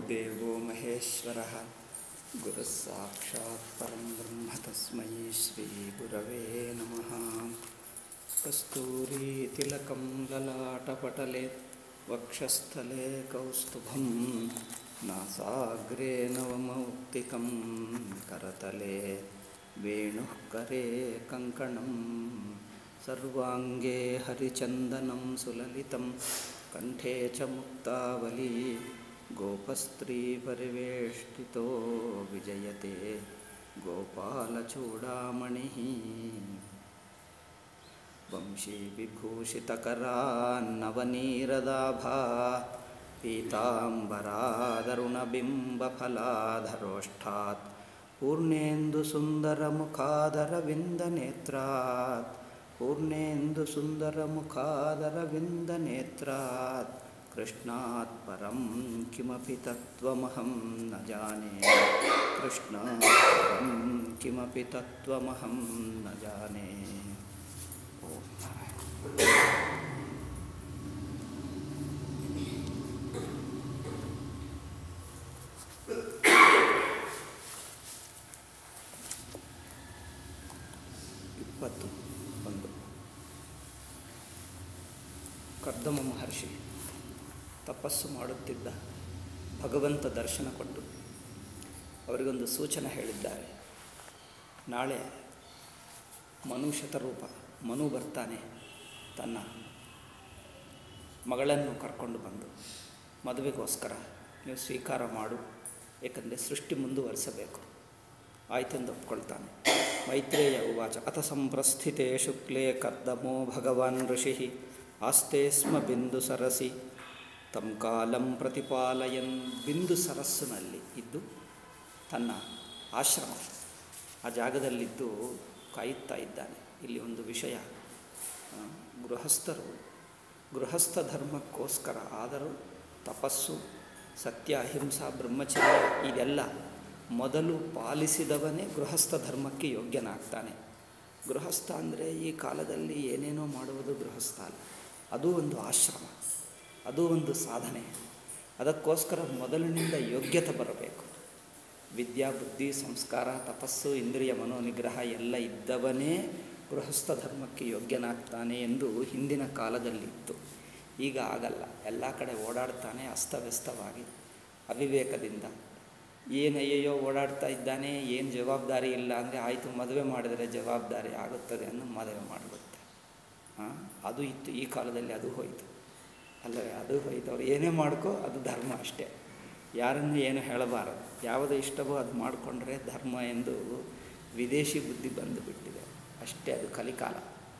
गुरुर्देवो महेश्वरः गुरुः साक्षात् परं ब्रह्म तस्मै श्रीगुरवे नमः कस्तूरीतिलकं ललाटपटले वक्षस्थले कौस्तुभं नासाग्रे नवमौक्तिकं करतले वेणुः करे कङ्कणं सर्वाङ्गे हरिचन्दनं सुललितं कण्ठे च मुक्तावली गोपस्त्रीपरिवेष्टितो विजयते गोपालचूडामणिः वंशीविभूषितकरान्नवनीरदाभा पीताम्बरादरुणबिम्बफलाधरोष्ठात् पूर्णेन्दुसुन्दरमुखादरविन्दनेत्रात् पूर्णेन्दुसुन्दरमुखादरविन्दनेत्रात् कृष्णात् परं किमपि तत्त्वमहं न जाने कृष्णात् परं किमपि तत्त्वमहं न जाने ॐ नारायण ಇಪ್ಪತ್ತು ಒಂದು ಕರ್ದಮ ಮಹರ್ಷಿ ತಪಸ್ಸು ಮಾಡುತ್ತಿದ್ದ ಭಗವಂತ ದರ್ಶನ ಕೊಟ್ಟು ಅವರಿಗೊಂದು ಸೂಚನೆ ಹೇಳಿದ್ದಾರೆ ನಾಳೆ ಮನು ಶತರೂಪ ಮನು ಬರ್ತಾನೆ ತನ್ನ ಮಗಳನ್ನು ಕರ್ಕೊಂಡು ಬಂದು ಮದುವೆಗೋಸ್ಕರ ನೀವು ಸ್ವೀಕಾರ ಮಾಡು ಏಕೆಂದರೆ ಸೃಷ್ಟಿ ಮುಂದುವರಿಸಬೇಕು ಆಯ್ತೆಂದು ಒಪ್ಕೊಳ್ತಾನೆ ಮೈತ್ರೇಯ ಉವಾಚ ಅಥ ಸಂಪ್ರಸ್ಥಿತೆ ಶುಕ್ಲೇ ಕರ್ದಮೋ ಭಗವಾನ್ ಋಷಿ ಆಸ್ತೆ ಸ್ಮ ಬಿಂದು ಸರಸಿ ತಂ ಕಾಲಂ ಪ್ರತಿಪಾಲಯನ್ ಬಿಂದು ಸರಸ್ಸಿನಲ್ಲಿ ಇದ್ದು ತನ್ನ ಆಶ್ರಮ ಆ ಜಾಗದಲ್ಲಿದ್ದು ಕಾಯುತ್ತಾ ಇದ್ದಾನೆ ಇಲ್ಲಿ ಒಂದು ವಿಷಯ ಆ, ಗೃಹಸ್ಥರು ಗೃಹಸ್ಥ ಧರ್ಮಕ್ಕೋಸ್ಕರ ಆದರೂ ತಪಸ್ಸು ಸತ್ಯ ಅಹಿಂಸಾ ಬ್ರಹ್ಮಚರ್ಯ ಇದೆಲ್ಲ ಮೊದಲು ಪಾಲಿಸಿದವನೇ ಗೃಹಸ್ಥ ಧರ್ಮಕ್ಕೆ ಯೋಗ್ಯನಾಗ್ತಾನೆ ಗೃಹಸ್ಥ ಅಂದರೆ ಈ ಕಾಲದಲ್ಲಿ ಏನೇನೋ ಮಾಡುವುದು ಗೃಹಸ್ಥ ಅಲ್ಲ ಅದು ಒಂದು ಆಶ್ರಮ ಅದು ಒಂದು ಸಾಧನೆ ಅದಕ್ಕೋಸ್ಕರ ಮೊದಲಿನಿಂದ ಯೋಗ್ಯತೆ ಬರಬೇಕು ವಿದ್ಯಾ ಬುದ್ಧಿ ಸಂಸ್ಕಾರ ತಪಸ್ಸು ಇಂದ್ರಿಯ ಮನೋನಿಗ್ರಹ ಎಲ್ಲ ಇದ್ದವನೇ ಗೃಹಸ್ಥ ಧರ್ಮಕ್ಕೆ ಯೋಗ್ಯನಾಗ್ತಾನೆ ಎಂದು ಹಿಂದಿನ ಕಾಲದಲ್ಲಿತ್ತು ಈಗ ಆಗಲ್ಲ ಎಲ್ಲ ಕಡೆ ಓಡಾಡ್ತಾನೆ ಅಸ್ತವ್ಯಸ್ತವಾಗಿ ಅವಿವೇಕದಿಂದ ಏನಯ್ಯೋ ಓಡಾಡ್ತಾ ಇದ್ದಾನೆ ಏನು ಜವಾಬ್ದಾರಿ ಇಲ್ಲ ಅಂದರೆ ಆಯಿತು ಮದುವೆ ಮಾಡಿದರೆ ಜವಾಬ್ದಾರಿ ಆಗುತ್ತದೆ ಅನ್ನೋ ಮದುವೆ ಮಾಡಿಬಿಡುತ್ತೆ ಹಾಂ ಅದು ಇತ್ತು ಈ ಕಾಲದಲ್ಲಿ ಅದು ಹೋಯಿತು ಅಲ್ಲವೇ ಅದು ಹೋಯ್ತು ಅವ್ರು ಏನೇ ಮಾಡ್ಕೋ ಅದು ಧರ್ಮ ಅಷ್ಟೇ ಯಾರನ್ನು ಏನು ಹೇಳಬಾರದು ಯಾವುದು ಇಷ್ಟವೋ ಅದು ಮಾಡಿಕೊಂಡ್ರೆ ಧರ್ಮ ಎಂದು ವಿದೇಶಿ ಬುದ್ಧಿ ಬಂದು ಬಿಟ್ಟಿದೆ ಅಷ್ಟೇ ಅದು ಕಲಿಕಾಲ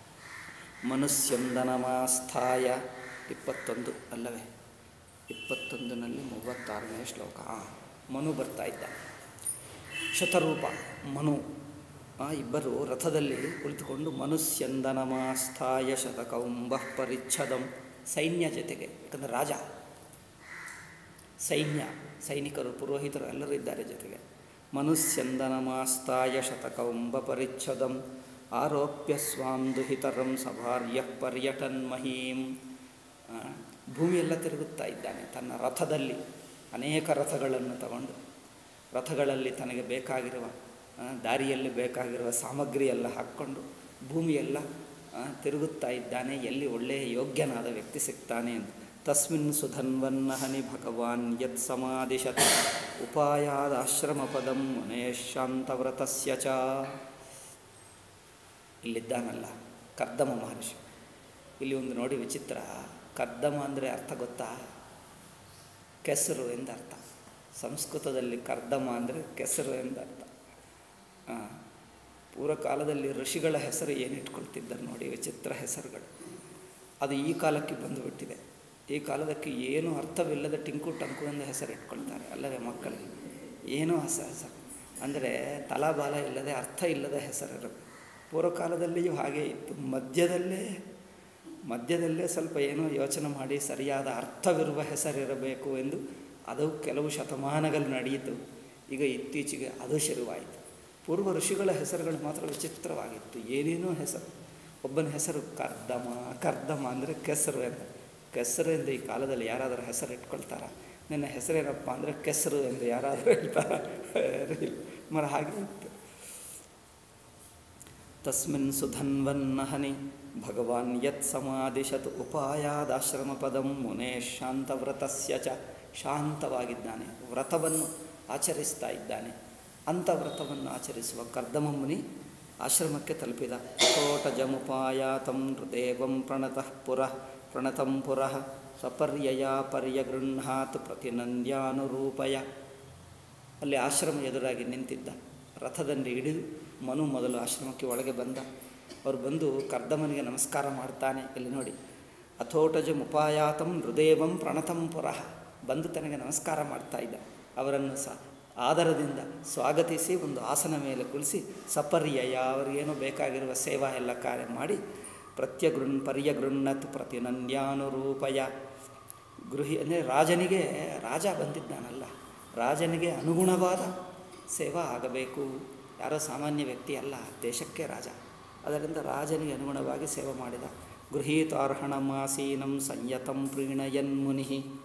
ಮನುಷ್ಯಂದನಮಾಸ್ಥಾಯ ಇಪ್ಪತ್ತೊಂದು ಅಲ್ಲವೇ ಇಪ್ಪತ್ತೊಂದನಲ್ಲಿ ಮೂವತ್ತಾರನೇ ಶ್ಲೋಕ ಆ, ಮನು ಬರ್ತಾ ಇದ್ದ ಶತರೂಪ ಮನು ಆ ಇಬ್ಬರು ರಥದಲ್ಲಿ ಕುಳಿತುಕೊಂಡು ಮನುಷ್ಯಂದನಮಾಸ್ಥಾಯ ಶತಕೌಂಬ ಪರಿಚ್ಛದಂ ಸೈನ್ಯ ಜೊತೆಗೆ ಯಾಕಂದರೆ ರಾಜ ಸೈನ್ಯ ಸೈನಿಕರು ಪುರೋಹಿತರು ಎಲ್ಲರೂ ಇದ್ದಾರೆ ಜೊತೆಗೆ ಮನುಷ್ಯಂದನಮಾಸ್ತಾಯ ಶತಕೌಂಬ ಪರಿಚ್ಛದಂ ಆರೋಪ್ಯ ಸ್ವಾಂ ದುಹಿತರಂ ಸಭಾರ್ಯ ಪರ್ಯಟನ್ ಮಹೀಂ ಆ, ಭೂಮಿಯೆಲ್ಲ ತಿರುಗುತ್ತಾ ಇದ್ದಾನೆ ತನ್ನ ರಥದಲ್ಲಿ ಅನೇಕ ರಥಗಳನ್ನು ತಗೊಂಡು ರಥಗಳಲ್ಲಿ ತನಗೆ ಬೇಕಾಗಿರುವ ಆ, ದಾರಿಯಲ್ಲಿ ಬೇಕಾಗಿರುವ ಸಾಮಗ್ರಿ ಎಲ್ಲ ಹಾಕ್ಕೊಂಡು ಭೂಮಿಯೆಲ್ಲ ಆ, ತಿರುಗುತ್ತಾ ಇದ್ದಾನೆ ಎಲ್ಲಿ ಒಳ್ಳೆಯ ಯೋಗ್ಯನಾದ ವ್ಯಕ್ತಿ ಸಿಗ್ತಾನೆ ಅಂತ ತಸ್ಮಿನ್ ಸುಧನ್ವನ್ನ ಹನಿ ಭಗವಾನ್ ಯತ್ ಸಮಾದಿಶತ್ ಉಪಾಯಾದಾಶ್ರಮ ಪದಂ ಮುನೇಶಾಂತವ್ರತಸ್ಯ ಚ ಇಲ್ಲಿದ್ದಾನಲ್ಲ ಕರ್ದಮ ಮಹರ್ಷಿ ಇಲ್ಲಿ ಒಂದು ನೋಡಿ ವಿಚಿತ್ರ ಕರ್ದಮ ಅಂದರೆ ಅರ್ಥ ಗೊತ್ತಾ ಕೆಸರು ಎಂದರ್ಥ ಸಂಸ್ಕೃತದಲ್ಲಿ ಕರ್ದಮ ಅಂದರೆ ಕೆಸರು ಎಂದರ್ಥ ಆ, ಪೂರ್ವಕಾಲದಲ್ಲಿ ಋಷಿಗಳ ಹೆಸರು ಏನು ಇಟ್ಕೊಳ್ತಿದ್ದಾರೆ ನೋಡಿ ವಿಚಿತ್ರ ಹೆಸರುಗಳು ಅದು ಈ ಕಾಲಕ್ಕೆ ಬಂದುಬಿಟ್ಟಿದೆ ಈ ಕಾಲದಕ್ಕೆ ಏನು ಅರ್ಥವಿಲ್ಲದ ಟಿಂಕು ಟಂಕು ಎಂದು ಹೆಸರು ಇಟ್ಕೊಳ್ತಾರೆ ಅಲ್ಲವೇ ಮಕ್ಕಳಿಗೆ ಏನೂ ಹೊಸ ಹೆಸರು ಅಂದರೆ ತಲಾಬಾಲ ಇಲ್ಲದೆ ಅರ್ಥ ಇಲ್ಲದ ಹೆಸರಿರು ಪೂರ್ವಕಾಲದಲ್ಲಿಯೂ ಹಾಗೇ ಇತ್ತು ಮಧ್ಯದಲ್ಲೇ ಮಧ್ಯದಲ್ಲೇ ಸ್ವಲ್ಪ ಏನೋ ಯೋಚನೆ ಮಾಡಿ ಸರಿಯಾದ ಅರ್ಥವಿರುವ ಹೆಸರಿರಬೇಕು ಎಂದು ಅದು ಕೆಲವು ಶತಮಾನಗಳು ನಡೆಯಿತು ಈಗ ಇತ್ತೀಚೆಗೆ ಅದು ಶುರುವಾಯಿತು ಪೂರ್ವ ಋಷಿಗಳ ಹೆಸರುಗಳು ಮಾತ್ರ ವಿಚಿತ್ರವಾಗಿತ್ತು ಏನೇನೋ ಹೆಸರು ಒಬ್ಬನ ಹೆಸರು ಕರ್ದಮ ಕರ್ದಮ ಅಂದರೆ ಕೆಸರು ಅಂತ ಕೆಸರು ಎಂದು ಈ ಕಾಲದಲ್ಲಿ ಯಾರಾದರೂ ಹೆಸರು ಇಟ್ಕೊಳ್ತಾರ ನಿನ್ನ ಹೆಸರೇನಪ್ಪ ಅಂದರೆ ಕೆಸರು ಎಂದು ಯಾರಾದರೂ ಹೇಳ್ತಾರ ಇಲ್ಲ ಮರ ಹಾಗೆ ಇತ್ತು ತಸ್ಮಿನ್ ಸುಧನ್ವನ್ನಹನಿ ಭಗವಾನ್ ಯತ್ ಸಮಾದಿಶತ್ ಉಪಾಯಾದಾಶ್ರಮ ಪದಂ ಮುನೇ ಶಾಂತವ್ರತಸ್ಯ ಚ ಶಾಂತವಾಗಿದ್ದಾನೆ ವ್ರತವನ್ನು ಆಚರಿಸ್ತಾ ಇದ್ದಾನೆ ಅಂಥ ವ್ರತವನ್ನು ಆಚರಿಸುವ ಕರ್ದಮ ಮುನಿ ಆಶ್ರಮಕ್ಕೆ ತಲುಪಿದ ತೋಟಜಮುಪಾಯಾತಂ ಹೃದೇವಂ ಪ್ರಣತಃ ಪುರಃ ಪ್ರಣತಂ ಪುರಃ ಸಪರ್ಯಯ ಪರ್ಯಗೃಹಾತ್ ಪ್ರತಿನಂದ್ಯಾನುರೂಪಯ ಅಲ್ಲಿ ಆಶ್ರಮ ಎದುರಾಗಿ ನಿಂತಿದ್ದ ರಥದಲ್ಲಿ ಹಿಡಿದು ಮನು ಮೊದಲು ಆಶ್ರಮಕ್ಕೆ ಒಳಗೆ ಬಂದ ಅವರು ಬಂದು ಕರ್ದಮನಿಗೆ ನಮಸ್ಕಾರ ಮಾಡ್ತಾನೆ ಇಲ್ಲಿ ನೋಡಿ ಅಥೋಟಜ ಮುಪಾಯಾತಂ ಹೃದಯವಂ ಪ್ರಣತಂ ಪುರಃ ಬಂದು ತನಗೆ ನಮಸ್ಕಾರ ಮಾಡ್ತಾ ಇದ್ದ ಅವರನ್ನು ಸಹ ಆದರದಿಂದ ಸ್ವಾಗತಿಸಿ ಒಂದು ಆಸನ ಮೇಲೆ ಕುಳಿಸಿ ಸಪರ್ಯಯ ಅವರಿಗೇನೋ ಬೇಕಾಗಿರುವ ಸೇವಾ ಎಲ್ಲ ಕಾರ್ಯ ಮಾಡಿ ಪ್ರತ್ಯಗೃಣ್ ಪರ್ಯಗೃಣ್ಣತ್ ಪ್ರತಿನಂದ್ಯಾನುರೂಪಯ ಗೃಹಿ ಅಂದರೆ ರಾಜನಿಗೆ ರಾಜ ಬಂದಿದ್ದಾನಲ್ಲ ರಾಜನಿಗೆ ಅನುಗುಣವಾದ ಸೇವಾ ಆಗಬೇಕು ಯಾರೋ ಸಾಮಾನ್ಯ ವ್ಯಕ್ತಿ ಅಲ್ಲ ದೇಶಕ್ಕೆ ರಾಜ ಅದರಿಂದ ರಾಜನಿಗೆ ಅನುಗುಣವಾಗಿ ಸೇವೆ ಮಾಡಿದ ಗೃಹೀತಾರ್ಹಣಮಾಸೀನಂ ಸಂಯತಂ ಪ್ರೀಣಯನ್ ಮುನಿ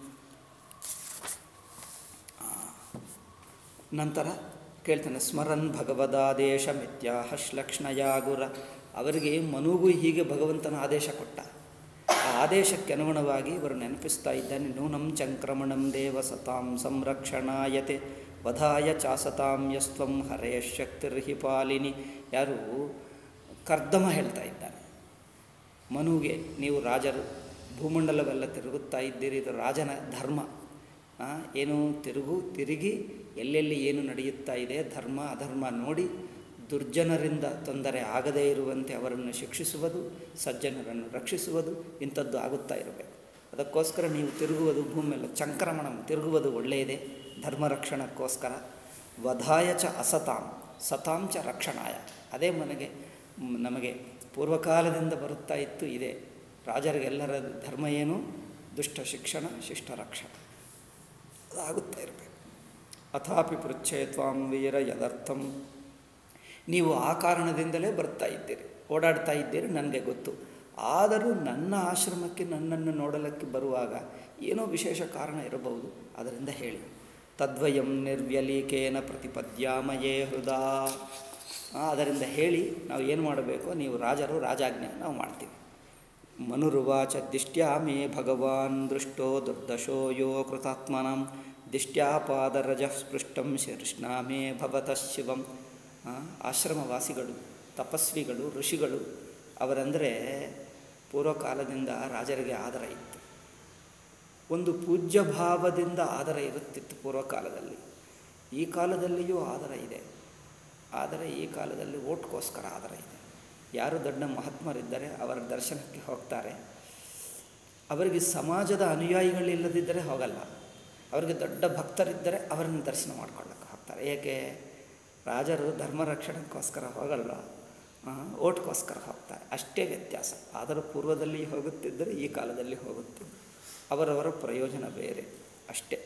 ನಂತರ ಕೇಳ್ತಾನೆ ಸ್ಮರನ್ ಭಗವದಾದೇಶ ಮಿಥ್ಯಾಹ ಶ್ಲಕ್ಷ್ಣಯ ಗುರ ಅವರಿಗೆ ಮನುಗೂ ಹೀಗೆ ಭಗವಂತನ ಆದೇಶ ಕೊಟ್ಟ ಆ ಆದೇಶಕ್ಕೆ ಅನುಗುಣವಾಗಿ ಇವರು ನೆನಪಿಸ್ತಾ ಇದ್ದಾನೆ ನೂನಂ ಚಂಕ್ರಮಣಂ ದೇವ ಸತಾಂ ಸಂರಕ್ಷಣಾಯತೆ ವಧಾಯ ಚಾಸತಾಂ ಯಸ್ತ್ವಂ ಹರೇ ಶಕ್ತಿರ್ಹಿ ಪಾಲಿನಿ ಯಾರು ಕರ್ದಮ ಹೇಳ್ತಾ ಇದ್ದಾನೆ ಮನುಗೆ ನೀವು ರಾಜರು ಭೂಮಂಡಲವೆಲ್ಲ ತಿರುಗುತ್ತಾ ಇದ್ದೀರಿ ಇದು ರಾಜನ ಧರ್ಮ ಆ, ಏನು ತಿರುಗು ತಿರುಗಿ ಎಲ್ಲೆಲ್ಲಿ ಏನು ನಡೆಯುತ್ತಾ ಇದೆ ಧರ್ಮ ಅಧರ್ಮ ನೋಡಿ ದುರ್ಜನರಿಂದ ತೊಂದರೆ ಆಗದೇ ಇರುವಂತೆ ಅವರನ್ನು ಶಿಕ್ಷಿಸುವುದು ಸಜ್ಜನರನ್ನು ರಕ್ಷಿಸುವುದು ಇಂಥದ್ದು ಆಗುತ್ತಾ ಇರಬೇಕು ಅದಕ್ಕೋಸ್ಕರ ನೀವು ತಿರುಗುವುದು ಭೂಮಿಯಲ್ಲಿ ಚಂಕ್ರಮಣ ತಿರುಗುವುದು ಒಳ್ಳೆಯದೇ ಧರ್ಮ ರಕ್ಷಣಕ್ಕೋಸ್ಕರ ವಧಾಯ ಚ ಅಸತಾಂ ಸತಾಂ ಚ ರಕ್ಷಣಾಯ ಅದೇ ಮನೆಗೆ ಮ್, ನಮಗೆ ಪೂರ್ವಕಾಲದಿಂದ ಬರುತ್ತಾ ಇತ್ತು ಇದೆ ರಾಜರಿಗೆಲ್ಲರ ಧರ್ಮ ಏನು ದುಷ್ಟ ಶಿಕ್ಷಣ ಶಿಷ್ಟ ರಕ್ಷಣೆ ಅದಾಗುತ್ತಾ ಇರಬೇಕು ಅಥಾಪಿ ಪೃಚ್ಛೇ ತ್ವಾಂ ವೀರ ಯದರ್ಥಂ ನೀವು ಆ ಕಾರಣದಿಂದಲೇ ಬರ್ತಾ ಇದ್ದೀರಿ ಓಡಾಡ್ತಾ ಇದ್ದೀರಿ ನನಗೆ ಗೊತ್ತು ಆದರೂ ನನ್ನ ಆಶ್ರಮಕ್ಕೆ ನನ್ನನ್ನು ನೋಡಲಿಕ್ಕೆ ಬರುವಾಗ ಏನೋ ವಿಶೇಷ ಕಾರಣ ಇರಬಹುದು ಅದರಿಂದ ಹೇಳಿ ತದ್ವಯಂ ನಿರ್ವ್ಯಲೀಕೇನ ಪ್ರತಿಪದ್ಯಾಮಯೇ ಹೃದಾ ಆ, ಅದರಿಂದ ಹೇಳಿ ನಾವು ಏನು ಮಾಡಬೇಕು ನೀವು ರಾಜರು ರಾಜಾಜ್ಞೆ ನಾವು ಮಾಡ್ತೀವಿ ಮನುರುವಾಚ ದಿಷ್ಟ್ಯಾ ಮೇ ಭಗವಾನ್ ದೃಷ್ಟೋ ದುರ್ದಶೋ ಯೋ ಕೃತಾತ್ಮನಾಂ ದಿಷ್ಟ್ಯಾ ಪಾದರಜ ಸ್ಪೃಷ್ಟಂ ಶೀರ್ಷ್ಣಾ ಮೇ ಭವತಃ ಶಿವಂ ಆ, ಆಶ್ರಮವಾಸಿಗಳು ತಪಸ್ವಿಗಳು ಋಷಿಗಳು ಅವರಂದರೆ ಪೂರ್ವಕಾಲದಿಂದ ರಾಜರಿಗೆ ಆದರ ಇತ್ತು ಒಂದು ಪೂಜ್ಯ ಭಾವದಿಂದ ಆದರ ಇರುತ್ತಿತ್ತು ಪೂರ್ವಕಾಲದಲ್ಲಿ ಈ ಕಾಲದಲ್ಲಿಯೂ ಆದರ ಇದೆ ಆದರೆ ಈ ಕಾಲದಲ್ಲಿ ಓಟ್ಗೋಸ್ಕರ ಆದರ ಇದೆ ಯಾರು ದೊಡ್ಡ ಮಹಾತ್ಮರಿದ್ದರೆ ಅವರ ದರ್ಶನಕ್ಕೆ ಹೋಗ್ತಾರೆ ಅವರಿಗೆ ಸಮಾಜದ ಅನುಯಾಯಿಗಳಿಲ್ಲದಿದ್ದರೆ ಹೋಗಲ್ಲ ಅವರಿಗೆ ದೊಡ್ಡ ಭಕ್ತರಿದ್ದರೆ ಅವರನ್ನು ದರ್ಶನ ಮಾಡ್ಕೊಳ್ಳೋಕ್ಕೆ ಹೋಗ್ತಾರೆ ಏಕೆ ರಾಜರು ಧರ್ಮ ರಕ್ಷಣೆಗೋಸ್ಕರ ಹೋಗಲ್ಲ ಆ, ಓಟ್ಗೋಸ್ಕರ ಹೋಗ್ತಾರೆ ಅಷ್ಟೇ ವ್ಯತ್ಯಾಸ ಆದರೂ ಪೂರ್ವದಲ್ಲಿ ಹೋಗುತ್ತಿದ್ದರೆ ಈ ಕಾಲದಲ್ಲಿ ಹೋಗುತ್ತಿದ್ದರು ಅವರವರ ಪ್ರಯೋಜನ ಬೇರೆ ಅಷ್ಟೇ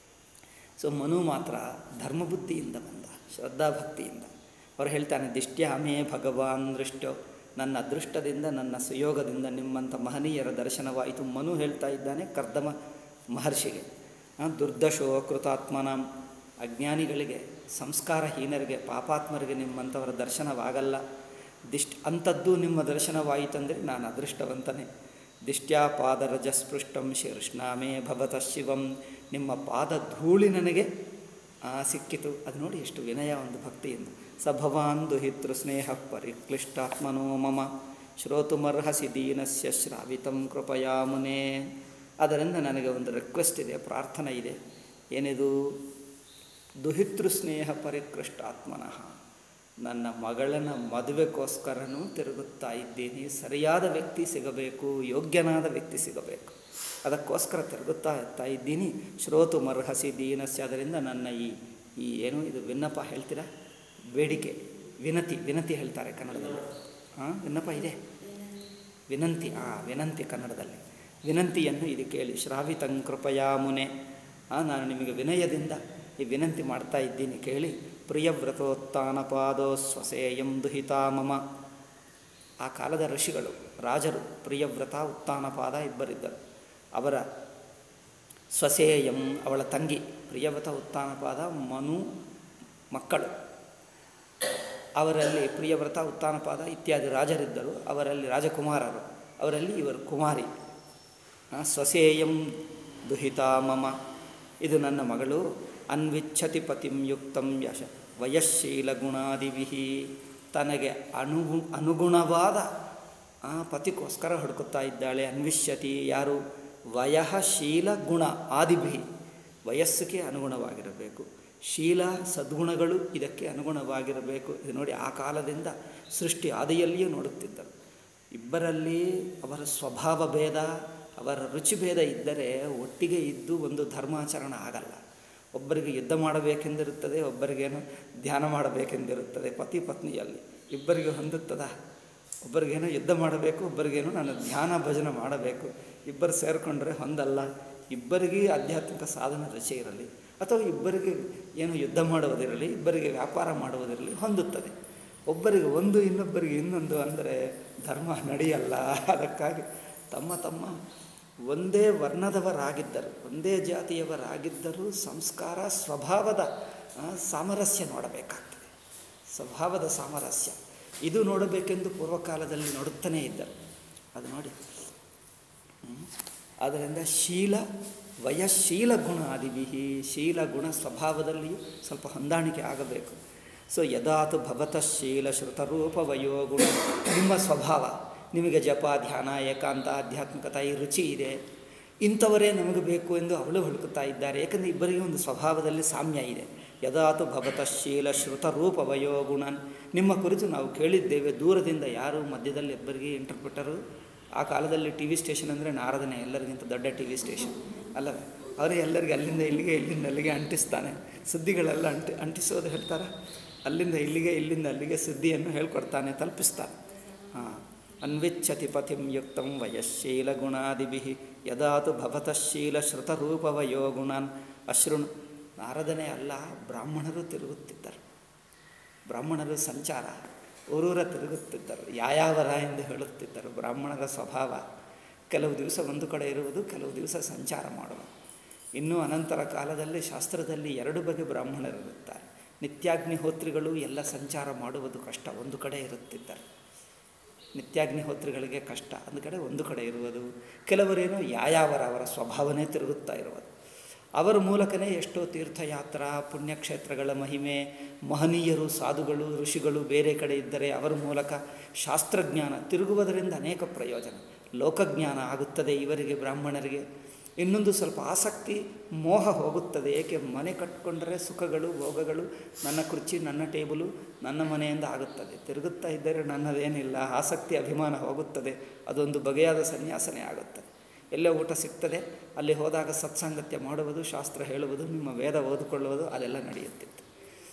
ಸೊ ಮನು ಮಾತ್ರ ಧರ್ಮಬುದ್ಧಿಯಿಂದ ಬಂದ ಶ್ರದ್ಧಾಭಕ್ತಿಯಿಂದ ಅವರು ಹೇಳ್ತಾನೆ ದಿಷ್ಟ್ಯಾಮೇ ಭಗವಾನ್ ದೃಷ್ಟೋ ನನ್ನ ಅದೃಷ್ಟದಿಂದ ನನ್ನ ಸುಯೋಗದಿಂದ ನಿಮ್ಮಂಥ ಮಹನೀಯರ ದರ್ಶನವಾಯಿತು ಮನು ಹೇಳ್ತಾ ಇದ್ದಾನೆ ಕರ್ದಮ ಮಹರ್ಷಿಗೆ ಆ, ದುರ್ದಶೋ ಕೃತಾತ್ಮನಾಂ ಅಜ್ಞಾನಿಗಳಿಗೆ ಸಂಸ್ಕಾರಹೀನರಿಗೆ ಪಾಪಾತ್ಮರಿಗೆ ನಿಮ್ಮಂಥವರ ದರ್ಶನವಾಗಲ್ಲ ದಿಷ್ಟ್ ಅಂಥದ್ದು ನಿಮ್ಮ ದರ್ಶನವಾಯಿತಂದರೆ ನಾನು ಅದೃಷ್ಟವಂತನೇ ದಿಷ್ಟ್ಯಾ ಪಾದರಜಸ್ಪೃಷ್ಟಂ ಶೀರ್ಷ್ಣಾಮೇ ಭವತಃ ಶಿವಂ ನಿಮ್ಮ ಪಾದ ಧೂಳಿ ನನಗೆ ಆ, ಸಿಕ್ಕಿತು ಅದು ನೋಡಿ ಎಷ್ಟು ವಿನಯ ಒಂದು ಭಕ್ತಿಯಿಂದ ಸ ಭವಾನ್ ದುಹಿತೃ ಸ್ನೇಹ ಪರಿಕ್ಲಿಷ್ಟಾತ್ಮನೋ ಮಮ ಶ್ರೋತುಮರ್ಹಸಿ ದೀನಸ್ಯ ಶ್ರಾವಿತಂ ಕೃಪಯಾ ಮುನೇ ಅದರಿಂದ ನನಗೆ ಒಂದು ರಿಕ್ವೆಸ್ಟ್ ಇದೆ ಪ್ರಾರ್ಥನೆ ಇದೆ ಏನಿದು ದುಹಿತೃ ಸ್ನೇಹ ಪರಿಕೃಷ್ಟಾತ್ಮನಃ ನನ್ನ ಮಗಳನ ಮದುವೆಗೋಸ್ಕರನೂ ತಿರುಗುತ್ತಾ ಇದ್ದೀನಿ ಸರಿಯಾದ ವ್ಯಕ್ತಿ ಸಿಗಬೇಕು ಯೋಗ್ಯನಾದ ವ್ಯಕ್ತಿ ಸಿಗಬೇಕು ಅದಕ್ಕೋಸ್ಕರ ತಿರುಗುತ್ತಾ ಇರ್ತಾ ಇದ್ದೀನಿ ಶ್ರೋತು ಮರ್ಹಸಿ ದೀನಸ್ಯ ಅದರಿಂದ ನನ್ನ ಈ ಈ ಏನು ಇದು ವಿನ್ನಪ ಹೇಳ್ತೀರಾ ಬೇಡಿಕೆ ವಿನತಿ ವಿನತಿ ಹೇಳ್ತಾರೆ ಕನ್ನಡದಲ್ಲಿ ಹಾಂ ವಿನ್ನಪ ಇದೆ ವಿನಂತಿ ಆ ವಿನಂತಿ ಕನ್ನಡದಲ್ಲಿ ವಿನಂತಿಯನ್ನು ಇದು ಕೇಳಿ ಶ್ರಾವಿತಂ ಕೃಪಯಾ ಮುನೆ ಆ ನಾನು ನಿಮಗೆ ವಿನಯದಿಂದ ಈ ವಿನಂತಿ ಮಾಡ್ತಾ ಇದ್ದೀನಿ ಕೇಳಿ ಪ್ರಿಯವ್ರತೋತ್ಥಾನ ಪಾದೋ ಸ್ವಸೇಯಂ ದುಹಿತಾ ಮಮ ಆ ಕಾಲದ ಋಷಿಗಳು ರಾಜರು ಪ್ರಿಯವ್ರತ ಉತ್ಥಾನಪಾದ ಇಬ್ಬರಿದ್ದರು ಅವರ ಸ್ವಸೇಯಂ ಅವಳ ತಂಗಿ ಪ್ರಿಯವತ ಉತ್ಥಾನಪಾದ ಮನು ಮಕ್ಕಳು ಅವರಲ್ಲಿ ಪ್ರಿಯವ್ರತ ಉತ್ಥಾನಪಾದ ಇತ್ಯಾದಿ ರಾಜರಿದ್ದರು ಅವರಲ್ಲಿ ರಾಜಕುಮಾರರು ಅವರಲ್ಲಿ ಇವರು ಕುಮಾರಿ ಆ, ಸ್ವಸೇಯಂ ದುಹಿತಾ ಮಮ ಇದು ನನ್ನ ಮಗಳು ಅನ್ವಿಚ್ಛತಿ ಪತಿಂ ಯುಕ್ತಂ ಯಶ ವಯಶೀಲ ಗುಣಾದಿವಿಹಿ ತನಗೆ ಅನುಗು ಅನುಗುಣವಾದ ಆ, ಪತಿಗೋಸ್ಕರ ಹುಡುಕುತ್ತಾ ಇದ್ದಾಳೆ ಅನ್ವಿಷ್ಯತಿ ಯಾರು ವಯಃಶೀಲ ಗುಣ ಆದಿಭಿ ವಯಸ್ಸಿಗೆ ಅನುಗುಣವಾಗಿರಬೇಕು ಶೀಲ ಸದ್ಗುಣಗಳು ಇದಕ್ಕೆ ಅನುಗುಣವಾಗಿರಬೇಕು ಇದು ನೋಡಿ ಆ ಕಾಲದಿಂದ ಸೃಷ್ಟಿ ಆದಿಯಲ್ಲಿಯೇ ನೋಡುತ್ತಿದ್ದರು ಇಬ್ಬರಲ್ಲಿ ಅವರ ಸ್ವಭಾವ ಭೇದ ಅವರ ರುಚಿಭೇದ ಇದ್ದರೆ ಒಟ್ಟಿಗೆ ಇದ್ದು ಒಂದು ಧರ್ಮಾಚರಣೆ ಆಗಲ್ಲ ಒಬ್ಬರಿಗೆ ಯುದ್ಧ ಮಾಡಬೇಕೆಂದಿರುತ್ತದೆ ಒಬ್ಬರಿಗೇನು ಧ್ಯಾನ ಮಾಡಬೇಕೆಂದಿರುತ್ತದೆ ಪತಿ ಪತ್ನಿಯಲ್ಲಿ ಇಬ್ಬರಿಗೆ ಹೊಂದುತ್ತದ ಒಬ್ಬರಿಗೇನೋ ಯುದ್ಧ ಮಾಡಬೇಕು ಒಬ್ಬರಿಗೇನೋ ನಾನು ಧ್ಯಾನ ಭಜನೆ ಮಾಡಬೇಕು ಇಬ್ಬರು ಸೇರಿಕೊಂಡ್ರೆ ಹೊಂದಲ್ಲ ಇಬ್ಬರಿಗೆ ಆಧ್ಯಾತ್ಮಿಕ ಸಾಧನ ರುಚಿ ಇರಲಿ ಅಥವಾ ಇಬ್ಬರಿಗೆ ಏನು ಯುದ್ಧ ಮಾಡುವುದಿರಲಿ ಇಬ್ಬರಿಗೆ ವ್ಯಾಪಾರ ಮಾಡುವುದಿರಲಿ ಹೊಂದುತ್ತದೆ ಒಬ್ಬರಿಗೆ ಒಂದು ಇನ್ನೊಬ್ಬರಿಗೆ ಇನ್ನೊಂದು ಅಂದರೆ ಧರ್ಮ ನಡೆಯಲ್ಲ ಅದಕ್ಕಾಗಿ ತಮ್ಮ ತಮ್ಮ ಒಂದೇ ವರ್ಣದವರಾಗಿದ್ದರು ಒಂದೇ ಜಾತಿಯವರಾಗಿದ್ದರೂ ಸಂಸ್ಕಾರ ಸ್ವಭಾವದ ಆ, ಸಾಮರಸ್ಯ ನೋಡಬೇಕಾಗ್ತದೆ ಸ್ವಭಾವದ ಸಾಮರಸ್ಯ ಇದು ನೋಡಬೇಕೆಂದು ಪೂರ್ವಕಾಲದಲ್ಲಿ ನೋಡುತ್ತಾನೇ ಇದ್ದರು ಅದು ನೋಡಿ ಹ್ಮ್. ಆದ್ದರಿಂದ ಶೀಲ ವಯಶೀಲ ಗುಣ ಆದಿವಿಹಿ ಶೀಲ ಗುಣ ಸ್ವಭಾವದಲ್ಲಿಯೂ ಸ್ವಲ್ಪ ಹೊಂದಾಣಿಕೆ ಆಗಬೇಕು ಸೊ ಯದಾತು ಭವತಃ ಶೀಲ ಶ್ರುತರೂಪ ವಯೋಗುಣ ನಿಮ್ಮ ಸ್ವಭಾವ ನಿಮಗೆ ಜಪ ಧ್ಯಾನ ಏಕಾಂತ ಆಧ್ಯಾತ್ಮಿಕತೆ ಈ ರುಚಿ ಇದೆ ಇಂಥವರೇ ನಮಗೆ ಬೇಕು ಎಂದು ಅವಳು ಹುಡುಕುತ್ತಾ ಇದ್ದಾರೆ ಏಕೆಂದರೆ ಇಬ್ಬರಿಗೆ ಒಂದು ಸ್ವಭಾವದಲ್ಲಿ ಸಾಮ್ಯ ಇದೆ ಯದಾತು ಭವತಃ ಶೀಲ ಶ್ರುತರೂಪ ವಯೋಗುಣನ್ ನಿಮ್ಮ ಕುರಿತು ನಾವು ಕೇಳಿದ್ದೇವೆ ದೂರದಿಂದ ಯಾರು ಮಧ್ಯದಲ್ಲಿ ಇಬ್ಬರಿಗೆ ಇಂಟರ್ಪ್ರಿಟರು ಆ ಕಾಲದಲ್ಲಿ ಟಿ ವಿ ಸ್ಟೇಷನ್ ಅಂದರೆ ನಾರದನೇ ಎಲ್ಲರಿಗಿಂತ ದೊಡ್ಡ ಟಿ ವಿ ಸ್ಟೇಷನ್ ಅಲ್ಲವೇ ಅವರೇ ಎಲ್ಲರಿಗೆ ಅಲ್ಲಿಂದ ಇಲ್ಲಿಗೆ ಇಲ್ಲಿಂದ ಅಲ್ಲಿಗೆ ಅಂಟಿಸ್ತಾನೆ ಸುದ್ದಿಗಳೆಲ್ಲ ಅಂಟಿ ಅಂಟಿಸೋದು ಹೇಳ್ತಾರೆ ಅಲ್ಲಿಂದ ಇಲ್ಲಿಗೆ ಇಲ್ಲಿಂದ ಅಲ್ಲಿಗೆ ಸುದ್ದಿಯನ್ನು ಹೇಳ್ಕೊಡ್ತಾನೆ ತಲುಪಿಸ್ತಾನೆ ಹಾಂ ಅನ್ವಿಚ್ಛತಿ ಪತಿಂ ಯುಕ್ತಂ ವಯಶೀಲ ಗುಣಾದಿಭಿ ಯದಾತು ಭವತಶೀಲ ಶ್ರುತರೂಪವಯೋ ಗುಣಾನ್ ಅಶ್ರುಣ್ ನಾರದನೇ ಅಲ್ಲ ಬ್ರಾಹ್ಮಣರು ತಿರುಗುತ್ತಿದ್ದರು ಬ್ರಾಹ್ಮಣರು ಸಂಚಾರ ಊರೂರ ತಿರುಗುತ್ತಿದ್ದರು ಯಾಯಾವರ ಎಂದು ಹೇಳುತ್ತಿದ್ದರು ಬ್ರಾಹ್ಮಣರ ಸ್ವಭಾವ ಕೆಲವು ದಿವಸ ಒಂದು ಕಡೆ ಇರುವುದು ಕೆಲವು ದಿವಸ ಸಂಚಾರ ಮಾಡುವುದು ಇನ್ನು ಅನಂತರ ಕಾಲದಲ್ಲಿ ಶಾಸ್ತ್ರದಲ್ಲಿ ಎರಡು ಬಗೆ ಬ್ರಾಹ್ಮಣರಿರುತ್ತಾರೆ ನಿತ್ಯಾಗ್ನಿಹೋತ್ರಿಗಳು ಎಲ್ಲ ಸಂಚಾರ ಮಾಡುವುದು ಕಷ್ಟ ಒಂದು ಕಡೆ ಇರುತ್ತಿದ್ದರು ನಿತ್ಯಾಗ್ನಿಹೋತ್ರಿಗಳಿಗೆ ಕಷ್ಟ ಒಂದು ಕಡೆ ಒಂದು ಕಡೆ ಇರುವುದು ಕೆಲವರೇನೋ ಯಾಯಾವರ ಅವರ ಸ್ವಭಾವನೇ ತಿರುಗುತ್ತಾ ಇರುವುದು ಅವರ ಮೂಲಕನೇ ಎಷ್ಟೋ ತೀರ್ಥಯಾತ್ರಾ ಪುಣ್ಯಕ್ಷೇತ್ರಗಳ ಮಹಿಮೆ ಮಹನೀಯರು ಸಾಧುಗಳು ಋಷಿಗಳು ಬೇರೆ ಕಡೆ ಇದ್ದರೆ ಅವರ ಮೂಲಕ ಶಾಸ್ತ್ರಜ್ಞಾನ ತಿರುಗುವುದರಿಂದ ಅನೇಕ ಪ್ರಯೋಜನ ಲೋಕಜ್ಞಾನ ಆಗುತ್ತದೆ ಇವರಿಗೆ ಬ್ರಾಹ್ಮಣರಿಗೆ ಇನ್ನೊಂದು ಸ್ವಲ್ಪ ಆಸಕ್ತಿ ಮೋಹ ಹೋಗುತ್ತದೆ ಏಕೆ ಮನೆ ಕಟ್ಟಿಕೊಂಡರೆ ಸುಖಗಳು ಭೋಗಗಳು ನನ್ನ ಕುರ್ಚಿ ನನ್ನ ಟೇಬಲು ನನ್ನ ಮನೆಯಿಂದ ಆಗುತ್ತದೆ ತಿರುಗುತ್ತಾ ಇದ್ದರೆ ನನ್ನದೇನಿಲ್ಲ ಆಸಕ್ತಿ ಅಭಿಮಾನ ಹೋಗುತ್ತದೆ ಅದೊಂದು ಬಗೆಯಾದ ಸನ್ಯಾಸನೇ ಆಗುತ್ತದೆ ಎಲ್ಲೇ ಊಟ ಸಿಗ್ತದೆ ಅಲ್ಲಿ ಹೋದಾಗ ಸತ್ಸಾಂಗತ್ಯ ಮಾಡುವುದು ಶಾಸ್ತ್ರ ಹೇಳುವುದು ನಿಮ್ಮ ವೇದ ಓದಿಕೊಳ್ಳುವುದು ಅದೆಲ್ಲ ನಡೆಯುತ್ತಿತ್ತು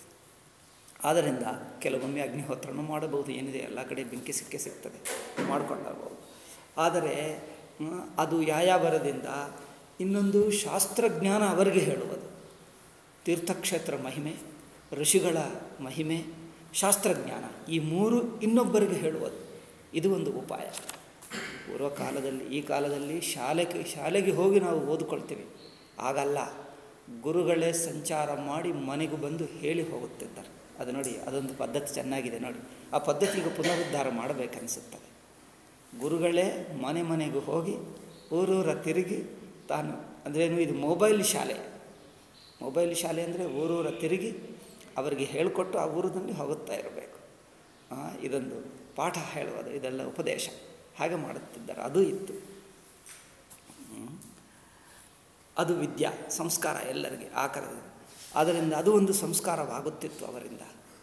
ಆದ್ದರಿಂದ ಕೆಲವೊಮ್ಮೆ ಅಗ್ನಿಹೋತ್ರನೂ ಮಾಡಬಹುದು ಏನಿದೆ ಎಲ್ಲ ಕಡೆ ಬೆಂಕಿ ಸಿಕ್ಕೇ ಸಿಗ್ತದೆ ಮಾಡಿಕೊಳ್ಳಬಹುದು ಆದರೆ ಮ್, ಅದು ಯಾಯಾವರದಿಂದ ಇನ್ನೊಂದು ಶಾಸ್ತ್ರಜ್ಞಾನ ಅವರಿಗೆ ಹೇಳುವುದು ತೀರ್ಥಕ್ಷೇತ್ರ ಮಹಿಮೆ ಋಷಿಗಳ ಮಹಿಮೆ ಶಾಸ್ತ್ರಜ್ಞಾನ ಈ ಮೂರು ಇನ್ನೊಬ್ಬರಿಗೆ ಹೇಳುವುದು ಇದು ಒಂದು ಉಪಾಯ ಪೂರ್ವ ಕಾಲದಲ್ಲಿ ಈ ಕಾಲದಲ್ಲಿ ಶಾಲೆಗೆ ಶಾಲೆಗೆ ಹೋಗಿ ನಾವು ಓದಿಕೊಳ್ತೀವಿ ಆಗಲ್ಲ ಗುರುಗಳೇ ಸಂಚಾರ ಮಾಡಿ ಮನೆಗೂ ಬಂದು ಹೇಳಿ ಹೋಗುತ್ತಿದ್ದಾರೆ ಅದು ನೋಡಿ ಅದೊಂದು ಪದ್ಧತಿ ಚೆನ್ನಾಗಿದೆ ನೋಡಿ ಆ ಪದ್ಧತಿ ಈಗ ಪುನರುದ್ಧಾರ ಮಾಡಬೇಕನ್ನಿಸುತ್ತದೆ ಗುರುಗಳೇ ಮನೆ ಮನೆಗೂ ಹೋಗಿ ಊರೂರ ತಿರುಗಿ ತಾನು ಅಂದ್ರೇನು ಇದು ಮೊಬೈಲ್ ಶಾಲೆ ಮೊಬೈಲ್ ಶಾಲೆ ಅಂದರೆ ಊರೂರ ತಿರುಗಿ ಅವರಿಗೆ ಹೇಳಿಕೊಟ್ಟು ಆ ಊರಿನಲ್ಲಿ ಹೋಗುತ್ತಾ ಇರಬೇಕು ಆ, ಇದೊಂದು ಪಾಠ ಹೇಳುವುದು ಇದೆಲ್ಲ ಉಪದೇಶ ಹಾಗೆ ಮಾಡುತ್ತಿದ್ದಾರೆ ಅದು ಇತ್ತು ಹ್ಮ್. ಅದು ವಿದ್ಯಾ ಸಂಸ್ಕಾರ ಎಲ್ಲರಿಗೆ ಆ ಕರದಲ್ಲಿ ಆದ್ದರಿಂದ ಅದು ಒಂದು ಸಂಸ್ಕಾರವಾಗುತ್ತಿತ್ತು ಅವರಿಂದ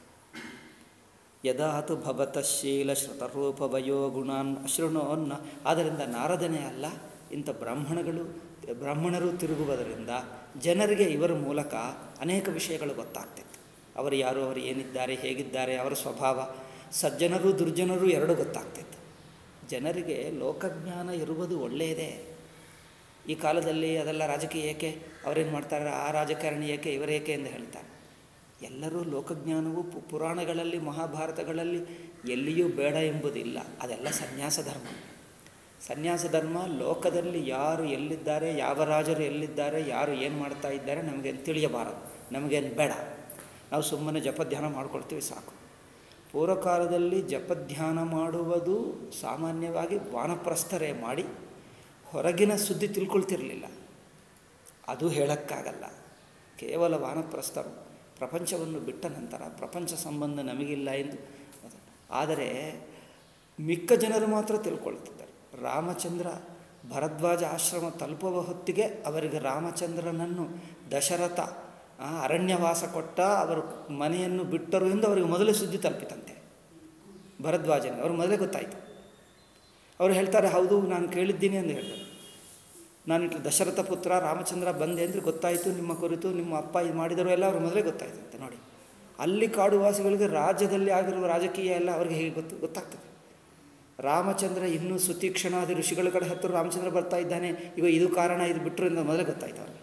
ಯದಾತು ಭವತ ಶೀಲ ಶ್ರುತರೂಪವಯೋ ಗುಣಾನ್ ಅಶೃಣೋನ್ನ ಆದ್ದರಿಂದ ನಾರದನೇ ಅಲ್ಲ ಇಂಥ ಬ್ರಾಹ್ಮಣಗಳು ಬ್ರಾಹ್ಮಣರು ತಿರುಗುವುದರಿಂದ ಜನರಿಗೆ ಇವರ ಮೂಲಕ ಅನೇಕ ವಿಷಯಗಳು ಗೊತ್ತಾಗ್ತಿತ್ತು ಅವರು ಯಾರು ಅವರು ಏನಿದ್ದಾರೆ ಹೇಗಿದ್ದಾರೆ ಅವರ ಸ್ವಭಾವ ಸಜ್ಜನರು ದುರ್ಜನರು ಎರಡೂ ಗೊತ್ತಾಗ್ತಿತ್ತು ಜನರಿಗೆ ಲೋಕಜ್ಞಾನ ಇರುವುದು ಒಳ್ಳೆಯದೇ ಈ ಕಾಲದಲ್ಲಿ ಅದೆಲ್ಲ ರಾಜಕೀಯ ಏಕೆ ಅವರೇನು ಮಾಡ್ತಾರೆ ಆ ರಾಜಕಾರಣಿ ಏಕೆ ಇವರೇಕೆ ಎಂದು ಹೇಳ್ತಾರೆ ಎಲ್ಲರೂ ಲೋಕಜ್ಞಾನವು ಪು- ಪುರಾಣಗಳಲ್ಲಿ ಮಹಾಭಾರತಗಳಲ್ಲಿ ಎಲ್ಲಿಯೂ ಬೇಡ ಎಂಬುದಿಲ್ಲ ಅದೆಲ್ಲ ಸನ್ಯಾಸ ಧರ್ಮ ಸನ್ಯಾಸ ಧರ್ಮ ಲೋಕದಲ್ಲಿ ಯಾರು ಎಲ್ಲಿದ್ದಾರೆ ಯಾವ ರಾಜರು ಎಲ್ಲಿದ್ದಾರೆ ಯಾರು ಏನು ಮಾಡ್ತಾ ಇದ್ದಾರೆ ನಮಗೇನು ತಿಳಿಯಬಾರದು ನಮಗೇನು ಬೇಡ ನಾವು ಸುಮ್ಮನೆ ಜಪಧ್ಯಾನ ಮಾಡ್ಕೊಳ್ತೀವಿ ಸಾಕು ಪೂರ್ವಕಾಲದಲ್ಲಿ ಜಪಧ್ಯಾನ ಮಾಡುವುದು ಸಾಮಾನ್ಯವಾಗಿ ವಾನಪ್ರಸ್ಥರೇ ಮಾಡಿ ಹೊರಗಿನ ಸುದ್ದಿ ತಿಳ್ಕೊಳ್ತಿರಲಿಲ್ಲ ಅದು ಹೇಳೋಕ್ಕಾಗಲ್ಲ ಕೇವಲ ವಾನಪ್ರಸ್ಥರು ಪ್ರಪಂಚವನ್ನು ಬಿಟ್ಟ ನಂತರ ಪ್ರಪಂಚ ಸಂಬಂಧ ನಮಗಿಲ್ಲ ಎಂದು ಆದರೆ ಮಿಕ್ಕ ಜನರು ಮಾತ್ರ ತಿಳ್ಕೊಳ್ತಿದ್ದಾರೆ ರಾಮಚಂದ್ರ ಭರದ್ವಾಜ ಆಶ್ರಮ ತಲುಪುವ ಹೊತ್ತಿಗೆ ಅವರಿಗೆ ರಾಮಚಂದ್ರನನ್ನು ದಶರಥ ಆ, ಅರಣ್ಯವಾಸ ಕೊಟ್ಟ ಅವರು ಮನೆಯನ್ನು ಬಿಟ್ಟರು ಎಂದು ಅವರಿಗೆ ಮೊದಲೇ ಸುದ್ದಿ ತಲುಪಿತಂತೆ ಭರದ್ವಾಜನಿಗೆ ಅವ್ರಿಗೆ ಮೊದಲೇ ಗೊತ್ತಾಯಿತು ಅವರು ಹೇಳ್ತಾರೆ ಹೌದು ನಾನು ಕೇಳಿದ್ದೀನಿ ಎಂದು ಹೇಳಿದರು ನಾನು ಇಟ್ಲು ದಶರಥ ಪುತ್ರ ರಾಮಚಂದ್ರ ಬಂದೆ ಅಂದರೆ ಗೊತ್ತಾಯಿತು ನಿಮ್ಮ ಕುರಿತು ನಿಮ್ಮ ಅಪ್ಪ ಇದು ಮಾಡಿದರು ಎಲ್ಲ ಅವ್ರಿಗೆ ಮೊದಲೇ ಗೊತ್ತಾಯ್ತಂತೆ ನೋಡಿ ಅಲ್ಲಿ ಕಾಡುವಾಸಿಗಳಿಗೆ ರಾಜ್ಯದಲ್ಲಿ ಆಗಿರುವ ರಾಜಕೀಯ ಎಲ್ಲ ಅವ್ರಿಗೆ ಹೇಗೆ ಗೊತ್ತು ಗೊತ್ತಾಗ್ತದೆ ರಾಮಚಂದ್ರ ಇನ್ನೂ ಸುತೀಕ್ಷಣಾದಿ ಋಷಿಗಳ ಕಡೆ ಹತ್ತಿರ ರಾಮಚಂದ್ರ ಬರ್ತಾ ಇದ್ದಾನೆ ಈಗ ಇದು ಕಾರಣ ಇದು ಬಿಟ್ಟರು ಎಂದು ಮೊದಲೇ ಗೊತ್ತಾಯ್ತು ಅವ್ರಿಗೆ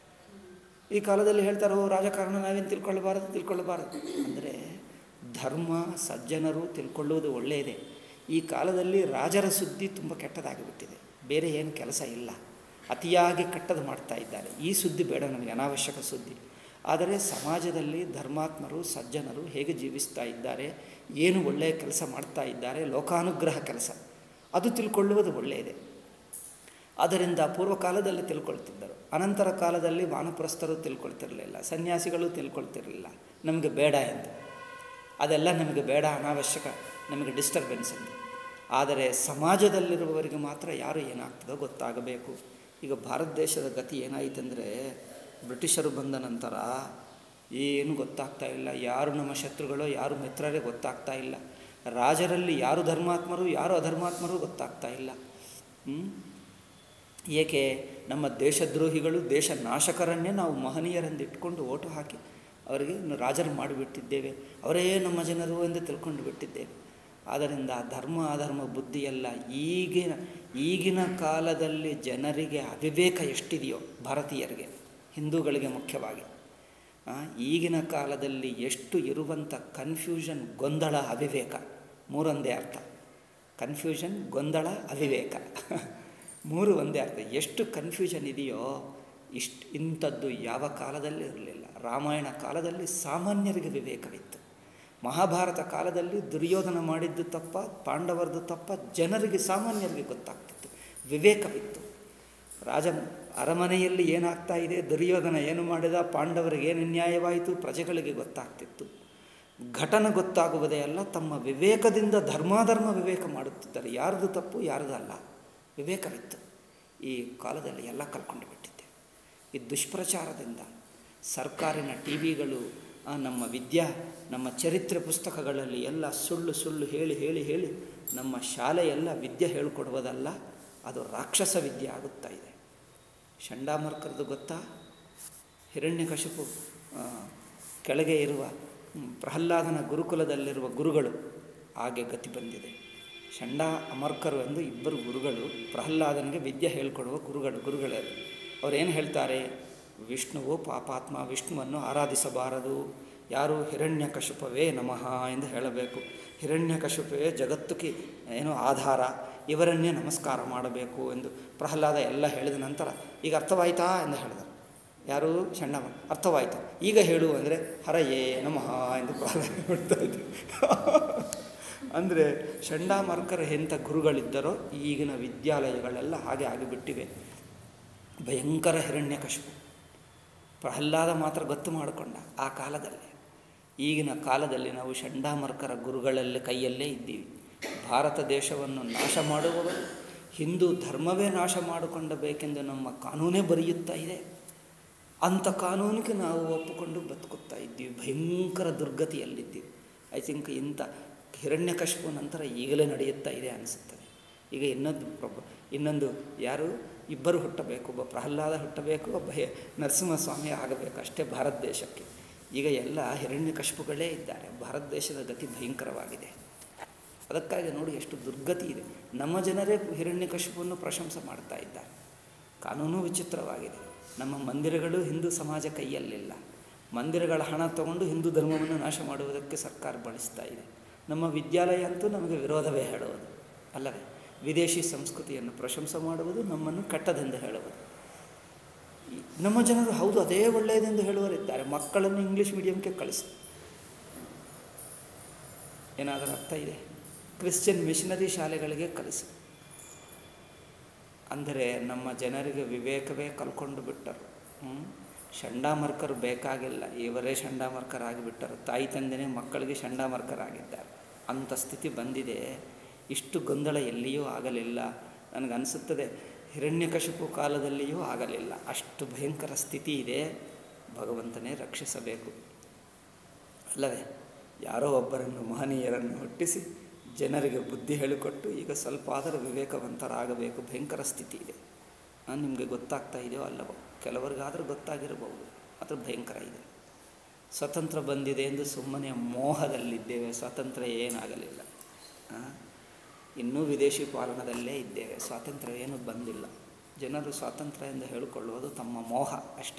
ಈ ಕಾಲದಲ್ಲಿ ಹೇಳ್ತಾರೆ ಓ ರಾಜಕಾರಣ ನಾವೇನು ತಿಳ್ಕೊಳ್ಳಬಾರದು ತಿಳ್ಕೊಳ್ಳಬಾರದು ಅಂದರೆ ಧರ್ಮ ಸಜ್ಜನರು ತಿಳ್ಕೊಳ್ಳುವುದು ಒಳ್ಳೆಯದೇ ಈ ಕಾಲದಲ್ಲಿ ರಾಜರ ಸುದ್ದಿ ತುಂಬ ಕೆಟ್ಟದಾಗಿಬಿಟ್ಟಿದೆ ಬೇರೆ ಏನು ಕೆಲಸ ಇಲ್ಲ ಅತಿಯಾಗಿ ಕೆಟ್ಟದ್ದು ಮಾಡ್ತಾ ಇದ್ದಾರೆ ಈ ಸುದ್ದಿ ಬೇಡ ನಮಗೆ ಅನಾವಶ್ಯಕ ಸುದ್ದಿ ಆದರೆ ಸಮಾಜದಲ್ಲಿ ಧರ್ಮಾತ್ಮರು ಸಜ್ಜನರು ಹೇಗೆ ಜೀವಿಸ್ತಾ ಇದ್ದಾರೆ ಏನು ಒಳ್ಳೆಯ ಕೆಲಸ ಮಾಡ್ತಾ ಇದ್ದಾರೆ ಲೋಕಾನುಗ್ರಹ ಕೆಲಸ ಅದು ತಿಳ್ಕೊಳ್ಳುವುದು ಒಳ್ಳೆಯದೇ ಅದರಿಂದ ಪೂರ್ವಕಾಲದಲ್ಲಿ ತಿಳ್ಕೊಳ್ತಿದ್ದರು ಅನಂತರ ಕಾಲದಲ್ಲಿ ವಾನಪ್ರಸ್ಥರು ತಿಳ್ಕೊಳ್ತಿರಲಿಲ್ಲ ಸನ್ಯಾಸಿಗಳು ತಿಳ್ಕೊಳ್ತಿರಲಿಲ್ಲ ನಮಗೆ ಬೇಡ ಎಂದು ಅದೆಲ್ಲ ನಮಗೆ ಬೇಡ ಅನಾವಶ್ಯಕ ನಮಗೆ ಡಿಸ್ಟರ್ಬೆನ್ಸ್ ಎಂದು ಆದರೆ ಸಮಾಜದಲ್ಲಿರುವವರಿಗೆ ಮಾತ್ರ ಯಾರು ಏನಾಗ್ತದೋ ಗೊತ್ತಾಗಬೇಕು ಈಗ ಭಾರತ ದೇಶದ ಗತಿ ಏನಾಯಿತಂದರೆ ಬ್ರಿಟಿಷರು ಬಂದ ನಂತರ ಏನು ಗೊತ್ತಾಗ್ತಾ ಇಲ್ಲ ಯಾರು ನಮ್ಮ ಶತ್ರುಗಳೋ ಯಾರು ಮಿತ್ರರೇ ಗೊತ್ತಾಗ್ತಾ ಇಲ್ಲ ರಾಜರಲ್ಲಿ ಯಾರು ಧರ್ಮಾತ್ಮರು ಯಾರು ಅಧರ್ಮಾತ್ಮರು ಗೊತ್ತಾಗ್ತಾ ಇಲ್ಲ ಹ್ಮ್? ಏಕೆ ನಮ್ಮ ದೇಶದ್ರೋಹಿಗಳು ದೇಶ ನಾಶಕರನ್ನೇ ನಾವು ಮಹನೀಯರೆಂದು ಇಟ್ಕೊಂಡು ಓಟು ಹಾಕಿ ಅವರಿಗೆ ಇನ್ನು ರಾಜರು ಮಾಡಿಬಿಟ್ಟಿದ್ದೇವೆ ಅವರೇ ನಮ್ಮ ಜನರು ಎಂದು ತಿಳ್ಕೊಂಡು ಬಿಟ್ಟಿದ್ದೇವೆ ಆದ್ದರಿಂದ ಧರ್ಮ ಅಧರ್ಮ ಬುದ್ಧಿಯೆಲ್ಲ ಈಗಿನ ಈಗಿನ ಕಾಲದಲ್ಲಿ ಜನರಿಗೆ ಅವಿವೇಕ ಎಷ್ಟಿದೆಯೋ ಭಾರತೀಯರಿಗೆ ಹಿಂದೂಗಳಿಗೆ ಮುಖ್ಯವಾಗಿ ಆ, ಈಗಿನ ಕಾಲದಲ್ಲಿ ಎಷ್ಟು ಇರುವಂಥ ಕನ್ಫ್ಯೂಷನ್ ಗೊಂದಲ ಅವಿವೇಕ ಮೂರೊಂದೇ ಅರ್ಥ ಕನ್ಫ್ಯೂಷನ್ ಗೊಂದಲ ಅವಿವೇಕ ಮೂರು ಒಂದೇ ಅರ್ಥ ಎಷ್ಟು ಕನ್ಫ್ಯೂಷನ್ ಇದೆಯೋ ಇಷ್ಟು ಇಂಥದ್ದು ಯಾವ ಕಾಲದಲ್ಲಿ ಇರಲಿಲ್ಲ ರಾಮಾಯಣ ಕಾಲದಲ್ಲಿ ಸಾಮಾನ್ಯರಿಗೆ ವಿವೇಕವಿತ್ತು ಮಹಾಭಾರತ ಕಾಲದಲ್ಲಿ ದುರ್ಯೋಧನ ಮಾಡಿದ್ದು ತಪ್ಪ ಪಾಂಡವರದ್ದು ತಪ್ಪ ಜನರಿಗೆ ಸಾಮಾನ್ಯರಿಗೆ ಗೊತ್ತಾಗ್ತಿತ್ತು ವಿವೇಕವಿತ್ತು ರಾಜ ಅರಮನೆಯಲ್ಲಿ ಏನಾಗ್ತಾ ಇದೆ ದುರ್ಯೋಧನ ಏನು ಮಾಡಿದ ಪಾಂಡವರಿಗೆ ಏನು ಅನ್ಯಾಯವಾಯಿತು ಪ್ರಜೆಗಳಿಗೆ ಗೊತ್ತಾಗ್ತಿತ್ತು ಘಟನೆ ಗೊತ್ತಾಗುವುದೇ ಅಲ್ಲ ತಮ್ಮ ವಿವೇಕದಿಂದ ಧರ್ಮಾಧರ್ಮ ವಿವೇಕ ಮಾಡುತ್ತಿದ್ದಾರೆ ಯಾರ್ದು ತಪ್ಪು ಯಾರ್ದು ಅಲ್ಲ ವಿವೇಕವಿತ್ತು ಈ ಕಾಲದಲ್ಲಿ ಎಲ್ಲ ಕಲ್ಕೊಂಡು ಬಿಟ್ಟಿದ್ದೆ ಈ ದುಷ್ಪ್ರಚಾರದಿಂದ ಸರ್ಕಾರಿನ ಟಿ ವಿಗಳು ನಮ್ಮ ವಿದ್ಯಾ ನಮ್ಮ ಚರಿತ್ರೆ ಪುಸ್ತಕಗಳಲ್ಲಿ ಎಲ್ಲ ಸುಳ್ಳು ಸುಳ್ಳು ಹೇಳಿ ಹೇಳಿ ಹೇಳಿ ನಮ್ಮ ಶಾಲೆಯೆಲ್ಲ ವಿದ್ಯೆ ಹೇಳಿಕೊಡುವುದಲ್ಲ ಅದು ರಾಕ್ಷಸ ವಿದ್ಯೆ ಆಗುತ್ತಾ ಇದೆ ಚಂಡಾಮರ್ಕರದು ಗೊತ್ತಾ ಹಿರಣ್ಯಕಶಿಪು ಆ, ಕೆಳಗೆ ಇರುವ ಹ್ಮ್, ಪ್ರಹ್ಲಾದನ ಗುರುಕುಲದಲ್ಲಿರುವ ಗುರುಗಳು ಹಾಗೆ ಗತಿ ಬಂದಿದೆ ಚಂಡ ಅಮರ್ಕರು ಎಂದು ಇಬ್ಬರು ಗುರುಗಳು ಪ್ರಹ್ಲಾದನಿಗೆ ವಿದ್ಯೆ ಹೇಳಿಕೊಡುವ ಗುರುಗಳು ಗುರುಗಳೇ ಅವರೇನು ಹೇಳ್ತಾರೆ ವಿಷ್ಣುವು ಪಾಪಾತ್ಮ ವಿಷ್ಣುವನ್ನು ಆರಾಧಿಸಬಾರದು ಯಾರು ಹಿರಣ್ಯಕಶಿಪವೇ ನಮಃ ಎಂದು ಹೇಳಬೇಕು ಹಿರಣ್ಯಕಶಿಪವೇ ಜಗತ್ತುಗೆ ಏನು ಆಧಾರ ಇವರನ್ನೇ ನಮಸ್ಕಾರ ಮಾಡಬೇಕು ಎಂದು ಪ್ರಹ್ಲಾದ ಎಲ್ಲ ಹೇಳಿದ ನಂತರ ಈಗ ಅರ್ಥವಾಯ್ತಾ ಎಂದು ಹೇಳಿದರು ಯಾರು ಸಣ್ಣ ಅರ್ಥವಾಯಿತು ಈಗ ಹೇಳು ಅಂದರೆ ಹರಯೇ ನಮಃ ಎಂದು ಪ್ರಹ್ಲಾದ ಹೇಳ್ತಾ ಇದ್ದೆ ಅಂದರೆ ಚಂಡಾಮರ್ಕರ ಎಂಥ ಗುರುಗಳಿದ್ದರೋ ಈಗಿನ ವಿದ್ಯಾಲಯಗಳೆಲ್ಲ ಹಾಗೆ ಆಗಿಬಿಟ್ಟಿವೆ ಭಯಂಕರ ಹಿರಣ್ಯಕಶಿಪು ಪ್ರಹ್ಲಾದ ಮಾತ್ರ ಗೊತ್ತು ಮಾಡಿಕೊಂಡ ಆ ಕಾಲದಲ್ಲಿ ಈಗಿನ ಕಾಲದಲ್ಲಿ ನಾವು ಚಂಡಾಮರ್ಕರ ಗುರುಗಳಲ್ಲಿ ಕೈಯಲ್ಲೇ ಇದ್ದೀವಿ ಭಾರತ ದೇಶವನ್ನು ನಾಶ ಮಾಡುವವರು ಹಿಂದೂ ಧರ್ಮವೇ ನಾಶ ಮಾಡಿಕೊಂಡಬೇಕೆಂದು ನಮ್ಮ ಕಾನೂನೇ ಬರೆಯುತ್ತಾ ಇದೆ ಅಂಥ ಕಾನೂನಿಗೆ ನಾವು ಒಪ್ಪಿಕೊಂಡು ಬದುಕುತ್ತಾ ಇದ್ದೀವಿ ಭಯಂಕರ ದುರ್ಗತಿಯಲ್ಲಿದ್ದೀವಿ ಐ ಥಿಂಕ್ ಇಂಥ ಹಿರಣ್ಯಕಶಿಪು ನಂತರ ಈಗಲೇ ನಡೆಯುತ್ತಾ ಇದೆ ಅನಿಸುತ್ತದೆ ಈಗ ಇನ್ನೊಂದು ಪ್ರೊಬ ಇನ್ನೊಂದು ಯಾರು ಇಬ್ಬರು ಹುಟ್ಟಬೇಕು ಒಬ್ಬ ಪ್ರಹ್ಲಾದ ಹುಟ್ಟಬೇಕು ಒಬ್ಬ ಹೆ- ನರಸಿಂಹಸ್ವಾಮಿ ಆಗಬೇಕು ಅಷ್ಟೇ ಭಾರತ ದೇಶಕ್ಕೆ ಈಗ ಎಲ್ಲ ಹಿರಣ್ಯಕಶಿಪುಗಳೇ ಇದ್ದಾರೆ ಭಾರತ ದೇಶದ ಗತಿ ಭಯಂಕರವಾಗಿದೆ ಅದಕ್ಕಾಗಿ ನೋಡಿ ಎಷ್ಟು ದುರ್ಗತಿ ಇದೆ ನಮ್ಮ ಜನರೇ ಹಿರಣ್ಯಕಶಿಪುವನ್ನು ಪ್ರಶಂಸೆ ಮಾಡ್ತಾ ಇದ್ದಾರೆ ಕಾನೂನು ವಿಚಿತ್ರವಾಗಿದೆ ನಮ್ಮ ಮಂದಿರಗಳು ಹಿಂದೂ ಸಮಾಜ ಕೈಯಲ್ಲಿಲ್ಲ ಮಂದಿರಗಳ ಹಣ ತಗೊಂಡು ಹಿಂದೂ ಧರ್ಮವನ್ನು ನಾಶ ಮಾಡುವುದಕ್ಕೆ ಸರ್ಕಾರ ಬಳಸ್ತಾ ಇದೆ ನಮ್ಮ ವಿದ್ಯಾಲಯ ಅಂತೂ ನಮಗೆ ವಿರೋಧವೇ ಹೇಳುವುದು ಅಲ್ಲವೇ ವಿದೇಶಿ ಸಂಸ್ಕೃತಿಯನ್ನು ಪ್ರಶಂಸೆ ಮಾಡುವುದು ನಮ್ಮನ್ನು ಕೆಟ್ಟದೆಂದು ಹೇಳುವುದು ಈ- ನಮ್ಮ ಜನರು ಹೌದು ಅದೇ ಒಳ್ಳೆಯದೆಂದು ಹೇಳುವರಿದ್ದಾರೆ ಮಕ್ಕಳನ್ನು ಇಂಗ್ಲೀಷ್ ಮೀಡಿಯಂಗೆ ಕಳಿಸಿ ಏನಾದರೂ ಅರ್ಥ ಇದೆ ಕ್ರಿಶ್ಚಿಯನ್ ಮಿಷನರಿ ಶಾಲೆಗಳಿಗೆ ಕಲಿಸಿ ಅಂದರೆ ನಮ್ಮ ಜನರಿಗೆ ವಿವೇಕವೇ ಕಲ್ಕೊಂಡು ಬಿಟ್ಟರು ಹ್ಮ್? ಚಂಡಾಮರ್ಕರು ಬೇಕಾಗಿಲ್ಲ ಇವರೇ ಚಂಡಾಮರ್ಕರಾಗಿಬಿಟ್ಟರು ತಾಯಿ ತಂದೆನೇ ಮಕ್ಕಳಿಗೆ ಚಂಡಾಮರ್ಕರಾಗಿದ್ದಾರೆ ಅಂಥ ಸ್ಥಿತಿ ಬಂದಿದೆ ಇಷ್ಟು ಗೊಂದಲ ಎಲ್ಲಿಯೂ ಆಗಲಿಲ್ಲ ನನಗನ್ನಿಸುತ್ತದೆ ಹಿರಣ್ಯಕಶಿಪು ಕಾಲದಲ್ಲಿಯೂ ಆಗಲಿಲ್ಲ ಅಷ್ಟು ಭಯಂಕರ ಸ್ಥಿತಿ ಇದೆ ಭಗವಂತನೇ ರಕ್ಷಿಸಬೇಕು ಅಲ್ಲವೇ ಯಾರೋ ಒಬ್ಬರನ್ನು ಮಹನೀಯರನ್ನು ಹುಟ್ಟಿಸಿ ಜನರಿಗೆ ಬುದ್ಧಿ ಹೇಳಿಕೊಟ್ಟು ಈಗ ಸ್ವಲ್ಪ ಆದರೂ ವಿವೇಕವಂತರಾಗಬೇಕು ಭಯಂಕರ ಸ್ಥಿತಿ ಇದೆ ನಾನು ನಿಮಗೆ ಗೊತ್ತಾಗ್ತಾ ಇದೆಯೋ ಅಲ್ಲವೋ ಕೆಲವರಿಗಾದರೂ ಗೊತ್ತಾಗಿರಬಹುದು ಆದರೆ ಭಯಂಕರ ಇದೆ ಸ್ವತಂತ್ರ ಬಂದಿದೆ ಎಂದು ಸುಮ್ಮನೆ ಮೋಹದಲ್ಲಿದ್ದೇವೆ ಸ್ವಾತಂತ್ರ್ಯ ಏನಾಗಲಿಲ್ಲ ಆ? ಇನ್ನೂ ವಿದೇಶಿ ಪಾಲನದಲ್ಲೇ ಇದ್ದೇವೆ ಸ್ವಾತಂತ್ರ್ಯ ಏನೂ ಬಂದಿಲ್ಲ ಜನರು ಸ್ವಾತಂತ್ರ್ಯ ಎಂದು ಹೇಳಿಕೊಳ್ಳುವುದು ತಮ್ಮ ಮೋಹ ಅಷ್ಟೇ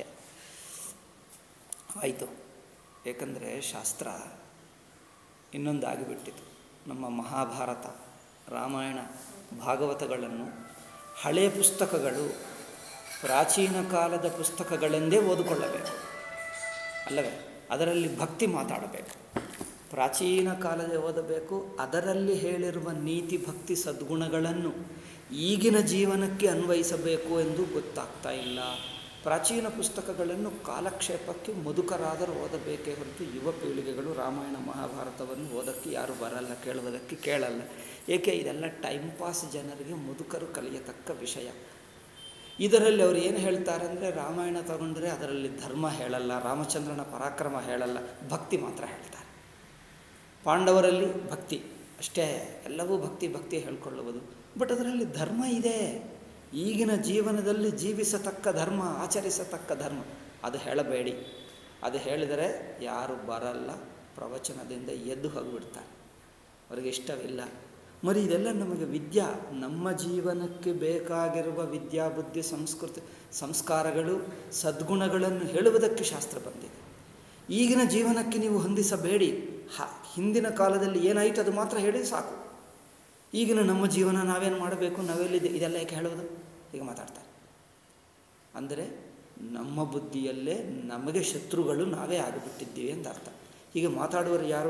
ಆಯಿತು ಏಕೆಂದರೆ ಶಾಸ್ತ್ರ ಇನ್ನೊಂದು ಆಗಿಬಿಟ್ಟಿತು ನಮ್ಮ ಮಹಾಭಾರತ ರಾಮಾಯಣ ಭಾಗವತಗಳನ್ನು ಹಳೆಯ ಪುಸ್ತಕಗಳು ಪ್ರಾಚೀನ ಕಾಲದ ಪುಸ್ತಕಗಳೆಂದೇ ಓದಿಕೊಳ್ಳಬೇಕು ಅಲ್ಲವೇ ಅದರಲ್ಲಿ ಭಕ್ತಿ ಮಾತಾಡಬೇಕು ಪ್ರಾಚೀನ ಕಾಲದ ಓದಬೇಕು ಅದರಲ್ಲಿ ಹೇಳಿರುವ ನೀತಿ ಭಕ್ತಿ ಸದ್ಗುಣಗಳನ್ನು ಈಗಿನ ಜೀವನಕ್ಕೆ ಅನ್ವಯಿಸಬೇಕು ಎಂದು ಗೊತ್ತಾಗ್ತಾ ಇಲ್ಲ ಪ್ರಾಚೀನ ಪುಸ್ತಕಗಳನ್ನು ಕಾಲಕ್ಷೇಪಕ್ಕೆ ಮುದುಕರಾದರೂ ಓದಬೇಕೇ ಹೊರತು ಯುವ ಪೀಳಿಗೆಗಳು ರಾಮಾಯಣ ಮಹಾಭಾರತವನ್ನು ಓದಕ್ಕೆ ಯಾರು ಬರಲ್ಲ ಕೇಳುವುದಕ್ಕೆ ಕೇಳಲ್ಲ ಏಕೆ ಇದೆಲ್ಲ ಟೈಮ್ ಪಾಸ್ ಜನರಿಗೆ ಮುದುಕರು ಕಲಿಯತಕ್ಕ ವಿಷಯ ಇದರಲ್ಲಿ ಅವರು ಏನು ಹೇಳ್ತಾರೆ ಅಂದರೆ ರಾಮಾಯಣ ತಗೊಂಡ್ರೆ ಅದರಲ್ಲಿ ಧರ್ಮ ಹೇಳಲ್ಲ ರಾಮಚಂದ್ರನ ಪರಾಕ್ರಮ ಹೇಳಲ್ಲ ಭಕ್ತಿ ಮಾತ್ರ ಹೇಳ್ತಾರೆ ಪಾಂಡವರಲ್ಲಿ ಭಕ್ತಿ ಅಷ್ಟೇ ಎಲ್ಲವೂ ಭಕ್ತಿ ಭಕ್ತಿ ಹೇಳ್ಕೊಳ್ಳುವುದು ಬಟ್ ಅದರಲ್ಲಿ ಧರ್ಮ ಇದೆ ಈಗಿನ ಜೀವನದಲ್ಲಿ ಜೀವಿಸತಕ್ಕ ಧರ್ಮ ಆಚರಿಸತಕ್ಕ ಧರ್ಮ ಅದು ಹೇಳಬೇಡಿ ಅದು ಹೇಳಿದರೆ ಯಾರು ಬರಲ್ಲ ಪ್ರವಚನದಿಂದ ಎದ್ದು ಹೋಗಿಬಿಡ್ತಾರೆ ಅವರಿಗೆ ಇಷ್ಟವಿಲ್ಲ ಮರಿ ಇದೆಲ್ಲ ನಮಗೆ ವಿದ್ಯಾ ನಮ್ಮ ಜೀವನಕ್ಕೆ ಬೇಕಾಗಿರುವ ವಿದ್ಯಾ ಬುದ್ಧಿ ಸಂಸ್ಕೃತಿ ಸಂಸ್ಕಾರಗಳು ಸದ್ಗುಣಗಳನ್ನು ಹೇಳುವುದಕ್ಕೆ ಶಾಸ್ತ್ರ ಬಂದಿದೆ ಈಗಿನ ಜೀವನಕ್ಕೆ ನೀವು ಹೊಂದಿಸಬೇಡಿ ಹ ಹಿಂದಿನ ಕಾಲದಲ್ಲಿ ಏನಾಯಿತು ಅದು ಮಾತ್ರ ಹೇಳಿ ಸಾಕು ಈಗಿನ ನಮ್ಮ ಜೀವನ ನಾವೇನು ಮಾಡಬೇಕು ನಾವೆಲ್ಲಿದೆ ಇದೆಲ್ಲ ಯಾಕೆ ಹೇಳೋದು ಈಗ ಮಾತಾಡ್ತಾರೆ ಅಂದರೆ ನಮ್ಮ ಬುದ್ಧಿಯಲ್ಲೇ ನಮಗೆ ಶತ್ರುಗಳು ನಾವೇ ಆಗಿಬಿಟ್ಟಿದ್ದೀವಿ ಅಂತ ಅರ್ಥ ಈಗ ಮಾತಾಡುವರು ಯಾರು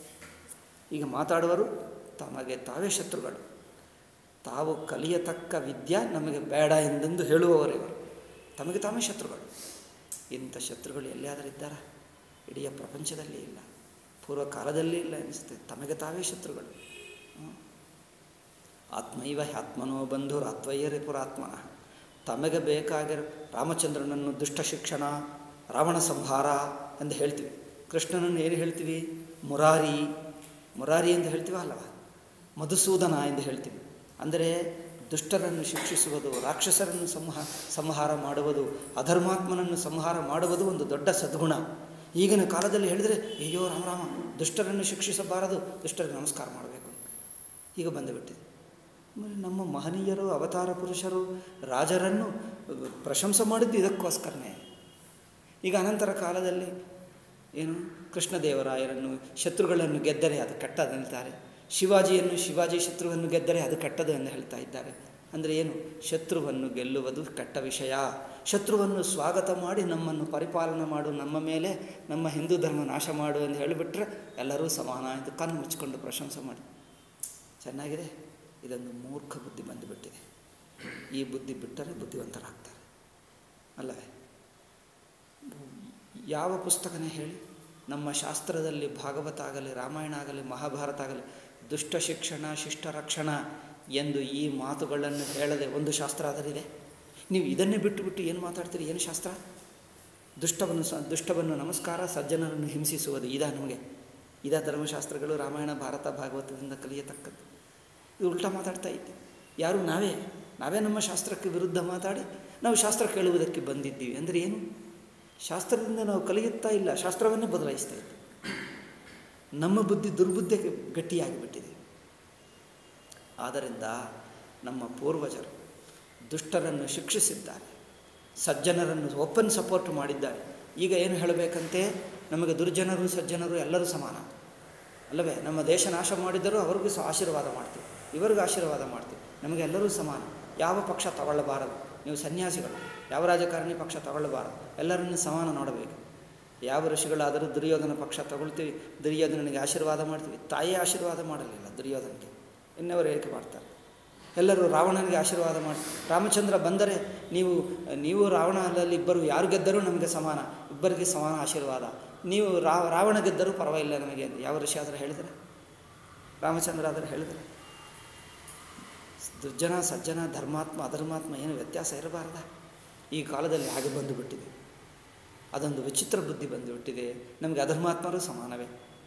ಈಗ ಮಾತಾಡುವರು ತಮಗೆ ತಾವೇ ಶತ್ರುಗಳು ತಾವು ಕಲಿಯತಕ್ಕ ವಿದ್ಯೆ ನಮಗೆ ಬೇಡ ಎಂದೆಂದು ಹೇಳುವವರು ಇವರು ತಮಗೆ ತಾವೇ ಶತ್ರುಗಳು ಇಂಥ ಶತ್ರುಗಳು ಎಲ್ಲಿಯಾದರೂ ಇದ್ದಾರಾ ಇಡೀ ಪ್ರಪಂಚದಲ್ಲಿ ಇಲ್ಲ ಪೂರ್ವ ಕಾಲದಲ್ಲಿ ಇಲ್ಲ ಅನಿಸುತ್ತೆ ತಮಗೆ ತಾವೇ ಶತ್ರುಗಳು ಹ್ಮ್. ಆತ್ಮೈವ ಹ್ಯಾತ್ಮನೋ ಬಂಧುರು ಆತ್ಮಯ್ಯರೇ ಪುರಾತ್ಮನ ತಮಗೆ ಬೇಕಾಗಿರೋ ರಾಮಚಂದ್ರನನ್ನು ದುಷ್ಟ ಶಿಕ್ಷಣ ರಾವಣ ಸಂಹಾರ ಎಂದು ಹೇಳ್ತೀವಿ ಕೃಷ್ಣನನ್ನು ಏನು ಹೇಳ್ತೀವಿ ಮುರಾರಿ ಮುರಾರಿ ಎಂದು ಹೇಳ್ತೀವ ಅಲ್ಲವ ಮಧುಸೂದನ ಎಂದು ಹೇಳ್ತೀವಿ ಅಂದರೆ ದುಷ್ಟರನ್ನು ಶಿಕ್ಷಿಸುವುದು ರಾಕ್ಷಸರನ್ನು ಸಂಹ ಸಂಹಾರ ಮಾಡುವುದು ಅಧರ್ಮಾತ್ಮನನ್ನು ಸಂಹಾರ ಮಾಡುವುದು ಒಂದು ದೊಡ್ಡ ಸದ್ಗುಣ ಈಗಿನ ಕಾಲದಲ್ಲಿ ಹೇಳಿದರೆ ಅಯ್ಯೋ ರಾಮ ರಾಮ ದುಷ್ಟರನ್ನು ಶಿಕ್ಷಿಸಬಾರದು ದುಷ್ಟರಿಗೆ ನಮಸ್ಕಾರ ಮಾಡಬೇಕು ಈಗ ಬಂದುಬಿಟ್ಟಿದೆ ಆಮೇಲೆ ನಮ್ಮ ಮಹನೀಯರು ಅವತಾರ ಪುರುಷರು ರಾಜರನ್ನು ಪ್ರಶಂಸೆ ಮಾಡಿದ್ದು ಇದಕ್ಕೋಸ್ಕರನೇ ಈಗ ಅನಂತರ ಕಾಲದಲ್ಲಿ ಏನು ಕೃಷ್ಣದೇವರಾಯರನ್ನು ಶತ್ರುಗಳನ್ನು ಗೆದ್ದರೆ ಅದು ಕೆಟ್ಟದಂತಾರೆ ಶಿವಾಜಿಯನ್ನು ಶಿವಾಜಿ ಶತ್ರುವನ್ನು ಗೆದ್ದರೆ ಅದು ಕೆಟ್ಟದು ಎಂದು ಹೇಳ್ತಾ ಇದ್ದಾರೆ ಅಂದರೆ ಏನು ಶತ್ರುವನ್ನು ಗೆಲ್ಲುವುದು ಕೆಟ್ಟ ವಿಷಯ ಶತ್ರುವನ್ನು ಸ್ವಾಗತ ಮಾಡಿ ನಮ್ಮನ್ನು ಪರಿಪಾಲನೆ ಮಾಡು ನಮ್ಮ ಮೇಲೆ ನಮ್ಮ ಹಿಂದೂ ಧರ್ಮ ನಾಶ ಮಾಡು ಎಂದು ಹೇಳಿಬಿಟ್ರೆ ಎಲ್ಲರೂ ಸಮಾನ ಎಂದು ಕಣ್ಣು ಮುಚ್ಚಿಕೊಂಡು ಪ್ರಶಂಸೆ ಮಾಡಿ ಚೆನ್ನಾಗಿದೆ ಇದೊಂದು ಮೂರ್ಖ ಬುದ್ಧಿ ಬಂದುಬಿಟ್ಟಿದೆ ಈ ಬುದ್ಧಿ ಬಿಟ್ಟರೆ ಬುದ್ಧಿವಂತರಾಗ್ತಾರೆ ಅಲ್ಲವೇ ಯಾವ ಪುಸ್ತಕನೇ ಹೇಳಿ ನಮ್ಮ ಶಾಸ್ತ್ರದಲ್ಲಿ ಭಾಗವತ ಆಗಲಿ ರಾಮಾಯಣ ಆಗಲಿ ಮಹಾಭಾರತ ಆಗಲಿ ದುಷ್ಟ ಶಿಕ್ಷಣ ಶಿಷ್ಟ ರಕ್ಷಣ ಎಂದು ಈ ಮಾತುಗಳನ್ನು ಹೇಳದೆ ಒಂದು ಶಾಸ್ತ್ರ ಅದರಿದೆ ನೀವು ಇದನ್ನೇ ಬಿಟ್ಟು ಬಿಟ್ಟು ಏನು ಮಾತಾಡ್ತೀರಿ ಏನು ಶಾಸ್ತ್ರ ದುಷ್ಟವನ್ನು ಸ ದುಷ್ಟವನ್ನು ನಮಸ್ಕಾರ ಸಜ್ಜನರನ್ನು ಹಿಂಸಿಸುವುದು ಇದಾ ನಮಗೆ ಇದಾ ಧರ್ಮಶಾಸ್ತ್ರಗಳು ರಾಮಾಯಣ ಭಾರತ ಭಾಗವತದಿಂದ ಕಲಿಯತಕ್ಕದ್ದು ಇದು ಉಲ್ಟಾ ಮಾತಾಡ್ತಾ ಇದ್ದೆ ಯಾರು ನಾವೇ ನಾವೇ ನಮ್ಮ ಶಾಸ್ತ್ರಕ್ಕೆ ವಿರುದ್ಧ ಮಾತಾಡಿ ನಾವು ಶಾಸ್ತ್ರ ಕೇಳುವುದಕ್ಕೆ ಬಂದಿದ್ದೀವಿ ಅಂದರೆ ಏನು ಶಾಸ್ತ್ರದಿಂದ ನಾವು ಕಲಿಯುತ್ತಾ ಇಲ್ಲ ಶಾಸ್ತ್ರವನ್ನೇ ಬದಲಾಯಿಸ್ತಾ ಇದ್ದೀವಿ ನಮ್ಮ ಬುದ್ಧಿ ದುರ್ಬುದ್ಧಿ ಗಟ್ಟಿಯಾಗಿಬಿಟ್ಟಿದೆ ಆದ್ದರಿಂದ ನಮ್ಮ ಪೂರ್ವಜರು ದುಷ್ಟರನ್ನು ಶಿಕ್ಷಿಸಿದ್ದಾರೆ ಸಜ್ಜನರನ್ನು ಓಪನ್ ಸಪೋರ್ಟ್ ಮಾಡಿದ್ದಾರೆ ಈಗ ಏನು ಹೇಳಬೇಕಂತೆ ನಮಗೆ ದುರ್ಜನರು ಸಜ್ಜನರು ಎಲ್ಲರೂ ಸಮಾನ ಅಲ್ಲವೇ ನಮ್ಮ ದೇಶ ನಾಶ ಮಾಡಿದರೂ ಅವ್ರಿಗೂ ಸಹ ಆಶೀರ್ವಾದ ಮಾಡ್ತೀವಿ ಇವರಿಗೂ ಆಶೀರ್ವಾದ ಮಾಡ್ತೀವಿ ನಮಗೆಲ್ಲರೂ ಸಮಾನ ಯಾವ ಪಕ್ಷ ತಗೊಳ್ಳಬಾರದು ನೀವು ಸನ್ಯಾಸಿಗಳು ಯಾವ ರಾಜಕಾರಣಿ ಪಕ್ಷ ತಗೊಳ್ಳಬಾರದು ಎಲ್ಲರನ್ನೂ ಸಮಾನ ನೋಡಬೇಕು ಯಾವ ಋಷಿಗಳಾದರೂ ದುರ್ಯೋಧನ ಪಕ್ಷ ತಗೊಳ್ತೀವಿ ದುರ್ಯೋಧನನಿಗೆ ಆಶೀರ್ವಾದ ಮಾಡ್ತೀವಿ ತಾಯಿಯೇ ಆಶೀರ್ವಾದ ಮಾಡಲಿಲ್ಲ ದುರ್ಯೋಧನಿಗೆ ಇನ್ನವರು ಏಕೆ ಮಾಡ್ತಾರೆ ಎಲ್ಲರೂ ರಾವಣನಿಗೆ ಆಶೀರ್ವಾದ ಮಾಡಿ ರಾಮಚಂದ್ರ ಬಂದರೆ ನೀವು ನೀವು ರಾವಣ ಅಲ್ಲಲ್ಲಿ ಇಬ್ಬರು ಯಾರು ಗೆದ್ದರೂ ನಮಗೆ ಸಮಾನ ಇಬ್ಬರಿಗೆ ಸಮಾನ ಆಶೀರ್ವಾದ ನೀವು ರಾ ರಾವಣ ಗೆದ್ದರೂ ಪರವಾಗಿಲ್ಲ ನಮಗೆ ಅಂತ ಯಾವ ಋಷಿ ಆದರೂ ಹೇಳಿದರೆ ರಾಮಚಂದ್ರ ಆದರೆ ಹೇಳಿದರೆ ದುರ್ಜನ ಸಜ್ಜನ ಧರ್ಮಾತ್ಮ ಅಧರ್ಮಾತ್ಮ ಏನು ವ್ಯತ್ಯಾಸ ಇರಬಾರ್ದ ಈ ಕಾಲದಲ್ಲಿ ಹಾಗೆ ಬಂದುಬಿಟ್ಟಿದೆ ಅದೊಂದು ವಿಚಿತ್ರ ಬುದ್ಧಿ ಬಂದುಬಿಟ್ಟಿದೆ ನಮಗೆ ಅಧರ್ಮಾತ್ಮರು ಸಮಾನವೇ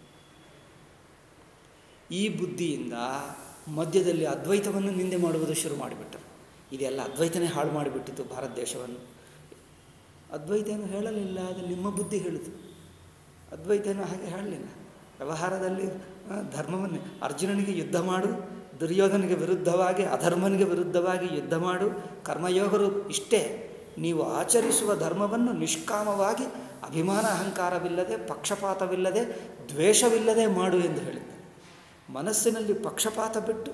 ಈ ಬುದ್ಧಿಯಿಂದ ಮಧ್ಯದಲ್ಲಿ ಅದ್ವೈತವನ್ನು ನಿಂದೆ ಮಾಡುವುದು ಶುರು ಮಾಡಿಬಿಟ್ಟರು ಇದೆಲ್ಲ ಅದ್ವೈತನೇ ಹಾಳು ಮಾಡಿಬಿಟ್ಟಿತು ಭಾರತ ದೇಶವನ್ನು ಅದ್ವೈತ ಏನು ಹೇಳಲಿಲ್ಲ ಅದು ನಿಮ್ಮ ಬುದ್ಧಿ ಹೇಳಿತು ಅದ್ವೈತನೂ ಹಾಗೆ ಹೇಳಲಿಲ್ಲ ವ್ಯವಹಾರದಲ್ಲಿ ಆ, ಧರ್ಮವನ್ನು ಅರ್ಜುನನಿಗೆ ಯುದ್ಧ ಮಾಡು ದುರ್ಯೋಧನಿಗೆ ವಿರುದ್ಧವಾಗಿ ಅಧರ್ಮನಿಗೆ ವಿರುದ್ಧವಾಗಿ ಯುದ್ಧ ಮಾಡು ಕರ್ಮಯೋಗರು ಇಷ್ಟೇ ನೀವು ಆಚರಿಸುವ ಧರ್ಮವನ್ನು ನಿಷ್ಕಾಮವಾಗಿ ಅಭಿಮಾನ ಅಹಂಕಾರವಿಲ್ಲದೆ ಪಕ್ಷಪಾತವಿಲ್ಲದೆ ದ್ವೇಷವಿಲ್ಲದೆ ಮಾಡು ಎಂದು ಹೇಳಿದ್ದೆ ಮನಸ್ಸಿನಲ್ಲಿ ಪಕ್ಷಪಾತ ಬಿಟ್ಟು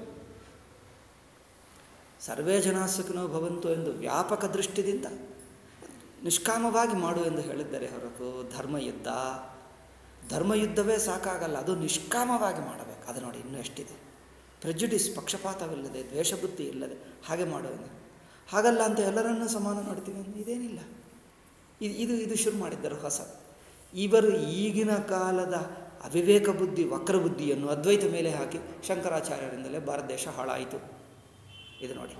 ಸರ್ವೇ ಜನ ಸುಖಿನೋ ಭವಂತು ಎಂದು ವ್ಯಾಪಕ ದೃಷ್ಟಿದಿಂದ ನಿಷ್ಕಾಮವಾಗಿ ಮಾಡು ಎಂದು ಹೇಳಿದ್ದಾರೆ ಹೊರತು ಧರ್ಮಯುದ್ಧ ಧರ್ಮಯುದ್ಧವೇ ಸಾಕಾಗಲ್ಲ ಅದು ನಿಷ್ಕಾಮವಾಗಿ ಮಾಡಬೇಕು ಅದು ನೋಡಿ ಇನ್ನೂ ಎಷ್ಟಿದೆ ಪ್ರೆಜುಡಿಸ್ ಪಕ್ಷಪಾತವಿಲ್ಲದೆ ದ್ವೇಷಬುದ್ಧಿ ಇಲ್ಲದೆ ಹಾಗೆ ಮಾಡುವುದು ಹಾಗಲ್ಲ ಅಂತ ಎಲ್ಲರನ್ನೂ ಸಮಾನ ಮಾಡ್ತೀವಿ ಅಂದ್ರೆ ಇದೇನಿಲ್ಲ ಇದು ಇದು ಇದು ಶುರು ಮಾಡಿದ್ದರು ಹೊಸ ಇವರು ಈಗಿನ ಕಾಲದ ಅವಿವೇಕ ಬುದ್ಧಿ ವಕ್ರ ಬುದ್ಧಿಯನ್ನು ಅದ್ವೈತ ಮೇಲೆ ಹಾಕಿ ಶಂಕರಾಚಾರ್ಯರಿಂದಲೇ ಭಾರತ ದೇಶ ಹಾಳಾಯಿತು ಇದು ನೋಡಿ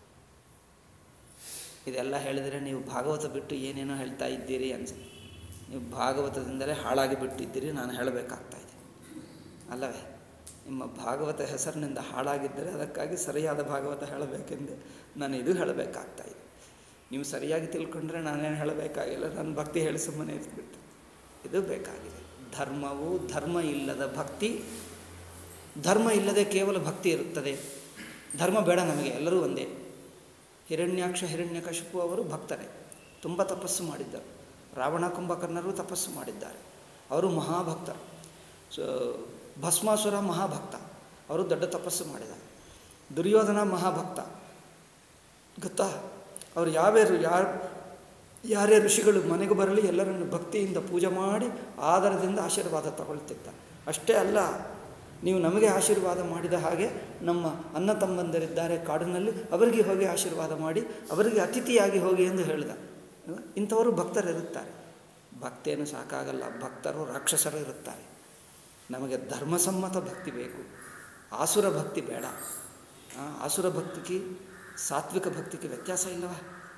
ಇದೆಲ್ಲ ಹೇಳಿದರೆ ನೀವು ಭಾಗವತ ಬಿಟ್ಟು ಏನೇನೋ ಹೇಳ್ತಾ ಇದ್ದೀರಿ ಅನ್ಸುತ್ತೆ ನೀವು ಭಾಗವತದಿಂದಲೇ ಹಾಳಾಗಿ ಬಿಟ್ಟಿದ್ದೀರಿ ನಾನು ಹೇಳಬೇಕಾಗ್ತಾ ಇದೆ ಅಲ್ಲವೇ ನಿಮ್ಮ ಭಾಗವತ ಹೆಸರಿನಿಂದ ಹಾಳಾಗಿದ್ದರೆ ಅದಕ್ಕಾಗಿ ಸರಿಯಾದ ಭಾಗವತ ಹೇಳಬೇಕೆಂದು ನಾನು ಇದು ಹೇಳಬೇಕಾಗ್ತಾ ಇದೆ ನೀವು ಸರಿಯಾಗಿ ತಿಳ್ಕೊಂಡ್ರೆ ನಾನೇನು ಹೇಳಬೇಕಾಗಿಲ್ಲ ನಾನು ಭಕ್ತಿ ಹೇಳಿ ಸುಮ್ಮನೆ ಇದ್ಬಿಟ್ಟು ಇದು ಬೇಕಾಗಿದೆ ಧರ್ಮವು ಧರ್ಮ ಇಲ್ಲದ ಭಕ್ತಿ ಧರ್ಮ ಇಲ್ಲದೆ ಕೇವಲ ಭಕ್ತಿ ಇರುತ್ತದೆ ಧರ್ಮ ಬೇಡ ನಮಗೆ ಎಲ್ಲರೂ ಒಂದೇ ಹಿರಣ್ಯಾಕ್ಷ ಹಿರಣ್ಯಕಶಿಪು ಅವರು ಭಕ್ತರೇ ತುಂಬ ತಪಸ್ಸು ಮಾಡಿದ್ದರು ರಾವಣ ಕುಂಭಕರ್ಣರು ತಪಸ್ಸು ಮಾಡಿದ್ದಾರೆ ಅವರು ಮಹಾಭಕ್ತರು ಸೊ ಭಸ್ಮಾಸುರ ಮಹಾಭಕ್ತ ಅವರು ದೊಡ್ಡ ತಪಸ್ಸು ಮಾಡಿದ ದುರ್ಯೋಧನ ಮಹಾಭಕ್ತ ಗೊತ್ತಾ ಅವರು ಯಾವ್ಯಾರು ಯಾರು ಯಾರೇ ಋಷಿಗಳು ಮನೆಗೆ ಬರಲಿ ಎಲ್ಲರನ್ನು ಭಕ್ತಿಯಿಂದ ಪೂಜೆ ಮಾಡಿ ಆಧಾರದಿಂದ ಆಶೀರ್ವಾದ ತಗೊಳ್ತಿದ್ದ ಅಷ್ಟೇ ಅಲ್ಲ ನೀವು ನಮಗೆ ಆಶೀರ್ವಾದ ಮಾಡಿದ ಹಾಗೆ ನಮ್ಮ ಅಣ್ಣ ತಮ್ಮಂದರಿದ್ದಾರೆ ಕಾಡಿನಲ್ಲಿ ಅವರಿಗೆ ಹೋಗಿ ಆಶೀರ್ವಾದ ಮಾಡಿ ಅವರಿಗೆ ಅತಿಥಿಯಾಗಿ ಹೋಗಿ ಎಂದು ಹೇಳಿದ ಇಂಥವರು ಭಕ್ತರಿರುತ್ತಾರೆ ಭಕ್ತೇನು ಸಾಕಾಗಲ್ಲ ಭಕ್ತರು ರಾಕ್ಷಸರು ಇರುತ್ತಾರೆ ನಮಗೆ ಧರ್ಮಸಮ್ಮತ ಭಕ್ತಿ ಬೇಕು ಆಸುರ ಭಕ್ತಿ ಬೇಡ ಆ, ಆಸುರ ಭಕ್ತಿಗೆ ಸಾತ್ವಿಕ ಭಕ್ತಿಗೆ ವ್ಯತ್ಯಾಸ ಇಲ್ಲವಾ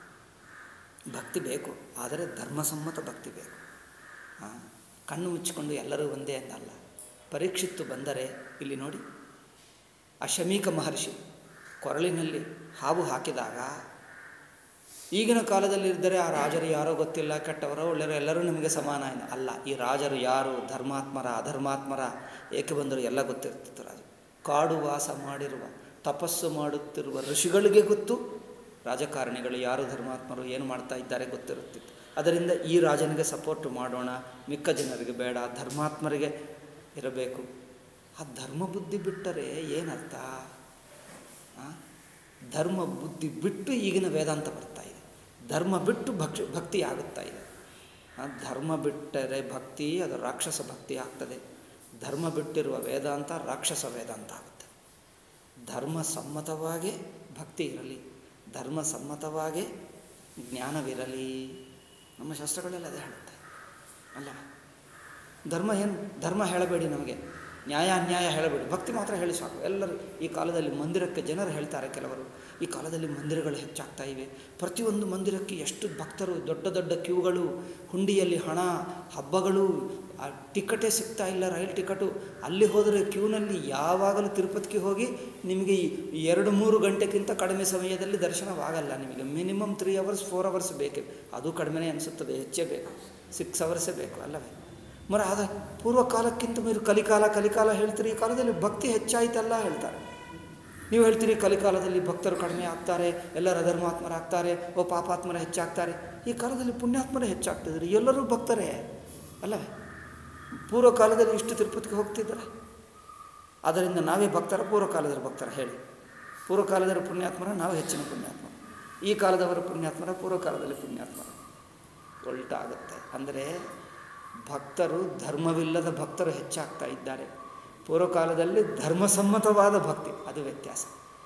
ಭಕ್ತಿ ಬೇಕು ಆದರೆ ಧರ್ಮಸಮ್ಮತ ಭಕ್ತಿ ಬೇಕು ಆ, ಕಣ್ಣು ಮುಚ್ಚಿಕೊಂಡು ಎಲ್ಲರೂ ಒಂದೇ ಎಂದಲ್ಲ ಪರೀಕ್ಷಿತ್ತು ಬಂದರೆ ಇಲ್ಲಿ ನೋಡಿ ಆ ಶಮೀಕ ಮಹರ್ಷಿ ಕೊರಳಿನಲ್ಲಿ ಹಾವು ಹಾಕಿದಾಗ ಈಗಿನ ಕಾಲದಲ್ಲಿ ಇದ್ದರೆ ಆ ರಾಜರು ಯಾರೋ ಗೊತ್ತಿಲ್ಲ ಕೆಟ್ಟವರೋ ಒಳ್ಳೆಯರೋ ಎಲ್ಲರೂ ನಿಮಗೆ ಸಮಾನ ಏನು ಅಲ್ಲ ಈ ರಾಜರು ಯಾರು ಧರ್ಮಾತ್ಮರ ಅಧರ್ಮಾತ್ಮರ ಏಕೆ ಬಂದರು ಎಲ್ಲ ಗೊತ್ತಿರ್ತಿತ್ತು ರಾಜ ಕಾಡು ವಾಸ ಮಾಡಿರುವ ತಪಸ್ಸು ಮಾಡುತ್ತಿರುವ ಋಷಿಗಳಿಗೆ ಗೊತ್ತು ರಾಜಕಾರಣಿಗಳು ಯಾರು ಧರ್ಮಾತ್ಮರು ಏನು ಮಾಡ್ತಾ ಇದ್ದಾರೆ ಗೊತ್ತಿರುತ್ತಿತ್ತು ಅದರಿಂದ ಈ ರಾಜನಿಗೆ ಸಪೋರ್ಟ್ ಮಾಡೋಣ ಮಿಕ್ಕ ಜನರಿಗೆ ಬೇಡ ಧರ್ಮಾತ್ಮರಿಗೆ ಇರಬೇಕು ಆ ಧರ್ಮ ಬುದ್ಧಿ ಬಿಟ್ಟರೆ ಏನರ್ಥ ಆ? ಧರ್ಮ ಬುದ್ಧಿ ಬಿಟ್ಟು ಈಗಿನ ವೇದಾಂತ ಬರ್ತಾ ಇದೆ ಧರ್ಮ ಬಿಟ್ಟು ಭಕ್ಷ ಭಕ್ತಿ ಆಗುತ್ತಾ ಇದೆ ಆ ಧರ್ಮ ಬಿಟ್ಟರೆ ಭಕ್ತಿ ಅದು ರಾಕ್ಷಸ ಭಕ್ತಿ ಆಗ್ತದೆ ಧರ್ಮ ಬಿಟ್ಟಿರುವ ವೇದಾಂತ ರಾಕ್ಷಸ ವೇದಾಂತ ಆಗುತ್ತೆ ಧರ್ಮ ಸಮ್ಮತವಾಗಿ ಭಕ್ತಿ ಇರಲಿ ಧರ್ಮ ಸಮ್ಮತವಾಗಿ ಜ್ಞಾನವಿರಲಿ ನಮ್ಮ ಶಾಸ್ತ್ರಗಳೆಲ್ಲ ಅದೇ ಹೇಳುತ್ತೆ ಅಲ್ಲ ಧರ್ಮ ಏನು ಧರ್ಮ ಹೇಳಬೇಡಿ ನಮಗೆ ನ್ಯಾಯ ಅನ್ಯಾಯ ಹೇಳಬೇಡಿ ಭಕ್ತಿ ಮಾತ್ರ ಹೇಳಿ ಸಾಕು ಎಲ್ಲರೂ ಈ ಕಾಲದಲ್ಲಿ ಮಂದಿರಕ್ಕೆ ಜನರು ಹೇಳ್ತಾರೆ ಕೆಲವರು ಈ ಕಾಲದಲ್ಲಿ ಮಂದಿರಗಳು ಹೆಚ್ಚಾಗ್ತಾ ಇವೆ ಪ್ರತಿಯೊಂದು ಮಂದಿರಕ್ಕೆ ಎಷ್ಟು ಭಕ್ತರು ದೊಡ್ಡ ದೊಡ್ಡ ಕ್ಯೂಗಳು ಹುಂಡಿಯಲ್ಲಿ ಹಣ ಹಬ್ಬಗಳು ಆ ಟಿಕೆಟೇ ಸಿಗ್ತಾ ಇಲ್ಲ ರೈಲ್ ಟಿಕೆಟು ಅಲ್ಲಿ ಹೋದರೆ ಕ್ಯೂನಲ್ಲಿ ಯಾವಾಗಲೂ ತಿರುಪತಿಗೆ ಹೋಗಿ ನಿಮಗೆ ಈ ಎರಡು ಮೂರು ಗಂಟೆಗಿಂತ ಕಡಿಮೆ ಸಮಯದಲ್ಲಿ ದರ್ಶನವಾಗಲ್ಲ ನಿಮಗೆ minimum three hours four hours ಬೇಕು ಅದು ಕಡಿಮೆನೇ ಅನಿಸುತ್ತದೆ ಹೆಚ್ಚೇ ಬೇಕು ಸಿಕ್ಸ್ ಅವರ್ಸೇ ಬೇಕು ಅಲ್ಲವೇ ಮರ ಅದ ಪೂರ್ವ ಕಾಲಕ್ಕಿಂತ మీరు ಕಲಿಕಾಲ ಕಲಿಕಾಲ ಹೇಳ್ತೀರಿ ಈ ಕಾಲದಲ್ಲಿ ಭಕ್ತಿ ಹೆಚ್ಚಾಯ್ತಲ್ಲ ಹೇಳ್ತಾರೆ ನೀವು ಹೇಳ್ತೀರಿ ಕಲಿಕಾಲದಲ್ಲಿ ಭಕ್ತರು ಕಡಿಮೆ ಆಗ್ತಾರೆ ಎಲ್ಲರ ಅಧರ್ಮಾತ್ಮರಾಗ್ತಾರೆ ಓ ಪಾಪಾತ್ಮರ ಹೆಚ್ಚಾಗ್ತಾರೆ ಈ ಕಾಲದಲ್ಲಿ ಪುಣ್ಯಾತ್ಮರೇ ಹೆಚ್ಚಾಗ್ತಿದ್ರು ಎಲ್ಲರೂ ಭಕ್ತರೇ ಅಲ್ಲವೇ ಪೂರ್ವ ಕಾಲದಲ್ಲಿ ಇಷ್ಟು ತಿರುಪತಿಗೆ ಹೋಗ್ತಿದ್ದಾರೆ ಆದ್ದರಿಂದ ನಾವೇ ಭಕ್ತರ ಪೂರ್ವ ಕಾಲದಲ್ಲಿ ಭಕ್ತರ ಹೇಳಿ ಪೂರ್ವಕಾಲದವರ ಪುಣ್ಯಾತ್ಮರ ನಾವು ಹೆಚ್ಚಿನ ಪುಣ್ಯಾತ್ಮ ಈ ಕಾಲದವರ ಪುಣ್ಯಾತ್ಮರ ಪೂರ್ವಕಾಲದಲ್ಲಿ ಪುಣ್ಯಾತ್ಮರ ಉಲ್ಟಾಗುತ್ತೆ ಅಂದರೆ ಭಕ್ತರು ಧರ್ಮವಿಲ್ಲದ ಭಕ್ತರು ಹೆಚ್ಚಾಗ್ತಾ ಇದ್ದಾರೆ ಪೂರ್ವಕಾಲದಲ್ಲಿ ಧರ್ಮಸಮ್ಮತವಾದ ಭಕ್ತಿ ಅದು ವ್ಯತ್ಯಾಸ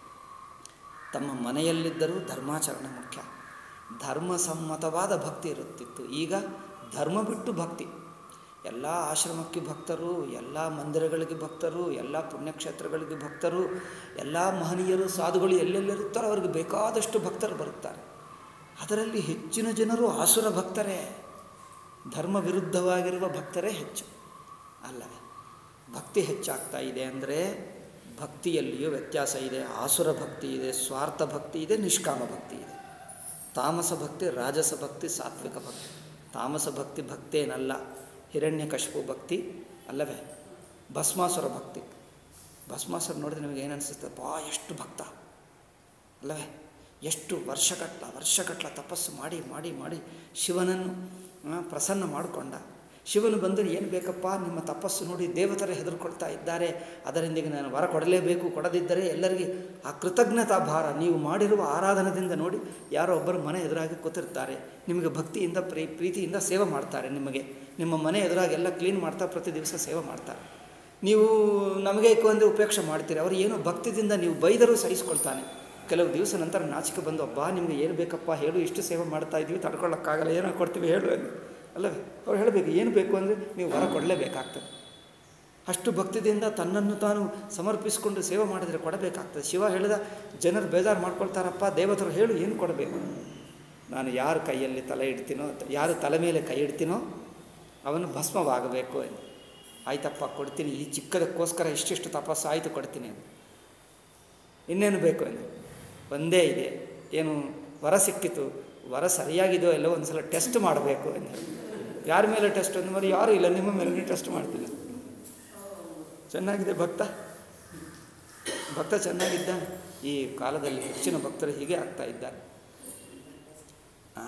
ತಮ್ಮ ಮನೆಯಲ್ಲಿದ್ದರೂ ಧರ್ಮಾಚರಣೆ ಮುಖ್ಯ ಧರ್ಮಸಮ್ಮತವಾದ ಭಕ್ತಿ ಇರುತ್ತಿತ್ತು ಈಗ ಧರ್ಮ ಬಿಟ್ಟು ಭಕ್ತಿ ಎಲ್ಲ ಆಶ್ರಮಕ್ಕೆ ಭಕ್ತರು ಎಲ್ಲ ಮಂದಿರಗಳಿಗೆ ಭಕ್ತರು ಎಲ್ಲ ಪುಣ್ಯಕ್ಷೇತ್ರಗಳಿಗೆ ಭಕ್ತರು ಎಲ್ಲ ಮಹನೀಯರು ಸಾಧುಗಳು ಎಲ್ಲೆಲ್ಲಿರುತ್ತಾರೋ ಅವ್ರಿಗೆ ಬೇಕಾದಷ್ಟು ಭಕ್ತರು ಬರುತ್ತಾರೆ ಅದರಲ್ಲಿ ಹೆಚ್ಚಿನ ಜನರು ಆಸುರ ಭಕ್ತರೇ ಧರ್ಮ ವಿರುದ್ಧವಾಗಿರುವ ಭಕ್ತರೇ ಹೆಚ್ಚು ಅಲ್ಲವೇ ಭಕ್ತಿ ಹೆಚ್ಚಾಗ್ತಾ ಇದೆ ಅಂದರೆ ಭಕ್ತಿಯಲ್ಲಿಯೂ ವ್ಯತ್ಯಾಸ ಇದೆ ಆಸುರ ಭಕ್ತಿ ಇದೆ ಸ್ವಾರ್ಥ ಭಕ್ತಿ ಇದೆ ನಿಷ್ಕಾಮ ಭಕ್ತಿ ಇದೆ ತಾಮಸ ಭಕ್ತಿ ರಾಜಸ ಭಕ್ತಿ ಸಾತ್ವಿಕ ಭಕ್ತಿ ತಾಮಸ ಭಕ್ತಿ ಭಕ್ತೇನಲ್ಲ ಹಿರಣ್ಯಕಶಿಪು ಭಕ್ತಿ ಅಲ್ಲವೇ ಭಸ್ಮಾಸುರ ಭಕ್ತಿ ಭಸ್ಮಾಸುರ ನೋಡಿದ್ರೆ ನಿಮಗೆ ಏನು ಅನಿಸುತ್ತೆ ಬಾ ಎಷ್ಟು ಭಕ್ತ ಅಲ್ಲವೇ ಎಷ್ಟು ವರ್ಷಗಟ್ಲ ವರ್ಷಗಟ್ಲ ತಪಸ್ಸು ಮಾಡಿ ಮಾಡಿ ಮಾಡಿ ಶಿವನನ್ನು ಆ, ಪ್ರಸನ್ನ ಮಾಡಿಕೊಂಡ ಶಿವನು ಬಂದರೆ ಏನು ಬೇಕಪ್ಪ ನಿಮ್ಮ ತಪಸ್ಸು ನೋಡಿ ದೇವತರೇ ಹೆದರ್ಕೊಳ್ತಾ ಇದ್ದಾರೆ ಅದರೊಂದಿಗೆ ನಾನು ವರ ಕೊಡಲೇಬೇಕು ಕೊಡದಿದ್ದರೆ ಎಲ್ಲರಿಗೆ ಆ ಕೃತಜ್ಞತಾ ಭಾರ ನೀವು ಮಾಡಿರುವ ಆರಾಧನದಿಂದ ನೋಡಿ ಯಾರೋ ಒಬ್ಬರು ಮನೆ ಎದುರಾಗಿ ಕೂತಿರ್ತಾರೆ ನಿಮಗೆ ಭಕ್ತಿಯಿಂದ ಪ್ರೀ ಪ್ರೀತಿಯಿಂದ ಸೇವೆ ಮಾಡ್ತಾರೆ ನಿಮಗೆ ನಿಮ್ಮ ಮನೆ ಎದುರಾಗಿ ಎಲ್ಲ ಕ್ಲೀನ್ ಮಾಡ್ತಾ ಪ್ರತಿ ದಿವಸ ಸೇವೆ ಮಾಡ್ತಾರೆ ನೀವು ನಮಗೆ ಒಂದು ಉಪೇಕ್ಷೆ ಮಾಡ್ತೀರಿ ಅವರು ಏನೋ ಭಕ್ತಿದಿಂದ ನೀವು ಬೈದರೂ ಸಹಿಸ್ಕೊಳ್ತಾನೆ ಕೆಲವು ದಿವಸ ನಂತರ ನಾಚಿಕೆ ಬಂದು ಅಬ್ಬಾ ನಿಮಗೆ ಏನು ಬೇಕಪ್ಪ ಹೇಳು ಇಷ್ಟು ಸೇವೆ ಮಾಡ್ತಾ ಇದ್ದೀವಿ ತಡ್ಕೊಳ್ಳೋಕ್ಕಾಗಲ್ಲ ಏನೋ ಕೊಡ್ತೀವಿ ಹೇಳು ಎಂದು ಅಲ್ಲವೇ ಅವ್ರು ಹೇಳಬೇಕು ಏನು ಬೇಕು ಅಂದರೆ ನೀವು ವರ ಕೊಡಲೇಬೇಕಾಗ್ತದೆ ಅಷ್ಟು ಭಕ್ತಿಯಿಂದ ತನ್ನನ್ನು ತಾನು ಸಮರ್ಪಿಸಿಕೊಂಡು ಸೇವೆ ಮಾಡಿದರೆ ಕೊಡಬೇಕಾಗ್ತದೆ ಶಿವ ಹೇಳಿದ ಜನರು ಬೇಜಾರು ಮಾಡ್ಕೊಳ್ತಾರಪ್ಪ ದೇವತರು ಹೇಳು ಏನು ಕೊಡಬೇಕು ನಾನು ಯಾರ ಕೈಯಲ್ಲಿ ತಲೆ ಇಡ್ತೀನೋ ಯಾರು ತಲೆ ಮೇಲೆ ಕೈ ಇಡ್ತೀನೋ ಅವನು ಭಸ್ಮವಾಗಬೇಕು ಎಂದು ಆಯ್ತಪ್ಪ ಕೊಡ್ತೀನಿ ಈ ಚಿಕ್ಕದಕ್ಕೋಸ್ಕರ ಇಷ್ಟಿಷ್ಟು ತಪಸ್ಸು ಆಯಿತು ಕೊಡ್ತೀನಿ ಎಂದು ಇನ್ನೇನು ಬೇಕು ಎಂದು ಒಂದೇ ಇದೆ ಏನು ವರ ಸಿಕ್ಕಿತು ವರ ಸರಿಯಾಗಿದೆಯೋ ಎಲ್ಲೋ ಒಂದು ಸಲ ಟೆಸ್ಟ್ ಮಾಡಬೇಕು ಎಂದು ಹೇಳಿ ಯಾರ ಮೇಲೆ ಟೆಸ್ಟ್ ಅಂದ మరి ಯಾರು ಇಲ್ಲ ನಿಮ್ಮ ಮೇಲೆ ಟೆಸ್ಟ್ ಮಾಡ್ತೀನಿ ಚೆನ್ನಾಗಿದೆ ಭಕ್ತ ಭಕ್ತ ಚೆನ್ನಾಗಿದ್ದಾನೆ ಈ ಕಾಲದಲ್ಲಿ ಹೆಚ್ಚಿನ ಭಕ್ತರು ಹೀಗೆ ಆಗ್ತಾ ಇದ್ದಾರೆ ಆ?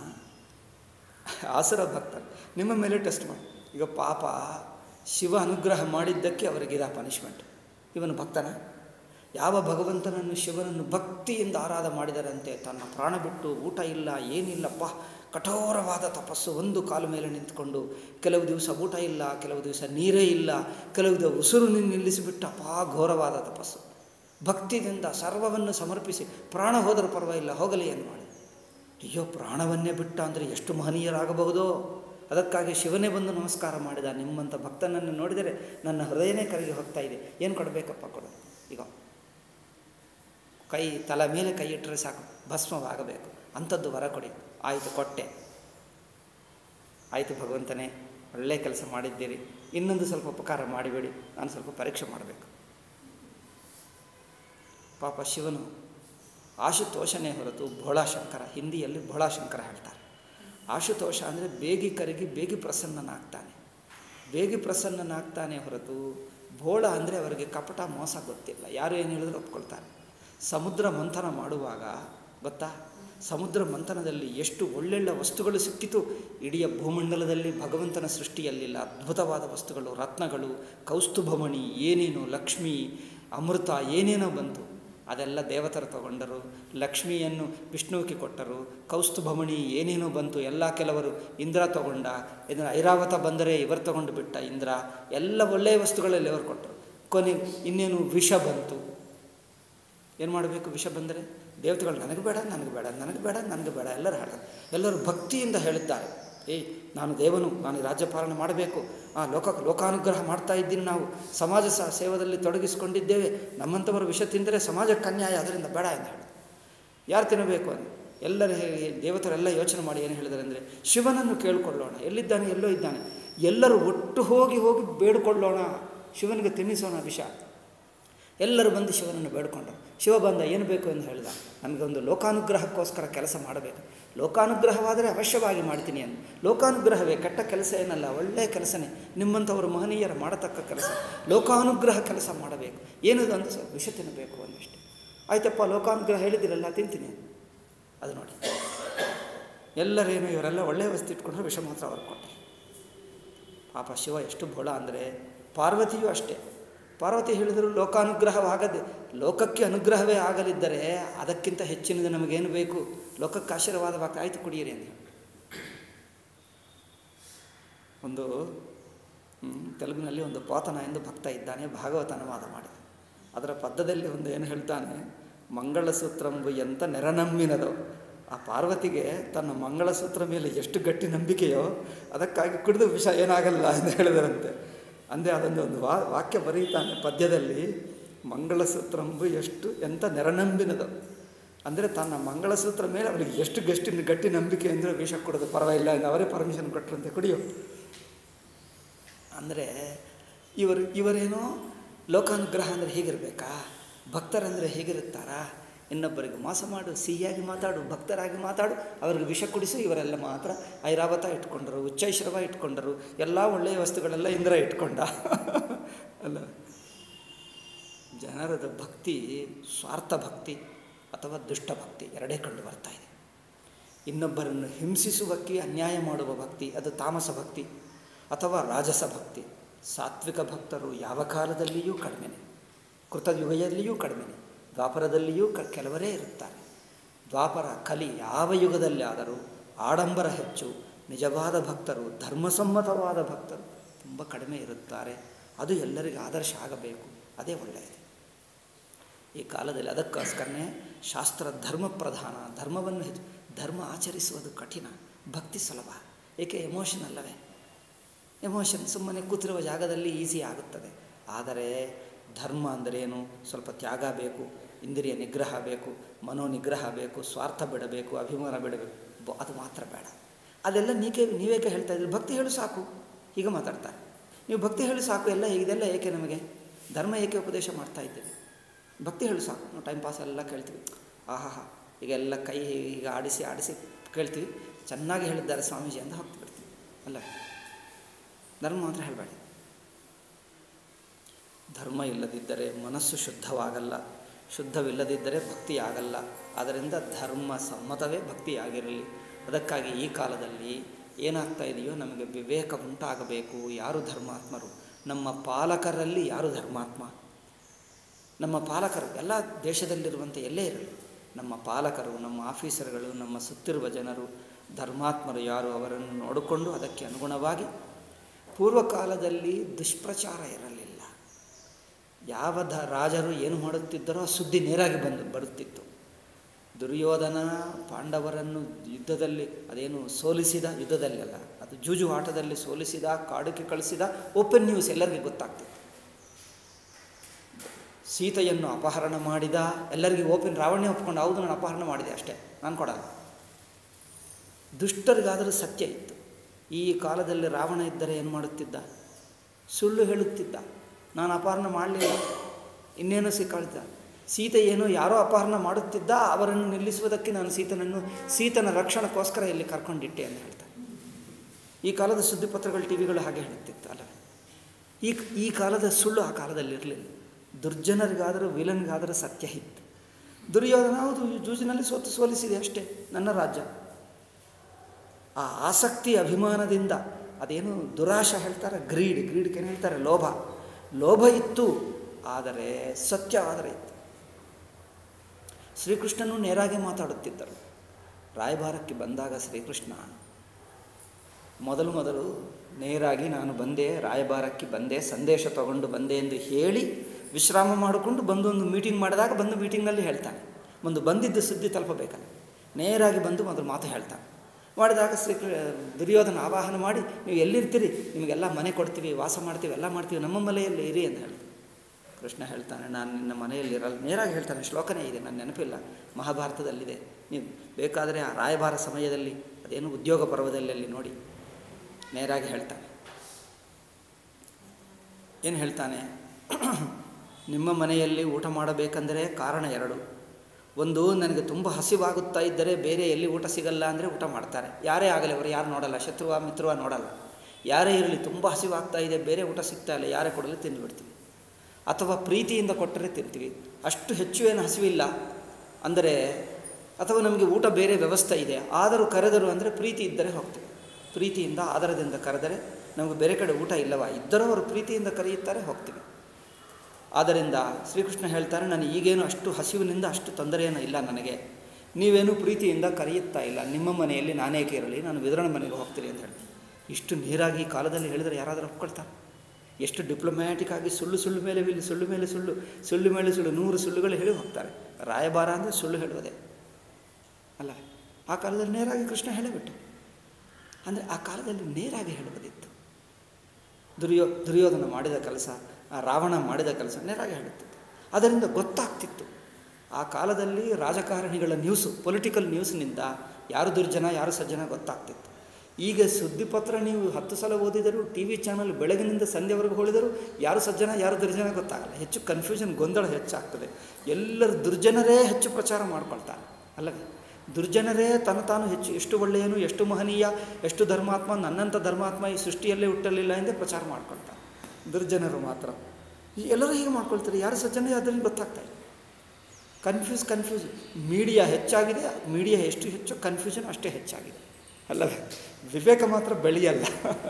ಆಸುರ ಭಕ್ತ ನಿಮ್ಮ ಮೇಲೆ ಟೆಸ್ಟ್ ಮಾಡಿ ಈಗ ಪಾಪ ಶಿವ ಅನುಗ್ರಹ ಮಾಡಿದ್ದಕ್ಕೆ ಅವರಿಗಿದ ಪನಿಷ್ಮೆಂಟ್ ಇವನು ಭಕ್ತನ ಯಾವ ಭಗವಂತನನ್ನು ಶಿವನನ್ನು ಭಕ್ತಿಯಿಂದ ಆರಾಧ ಮಾಡಿದರಂತೆ ತನ್ನ ಪ್ರಾಣ ಬಿಟ್ಟು ಊಟ ಇಲ್ಲ ಏನಿಲ್ಲಪ್ಪ ಕಠೋರವಾದ ತಪಸ್ಸು ಒಂದು ಕಾಲು ಮೇಲೆ ನಿಂತ್ಕೊಂಡು ಕೆಲವು ದಿವಸ ಊಟ ಇಲ್ಲ ಕೆಲವು ದಿವಸ ನೀರೇ ಇಲ್ಲ ಕೆಲವು ದಿವಸ ಉಸಿರು ನಿಲ್ಲಿಸಿಬಿಟ್ಟಪ್ಪ ಘೋರವಾದ ತಪಸ್ಸು ಭಕ್ತಿಯಿಂದ ಸರ್ವವನ್ನು ಸಮರ್ಪಿಸಿ ಪ್ರಾಣ ಹೋದರೂ ಪರವಾಗಿಲ್ಲ ಹೋಗಲಿ ಏನು ಮಾಡಿ ಅಯ್ಯೋ ಪ್ರಾಣವನ್ನೇ ಬಿಟ್ಟ ಅಂದರೆ ಎಷ್ಟು ಮಹನೀಯರಾಗಬಹುದೋ ಅದಕ್ಕಾಗಿ ಶಿವನೇ ಬಂದು ನಮಸ್ಕಾರ ಮಾಡಿದ ನಿಮ್ಮಂಥ ಭಕ್ತನನ್ನು ನೋಡಿದರೆ ನನ್ನ ಹೃದಯನೇ ಕರಗಿ ಹೋಗ್ತಾ ಇದೆ ಏನು ಕೊಡಬೇಕಪ್ಪ ಕೊಡು ಈಗ ಕೈ ತಲೆ ಮೇಲೆ ಕೈ ಇಟ್ಟರೆ ಸಾಕು ಭಸ್ಮವಾಗಬೇಕು ಅಂಥದ್ದು ವರ ಕೊಡಿ ಆಯಿತು ಕೊಟ್ಟೆ ಆಯಿತು ಭಗವಂತನೇ ಒಳ್ಳೆ ಕೆಲಸ ಮಾಡಿದ್ದೀರಿ ಇನ್ನೊಂದು ಸ್ವಲ್ಪ ಉಪಕಾರ ಮಾಡಿಬೇಡಿ ನಾನು ಸ್ವಲ್ಪ ಪರೀಕ್ಷೆ ಮಾಡಬೇಕು ಪಾಪ ಶಿವನು ಆಶುತೋಷನೇ ಹೊರತು ಭೋಳಾಶಂಕರ ಹಿಂದಿಯಲ್ಲಿ ಭೋಳಾಶಂಕರ ಹೇಳ್ತಾರೆ ಆಶುತೋಷ ಅಂದರೆ ಬೇಗಿ ಕರಗಿ ಬೇಗಿ ಪ್ರಸನ್ನನಾಗ್ತಾನೆ ಬೇಗಿ ಪ್ರಸನ್ನನಾಗ್ತಾನೆ ಹೊರತು ಭೋಳ ಅಂದರೆ ಅವರಿಗೆ ಕಪಟ ಮೋಸ ಗೊತ್ತಿಲ್ಲ ಯಾರು ಏನು ಹೇಳಿದ್ರು ಒಪ್ಕೊಳ್ತಾರೆ ಸಮುದ್ರ ಮಂಥನ ಮಾಡುವಾಗ ಗೊತ್ತಾ ಸಮುದ್ರ ಮಂಥನದಲ್ಲಿ ಎಷ್ಟು ಒಳ್ಳೊಳ್ಳೆ ವಸ್ತುಗಳು ಸಿಕ್ಕಿತು ಇಡೀ ಭೂಮಂಡಲದಲ್ಲಿ ಭಗವಂತನ ಸೃಷ್ಟಿಯಲ್ಲಿಲ್ಲ ಅದ್ಭುತವಾದ ವಸ್ತುಗಳು ರತ್ನಗಳು ಕೌಸ್ತುಭಮಣಿ ಏನೇನು ಲಕ್ಷ್ಮಿ ಅಮೃತ ಏನೇನೋ ಬಂತು ಅದೆಲ್ಲ ದೇವತರು ತಗೊಂಡರು ಲಕ್ಷ್ಮಿಯನ್ನು ವಿಷ್ಣುವಿಗೆ ಕೊಟ್ಟರು ಕೌಸ್ತುಭಮಣಿ ಏನೇನೋ ಬಂತು ಎಲ್ಲ ಕೆಲವರು ಇಂದ್ರ ತಗೊಂಡ ಇದನ್ನು ಐರಾವತ ಬಂದರೆ ಇವರು ತಗೊಂಡು ಬಿಟ್ಟ ಇಂದ್ರ ಎಲ್ಲ ಒಳ್ಳೆಯ ವಸ್ತುಗಳಲ್ಲಿ ಅವರು ಕೊಟ್ಟರು ಕೊನೆಗೆ ಇನ್ನೇನು ವಿಷ ಬಂತು ಏನು ಮಾಡಬೇಕು ವಿಷ ಬಂದರೆ ದೇವತೆಗಳು ನನಗೆ ಬೇಡ ನನಗೆ ಬೇಡ ನನಗೆ ಬೇಡ ನನಗೆ ಬೇಡ ಎಲ್ಲರೂ ಹೇಳ್ತಾರೆ ಎಲ್ಲರೂ ಭಕ್ತಿಯಿಂದ ಹೇಳಿದ್ದಾರೆ ಏಯ್ ನಾನು ದೇವನು ನಾನು ರಾಜ್ಯಪಾಲನೆ ಮಾಡಬೇಕು ಆ ಲೋಕ ಲೋಕಾನುಗ್ರಹ ಮಾಡ್ತಾ ಇದ್ದೀನಿ ನಾವು ಸಮಾಜ ಸ ಸೇವದಲ್ಲಿ ತೊಡಗಿಸಿಕೊಂಡಿದ್ದೇವೆ ನಮ್ಮಂಥವರು ವಿಷ ತಿಂದರೆ ಸಮಾಜಕ್ಕೆ ಅನ್ಯಾಯ ಅದರಿಂದ ಬೇಡ ಎಂದು ಹೇಳಿ ಯಾರು ತಿನ್ನಬೇಕು ಅಂತ ಎಲ್ಲರೂ ಹೇ- ದೇವತರೆಲ್ಲ ಯೋಚನೆ ಮಾಡಿ ಏನು ಹೇಳಿದ್ದಾರೆ ಅಂದರೆ ಶಿವನನ್ನು ಕೇಳಿಕೊಳ್ಳೋಣ ಎಲ್ಲಿದ್ದಾನೆ ಎಲ್ಲೋ ಇದ್ದಾನೆ ಎಲ್ಲರೂ ಒಟ್ಟು ಹೋಗಿ ಹೋಗಿ ಬೇಡಿಕೊಳ್ಳೋಣ ಶಿವನಿಗೆ ತಿನ್ನಿಸೋಣ ವಿಷ ಎಲ್ಲರೂ ಬಂದು ಶಿವನನ್ನು ಬೇಡ್ಕೊಂಡರು ಶಿವ ಬಂದ ಏನು ಬೇಕು ಎಂದು ಹೇಳಿದ ನನಗೊಂದು ಲೋಕಾನುಗ್ರಹಕ್ಕೋಸ್ಕರ ಕೆಲಸ ಮಾಡಬೇಕು ಲೋಕಾನುಗ್ರಹವಾದರೆ ಅವಶ್ಯವಾಗಿ ಮಾಡ್ತೀನಿ ಅಂತ ಲೋಕಾನುಗ್ರಹವೇ ಕೆಟ್ಟ ಕೆಲಸ ಏನಲ್ಲ ಒಳ್ಳೆಯ ಕೆಲಸನೇ ನಿಮ್ಮಂಥವರು ಮಹನೀಯರ ಮಾಡತಕ್ಕ ಕೆಲಸ ಲೋಕಾನುಗ್ರಹ ಕೆಲಸ ಮಾಡಬೇಕು ಏನದು ಅಂತ ಸ್ವಲ್ಪ ವಿಷ ತಿನ್ನಬೇಕು ಅನ್ನಷ್ಟೇ ಆಯ್ತಪ್ಪ ಲೋಕಾನುಗ್ರಹ ಹೇಳಿದಿರಲ್ಲ ತಿಂತೀನಿ ಅದು ನೋಡಿ ಎಲ್ಲರೇನು ಇವರೆಲ್ಲ ಒಳ್ಳೆಯ ವಸ್ತು ಇಟ್ಕೊಂಡ್ರೆ ವಿಷ ಮಾತ್ರ ಅವ್ರು ಕೊಟ್ಟರು ಪಾಪ ಶಿವ ಎಷ್ಟು ಭೋಳ ಅಂದರೆ ಪಾರ್ವತಿಯೂ ಅಷ್ಟೇ ಪಾರ್ವತಿ ಹೇಳಿದರು ಲೋಕಾನುಗ್ರಹವಾಗದೆ ಲೋಕಕ್ಕೆ ಅನುಗ್ರಹವೇ ಆಗಲಿದ್ದರೆ ಅದಕ್ಕಿಂತ ಹೆಚ್ಚಿನದು ನಮಗೇನು ಬೇಕು ಲೋಕಕ್ಕೆ ಆಶೀರ್ವಾದವಾಗ್ತಾ ಆಯಿತು ಕುಡಿಯಿರಿ ಅಂತ ಒಂದು ಹ್ಮ್, ತೆಲುಗಿನಲ್ಲಿ ಒಂದು ಪೋತನ ಎಂದು ಭಕ್ತ ಇದ್ದಾನೆ ಭಾಗವತ ಅನುವಾದ ಮಾಡಿದ ಅದರ ಪದ್ಯದಲ್ಲಿ ಒಂದು ಏನು ಹೇಳ್ತಾನೆ ಮಂಗಳಸೂತ್ರಂಬು ಎಂತ ನೆರನಮ್ಮಿನದೋ ಆ ಪಾರ್ವತಿಗೆ ತನ್ನ ಮಂಗಳಸೂತ್ರ ಮೇಲೆ ಎಷ್ಟು ಗಟ್ಟಿ ನಂಬಿಕೆಯೋ ಅದಕ್ಕಾಗಿ ಕುಡಿದು ವಿಷ ಏನಾಗಲ್ಲ ಎಂದು ಹೇಳಿದರಂತೆ ಅಂದರೆ ಅದೊಂದು ಒಂದು ವಾ ವಾಕ್ಯ ಬರೀತಾನೆ ಪದ್ಯದಲ್ಲಿ ಮಂಗಳಸೂತ್ರಂಬು ಎಷ್ಟು ಎಂತ ನೆರನಂಬಿನದೋ ಅಂದರೆ ತನ್ನ ಮಂಗಳಸೂತ್ರ ಮೇಲೆ ಅವರಿಗೆ ಎಷ್ಟು ಗಟ್ಟಿ ಗಟ್ಟಿ ನಂಬಿಕೆ ಅಂದರೆ ವಿಷ ಕೊಡೋದು ಪರವಾಗಿಲ್ಲ ಎಂದು ಅವರೇ ಪರ್ಮಿಷನ್ ಕೊಟ್ಟರಂತೆ ಕುಡಿಯೋ ಅಂದರೆ ಇವರು ಇವರೇನೋ ಲೋಕಾನುಗ್ರಹ ಅಂದರೆ ಹೀಗಿರಬೇಕಾ ಭಕ್ತರಂದರೆ ಹೇಗಿರುತ್ತಾರಾ ಇನ್ನೊಬ್ಬರಿಗೆ ಮೋಸ ಮಾಡು ಸಿಹಿಯಾಗಿ ಮಾತಾಡು ಭಕ್ತರಾಗಿ ಮಾತಾಡು ಅವ್ರಿಗೆ ವಿಷ ಕುಡಿಸು ಇವರೆಲ್ಲ ಮಾತ್ರ ಐರಾವತ ಇಟ್ಕೊಂಡರು ಉಚ್ಚೈಶ್ರವ ಇಟ್ಕೊಂಡರು ಎಲ್ಲ ಒಳ್ಳೆಯ ವಸ್ತುಗಳೆಲ್ಲ ಇಂದ್ರ ಇಟ್ಕೊಂಡ ಅಲ್ಲ ಜನರದ ಭಕ್ತಿ ಸ್ವಾರ್ಥ ಭಕ್ತಿ ಅಥವಾ ದುಷ್ಟ ಭಕ್ತಿ ಎರಡೇ ಕಂಡು ಬರ್ತಾ ಇದೆ ಇನ್ನೊಬ್ಬರನ್ನು ಹಿಂಸಿಸುವಕ್ಕೆ ಅನ್ಯಾಯ ಮಾಡುವ ಭಕ್ತಿ ಅದು ತಾಮಸ ಭಕ್ತಿ ಅಥವಾ ರಾಜಸ ಭಕ್ತಿ ಸಾತ್ವಿಕ ಭಕ್ತರು ಯಾವ ಕಾಲದಲ್ಲಿಯೂ ಕಡಿಮೆನೆ ಕೃತಯುಗದಲ್ಲಿಯೂ ಕಡಿಮೆನೆ ದ್ವಾಪರದಲ್ಲಿಯೂ ಕ ಕೆಲವರೇ ಇರುತ್ತಾರೆ ದ್ವಾಪರ ಕಲಿ ಯಾವ ಯುಗದಲ್ಲಿ ಆದರೂ ಆಡಂಬರ ಹೆಚ್ಚು ನಿಜವಾದ ಭಕ್ತರು ಧರ್ಮಸಮ್ಮತವಾದ ಭಕ್ತರು ತುಂಬ ಕಡಿಮೆ ಇರುತ್ತಾರೆ ಅದು ಎಲ್ಲರಿಗೂ ಆದರ್ಶ ಆಗಬೇಕು ಅದೇ ಒಳ್ಳೆಯದು ಈ ಕಾಲದಲ್ಲಿ ಅದಕ್ಕೋಸ್ಕರನೇ ಶಾಸ್ತ್ರ ಧರ್ಮ ಪ್ರಧಾನ ಧರ್ಮವನ್ನು ಹೆಚ್ಚು ಧರ್ಮ ಆಚರಿಸುವುದು ಕಠಿಣ ಭಕ್ತಿ ಸುಲಭ ಏಕೆ ಎಮೋಷನ್ ಅಲ್ಲವೇ ಎಮೋಷನ್ ಸುಮ್ಮನೆ ಕೂತಿರುವ ಜಾಗದಲ್ಲಿ ಈಸಿ ಆಗುತ್ತದೆ ಆದರೆ ಧರ್ಮ ಅಂದರೇನು ಸ್ವಲ್ಪ ತ್ಯಾಗ ಬೇಕು ಇಂದ್ರಿಯ ನಿಗ್ರಹ ಬೇಕು ಮನೋ ನಿಗ್ರಹ ಬೇಕು ಸ್ವಾರ್ಥ ಬಿಡಬೇಕು ಅಭಿಮಾನ ಬಿಡಬೇಕು ಬ- ಅದು ಮಾತ್ರ ಬೇಡ ಅದೆಲ್ಲ ನೀಕೆ ನೀವೇಕೆ ಹೇಳ್ತಾ ಇದ್ದೀರಿ ಭಕ್ತಿ ಹೇಳು ಸಾಕು ಈಗ ಮಾತಾಡ್ತಾರೆ ನೀವು ಭಕ್ತಿ ಹೇಳು ಸಾಕು ಎಲ್ಲ ಇದೆಲ್ಲ ಏಕೆ ನಮಗೆ ಧರ್ಮ ಏಕೆ ಉಪದೇಶ ಮಾಡ್ತಾ ಇದ್ದೀರಿ ಭಕ್ತಿ ಹೇಳು ಸಾಕು ನಾವು ಟೈಮ್ ಪಾಸ್ ಎಲ್ಲ ಕೇಳ್ತೀವಿ ಆಹಾ ಈಗೆಲ್ಲ ಕೈ ಹೀಗೆ ಆಡಿಸಿ ಆಡಿಸಿ ಕೇಳ್ತೀವಿ ಚೆನ್ನಾಗಿ ಹೇಳಿದ್ದಾರೆ ಸ್ವಾಮೀಜಿ ಅಂತ ಹೋಗ್ತಿಬಿಡ್ತೀವಿ ಅಲ್ಲ ಧರ್ಮ ಮಾತ್ರ ಹೇಳಬೇಡಿ ಧರ್ಮ ಇಲ್ಲದಿದ್ದರೆ ಮನಸ್ಸು ಶುದ್ಧವಾಗಲ್ಲ ಶುದ್ಧವಿಲ್ಲದಿದ್ದರೆ ಭಕ್ತಿ ಆಗಲ್ಲ ಆದ್ದರಿಂದ ಧರ್ಮ ಸಮ್ಮತವೇ ಭಕ್ತಿಯಾಗಿರಲಿ ಅದಕ್ಕಾಗಿ ಈ ಕಾಲದಲ್ಲಿ ಏನಾಗ್ತಾ ಇದೆಯೋ ನಮಗೆ ವಿವೇಕ ಉಂಟಾಗಬೇಕು ಯಾರು ಧರ್ಮಾತ್ಮರು ನಮ್ಮ ಪಾಲಕರಲ್ಲಿ ಯಾರು ಧರ್ಮಾತ್ಮ ನಮ್ಮ ಪಾಲಕರು ಎಲ್ಲ ದೇಶದಲ್ಲಿರುವಂತೆ ಎಲ್ಲೇ ಇರಲಿ ನಮ್ಮ ಪಾಲಕರು ನಮ್ಮ ಆಫೀಸರ್ಗಳು ನಮ್ಮ ಸುತ್ತಿರುವ ಜನರು ಧರ್ಮಾತ್ಮರು ಯಾರು ಅವರನ್ನು ನೋಡಿಕೊಂಡು ಅದಕ್ಕೆ ಅನುಗುಣವಾಗಿ ಪೂರ್ವಕಾಲದಲ್ಲಿ ದುಷ್ಪ್ರಚಾರ ಇರಲಿಲ್ಲ ಯಾವ ಧ ರಾಜರು ಏನು ಮಾಡುತ್ತಿದ್ದರೋ ಆ ಸುದ್ದಿ ನೇರಾಗಿ ಬಂದು ಬರುತ್ತಿತ್ತು ದುರ್ಯೋಧನ ಪಾಂಡವರನ್ನು ಯುದ್ಧದಲ್ಲಿ ಅದೇನು ಸೋಲಿಸಿದ ಯುದ್ಧದಲ್ಲಿ ಅಲ್ಲ ಅದು ಜೂಜು ಆಟದಲ್ಲಿ ಸೋಲಿಸಿದ ಕಾಡುಗೆ ಕಳಿಸಿದ ಓಪನ್ ನ್ಯೂಸ್ ಎಲ್ಲರಿಗೂ ಗೊತ್ತಾಗ್ತಿತ್ತು ಸೀತೆಯನ್ನು ಅಪಹರಣ ಮಾಡಿದ ಎಲ್ಲರಿಗೂ ಓಪನ್ ರಾವಣೆ ಒಪ್ಕೊಂಡು ಹೌದು ನಾನು ಅಪಹರಣ ಮಾಡಿದೆ ಅಷ್ಟೇ ನಾನು ಕೊಡಲ್ಲ ದುಷ್ಟರಿಗಾದರೂ ಸತ್ಯ ಇತ್ತು ಈ ಕಾಲದಲ್ಲಿ ರಾವಣ ಇದ್ದರೆ ಏನು ಮಾಡುತ್ತಿದ್ದ ಸುಳ್ಳು ಹೇಳುತ್ತಿದ್ದ ನಾನು ಅಪಹರಣ ಮಾಡಲಿಲ್ಲ ಇನ್ನೇನೋ ಸಿಕ್ಕಾಳ್ತಿದ್ದ ಸೀತೆ ಏನೋ ಯಾರೋ ಅಪಹರಣ ಮಾಡುತ್ತಿದ್ದ ಅವರನ್ನು ನಿಲ್ಲಿಸುವುದಕ್ಕೆ ನಾನು ಸೀತನನ್ನು ಸೀತನ ರಕ್ಷಣಕ್ಕೋಸ್ಕರ ಇಲ್ಲಿ ಕರ್ಕೊಂಡಿಟ್ಟೆ ಅಂತ ಹೇಳ್ತಾರೆ ಈ ಕಾಲದ ಸುದ್ದಿಪತ್ರಗಳು ಟಿ ವಿಗಳು ಹಾಗೆ ಹೇಳುತ್ತಿತ್ತು ಅಲ್ಲ ಈ ಈ ಕಾಲದ ಸುಳ್ಳು ಆ ಕಾಲದಲ್ಲಿ ಇರಲಿಲ್ಲ ದುರ್ಜನರಿಗಾದರೂ ವಿಲನ್ಗಾದರೂ ಸತ್ಯ ಇತ್ತು ದುರ್ಯೋಧನ ಹೌದು ಈ ಜೂಜಿನಲ್ಲಿ ಸೋತು ಸೋಲಿಸಿದೆ ಅಷ್ಟೇ ನನ್ನ ರಾಜ್ಯ ಆ ಆಸಕ್ತಿ ಅಭಿಮಾನದಿಂದ ಅದೇನು ದುರಾಶ ಹೇಳ್ತಾರೆ ಗ್ರೀಡ್ ಗ್ರೀಡ್ಗೆ ಏನು ಹೇಳ್ತಾರೆ ಲೋಭ ಲೋಭ ಇತ್ತು ಆದರೆ ಸತ್ಯವಾದರೆ ಇತ್ತು ಶ್ರೀಕೃಷ್ಣನು ನೇರಾಗಿ ಮಾತಾಡುತ್ತಿದ್ದರು ರಾಯಭಾರಕ್ಕೆ ಬಂದಾಗ ಶ್ರೀಕೃಷ್ಣ ಮೊದಲು ಮೊದಲು ನೇರಾಗಿ ನಾನು ಬಂದೆ ರಾಯಭಾರಕ್ಕೆ ಬಂದೆ ಸಂದೇಶ ತಗೊಂಡು ಬಂದೆ ಎಂದು ಹೇಳಿ ವಿಶ್ರಾಮ ಮಾಡಿಕೊಂಡು ಬಂದು ಒಂದು ಮೀಟಿಂಗ್ ಮಾಡಿದಾಗ ಬಂದು ಮೀಟಿಂಗ್ನಲ್ಲಿ ಹೇಳ್ತಾನೆ ಒಂದು ಬಂದಿದ್ದ ಸುದ್ದಿ ತಲುಪಬೇಕಲ್ಲ ನೇರಾಗಿ ಬಂದು ಮೊದಲು ಮಾತು ಹೇಳ್ತಾನೆ ಮಾಡಿದಾಗ ಶ್ರೀ ದುರ್ಯೋಧನ ಆವಾಹನ ಮಾಡಿ ನೀವು ಎಲ್ಲಿರ್ತೀರಿ ನಿಮಗೆಲ್ಲ ಮನೆ ಕೊಡ್ತೀವಿ ವಾಸ ಮಾಡ್ತೀವಿ ಎಲ್ಲ ಮಾಡ್ತೀವಿ ನಮ್ಮ ಮನೆಯಲ್ಲಿ ಇರಿ ಅಂತ ಹೇಳ್ತಾರೆ ಕೃಷ್ಣ ಹೇಳ್ತಾನೆ ನಾನು ನಿನ್ನ ಮನೆಯಲ್ಲಿ ಇರಲ್ಲ ನೇರಾಗಿ ಹೇಳ್ತಾನೆ ಶ್ಲೋಕನೇ ಇದೆ ನನ್ನ ನೆನಪಿಲ್ಲ ಮಹಾಭಾರತದಲ್ಲಿದೆ ನೀವು ಬೇಕಾದರೆ ಆ ರಾಯಭಾರ ಸಮಯದಲ್ಲಿ ಅದೇನು ಉದ್ಯೋಗ ಪರ್ವದಲ್ಲಿ ಅಲ್ಲಿ ನೋಡಿ ನೇರಾಗಿ ಹೇಳ್ತಾನೆ ಏನು ಹೇಳ್ತಾನೆ ನಿಮ್ಮ ಮನೆಯಲ್ಲಿ ಊಟ ಮಾಡಬೇಕಂದರೆ ಕಾರಣ ಎರಡು ಒಂದು ನನಗೆ ತುಂಬ ಹಸಿವಾಗುತ್ತಾ ಇದ್ದರೆ ಬೇರೆ ಎಲ್ಲಿ ಊಟ ಸಿಗಲ್ಲ ಅಂದರೆ ಊಟ ಮಾಡ್ತಾರೆ ಯಾರೇ ಆಗಲಿ ಅವರು ಯಾರು ನೋಡಲ್ಲ ಶತ್ರುವ ಮಿತ್ರವ ನೋಡಲ್ಲ ಯಾರೇ ಇರಲಿ ತುಂಬ ಹಸಿವಾಗ್ತಾ ಇದೆ ಬೇರೆ ಊಟ ಸಿಗ್ತಾ ಇಲ್ಲ ಯಾರೇ ಕೊಡಲಿ ತಿಂದುಬಿಡ್ತೀವಿ ಅಥವಾ ಪ್ರೀತಿಯಿಂದ ಕೊಟ್ಟರೆ ತಿಂತೀವಿ ಅಷ್ಟು ಹೆಚ್ಚು ಏನು ಹಸಿವಿಲ್ಲ ಅಂದರೆ ಅಥವಾ ನಮಗೆ ಊಟ ಬೇರೆ ವ್ಯವಸ್ಥೆ ಇದೆ ಆದರೂ ಕರೆದರು ಅಂದರೆ ಪ್ರೀತಿ ಇದ್ದರೆ ಹೋಗ್ತೀವಿ ಪ್ರೀತಿಯಿಂದ ಆಧಾರದಿಂದ ಕರೆದರೆ ನಮಗೆ ಬೇರೆ ಕಡೆ ಊಟ ಇಲ್ಲವಾ ಇದ್ದರೂ ಅವರು ಪ್ರೀತಿಯಿಂದ ಕರೆಯುತ್ತಾರೆ ಹೋಗ್ತೀವಿ ಆದ್ದರಿಂದ ಶ್ರೀಕೃಷ್ಣ ಹೇಳ್ತಾರೆ ನಾನು ಈಗೇನು ಅಷ್ಟು ಹಸಿವಿನಿಂದ ಅಷ್ಟು ತೊಂದರೆಯೇನೂ ಇಲ್ಲ ನನಗೆ ನೀವೇನು ಪ್ರೀತಿಯಿಂದ ಕರೆಯುತ್ತಾ ಇಲ್ಲ ನಿಮ್ಮ ಮನೆಯಲ್ಲಿ ನಾನೇಕೆ ಇರಲಿ ನಾನು ವಿದರಣ ಮನೆಗೆ ಹೋಗ್ತೀನಿ ಅಂತ ಹೇಳಿ ಇಷ್ಟು ನೇರಾಗಿ ಈ ಕಾಲದಲ್ಲಿ ಹೇಳಿದರೆ ಯಾರಾದರೂ ಒಪ್ಕೊಳ್ತಾರೆ ಎಷ್ಟು ಡಿಪ್ಲೊಮ್ಯಾಟಿಕ್ ಆಗಿ ಸುಳ್ಳು ಸುಳ್ಳು ಮೇಲೆ ಇಲ್ಲಿ ಸುಳ್ಳು ಮೇಲೆ ಸುಳ್ಳು ಸುಳ್ಳು ಮೇಲೆ ಸುಳ್ಳು ನೂರು ಸುಳ್ಳುಗಳು ಹೇಳಿ ಹೋಗ್ತಾರೆ ರಾಯಭಾರ ಅಂದರೆ ಸುಳ್ಳು ಹೇಳುವುದೇ ಅಲ್ಲ ಆ ಕಾಲದಲ್ಲಿ ನೇರಾಗಿ ಕೃಷ್ಣ ಹೇಳಿಬಿಟ್ಟು ಅಂದರೆ ಆ ಕಾಲದಲ್ಲಿ ನೇರಾಗಿ ಹೇಳುವುದಿತ್ತು ದುರ್ಯೋ ದುರ್ಯೋಧನ ಮಾಡಿದ ಕೆಲಸ ಆ ರಾವಣ ಮಾಡಿದ ಕೆಲಸ ನೇರಾಗಿ ಹೇಳುತ್ತಿತ್ತು ಅದರಿಂದ ಗೊತ್ತಾಗ್ತಿತ್ತು ಆ ಕಾಲದಲ್ಲಿ ರಾಜಕಾರಣಿಗಳ ನ್ಯೂಸು ಪೊಲಿಟಿಕಲ್ ನ್ಯೂಸ್ನಿಂದ ಯಾರು ದುರ್ಜನ ಯಾರು ಸಜ್ಜನ ಗೊತ್ತಾಗ್ತಿತ್ತು ಈಗ ಸುದ್ದಿಪತ್ರ ನೀವು ಹತ್ತು ಸಲ ಓದಿದರೂ ಟಿ ವಿ ಚಾನಲ್ ಬೆಳಗಿನಿಂದ ಸಂಜೆವರೆಗೂ ಹೋಳಿದರೂ ಯಾರು ಸಜ್ಜನ ಯಾರು ದುರ್ಜನ ಗೊತ್ತಾಗಲ್ಲ ಹೆಚ್ಚು ಕನ್ಫ್ಯೂಷನ್ ಗೊಂದಲ ಹೆಚ್ಚಾಗ್ತದೆ ಎಲ್ಲರೂ ದುರ್ಜನರೇ ಹೆಚ್ಚು ಪ್ರಚಾರ ಮಾಡ್ಕೊಳ್ತಾರೆ ಅಲ್ಲವೇ ದುರ್ಜನರೇ ತನ್ನ ತಾನು ಹೆಚ್ಚು ಎಷ್ಟು ಒಳ್ಳೆಯನು ಎಷ್ಟು ಮಹನೀಯ ಎಷ್ಟು ಧರ್ಮಾತ್ಮ ನನ್ನಂಥ ಧರ್ಮಾತ್ಮ ಈ ಸೃಷ್ಟಿಯಲ್ಲೇ ಹುಟ್ಟಲಿಲ್ಲ ಎಂದೇ ಪ್ರಚಾರ ಮಾಡ್ಕೊಳ್ತಾರೆ ದುರ್ಜನರು ಮಾತ್ರ ಈ ಎಲ್ಲರೂ ಹೀಗೆ ಮಾಡ್ಕೊಳ್ತಾರೆ ಯಾರು ಸಜ್ಜನ ಅದರಲ್ಲಿ ಗೊತ್ತಾಗ್ತಾ ಇಲ್ಲ ಕನ್ಫ್ಯೂಸ್ ಕನ್ಫ್ಯೂಸ್ ಮೀಡಿಯಾ ಹೆಚ್ಚಾಗಿದೆ ಮೀಡಿಯಾ ಎಷ್ಟು ಹೆಚ್ಚು ಕನ್ಫ್ಯೂಷನ್ ಅಷ್ಟೇ ಹೆಚ್ಚಾಗಿದೆ ಅಲ್ಲವೇ ವಿವೇಕ ಮಾತ್ರ ಬೆಳೆಯಲ್ಲ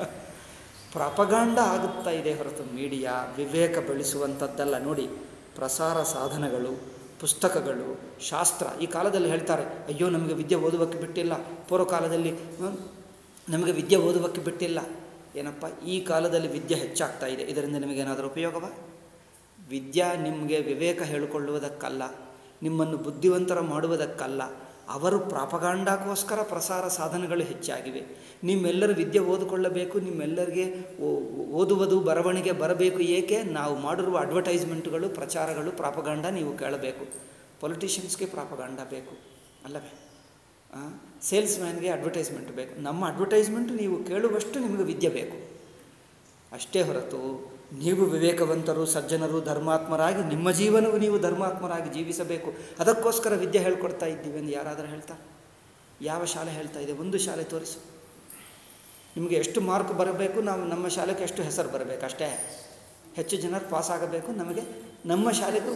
ಪ್ರಾಪಗಾಂಡ ಆಗುತ್ತಾ ಇದೆ ಹೊರತು ಮೀಡಿಯಾ ವಿವೇಕ ಬೆಳೆಸುವಂಥದ್ದಲ್ಲ ನೋಡಿ ಪ್ರಸಾರ ಸಾಧನಗಳು ಪುಸ್ತಕಗಳು ಶಾಸ್ತ್ರ ಈ ಕಾಲದಲ್ಲಿ ಹೇಳ್ತಾರೆ ಅಯ್ಯೋ ನಮಗೆ ವಿದ್ಯೆ ಓದುವಕ್ಕೆ ಬಿಟ್ಟಿಲ್ಲ ಪೂರ್ವ ಕಾಲದಲ್ಲಿ ಹ್ಮ್, ನಮಗೆ ವಿದ್ಯೆ ಓದುವಕ್ಕೆ ಬಿಟ್ಟಿಲ್ಲ ಏನಪ್ಪ ಈ ಕಾಲದಲ್ಲಿ ವಿದ್ಯೆ ಹೆಚ್ಚಾಗ್ತಾ ಇದೆ ಇದರಿಂದ ನಿಮಗೇನಾದರೂ ಉಪಯೋಗವಾ ವಿದ್ಯಾ ನಿಮಗೆ ವಿವೇಕ ಹೇಳಿಕೊಳ್ಳುವುದಕ್ಕಲ್ಲ ನಿಮ್ಮನ್ನು ಬುದ್ಧಿವಂತರ ಮಾಡುವುದಕ್ಕಲ್ಲ ಅವರು ಪ್ರಾಪಗಾಂಡಕ್ಕೋಸ್ಕರ ಪ್ರಸಾರ ಸಾಧನಗಳು ಹೆಚ್ಚಾಗಿವೆ ನಿಮ್ಮೆಲ್ಲರೂ ವಿದ್ಯೆ ಓದಿಕೊಳ್ಳಬೇಕು ನಿಮ್ಮೆಲ್ಲರಿಗೆ ಓ- ಓದುವುದು ಬರವಣಿಗೆ ಬರಬೇಕು ಏಕೆ ನಾವು ಮಾಡಿರುವ ಅಡ್ವರ್ಟೈಸ್ಮೆಂಟ್ಗಳು ಪ್ರಚಾರಗಳು ಪ್ರಾಪಗಾಂಡ ನೀವು ಕೇಳಬೇಕು ಪೊಲಿಟಿಷಿಯನ್ಸ್ಗೆ ಪ್ರಾಪಗಾಂಡ ಬೇಕು ಅಲ್ಲವೇ ಸೇಲ್ಸ್ ಮ್ಯಾನ್ಗೆ ಅಡ್ವರ್ಟೈಸ್ಮೆಂಟ್ ಬೇಕು ನಮ್ಮ ಅಡ್ವರ್ಟೈಸ್ಮೆಂಟ್ ನೀವು ಕೇಳುವಷ್ಟು ನಿಮಗೆ ವಿದ್ಯೆ ಬೇಕು ಅಷ್ಟೇ ಹೊರತು ನೀವು ವಿವೇಕವಂತರು ಸಜ್ಜನರು ಧರ್ಮಾತ್ಮರಾಗಿ ನಿಮ್ಮ ಜೀವನವು ನೀವು ಧರ್ಮಾತ್ಮರಾಗಿ ಜೀವಿಸಬೇಕು ಅದಕ್ಕೋಸ್ಕರ ವಿದ್ಯೆ ಹೇಳ್ಕೊಡ್ತಾ ಇದ್ದೀವಿ ಎಂದು ಯಾರಾದರೂ ಹೇಳ್ತಾರೆ ಯಾವ ಶಾಲೆ ಹೇಳ್ತಾ ಇದೆ ಒಂದು ಶಾಲೆ ತೋರಿಸು ನಿಮಗೆ ಎಷ್ಟು ಮಾರ್ಕ್ ಬರಬೇಕು ನಾವು ನಮ್ಮ ಶಾಲೆಗೆ ಎಷ್ಟು ಹೆಸರು ಬರಬೇಕು ಅಷ್ಟೇ ಹೆಚ್ಚು ಜನರು ಪಾಸ್ ಆಗಬೇಕು ನಮಗೆ ನಮ್ಮ ಶಾಲೆಗೂ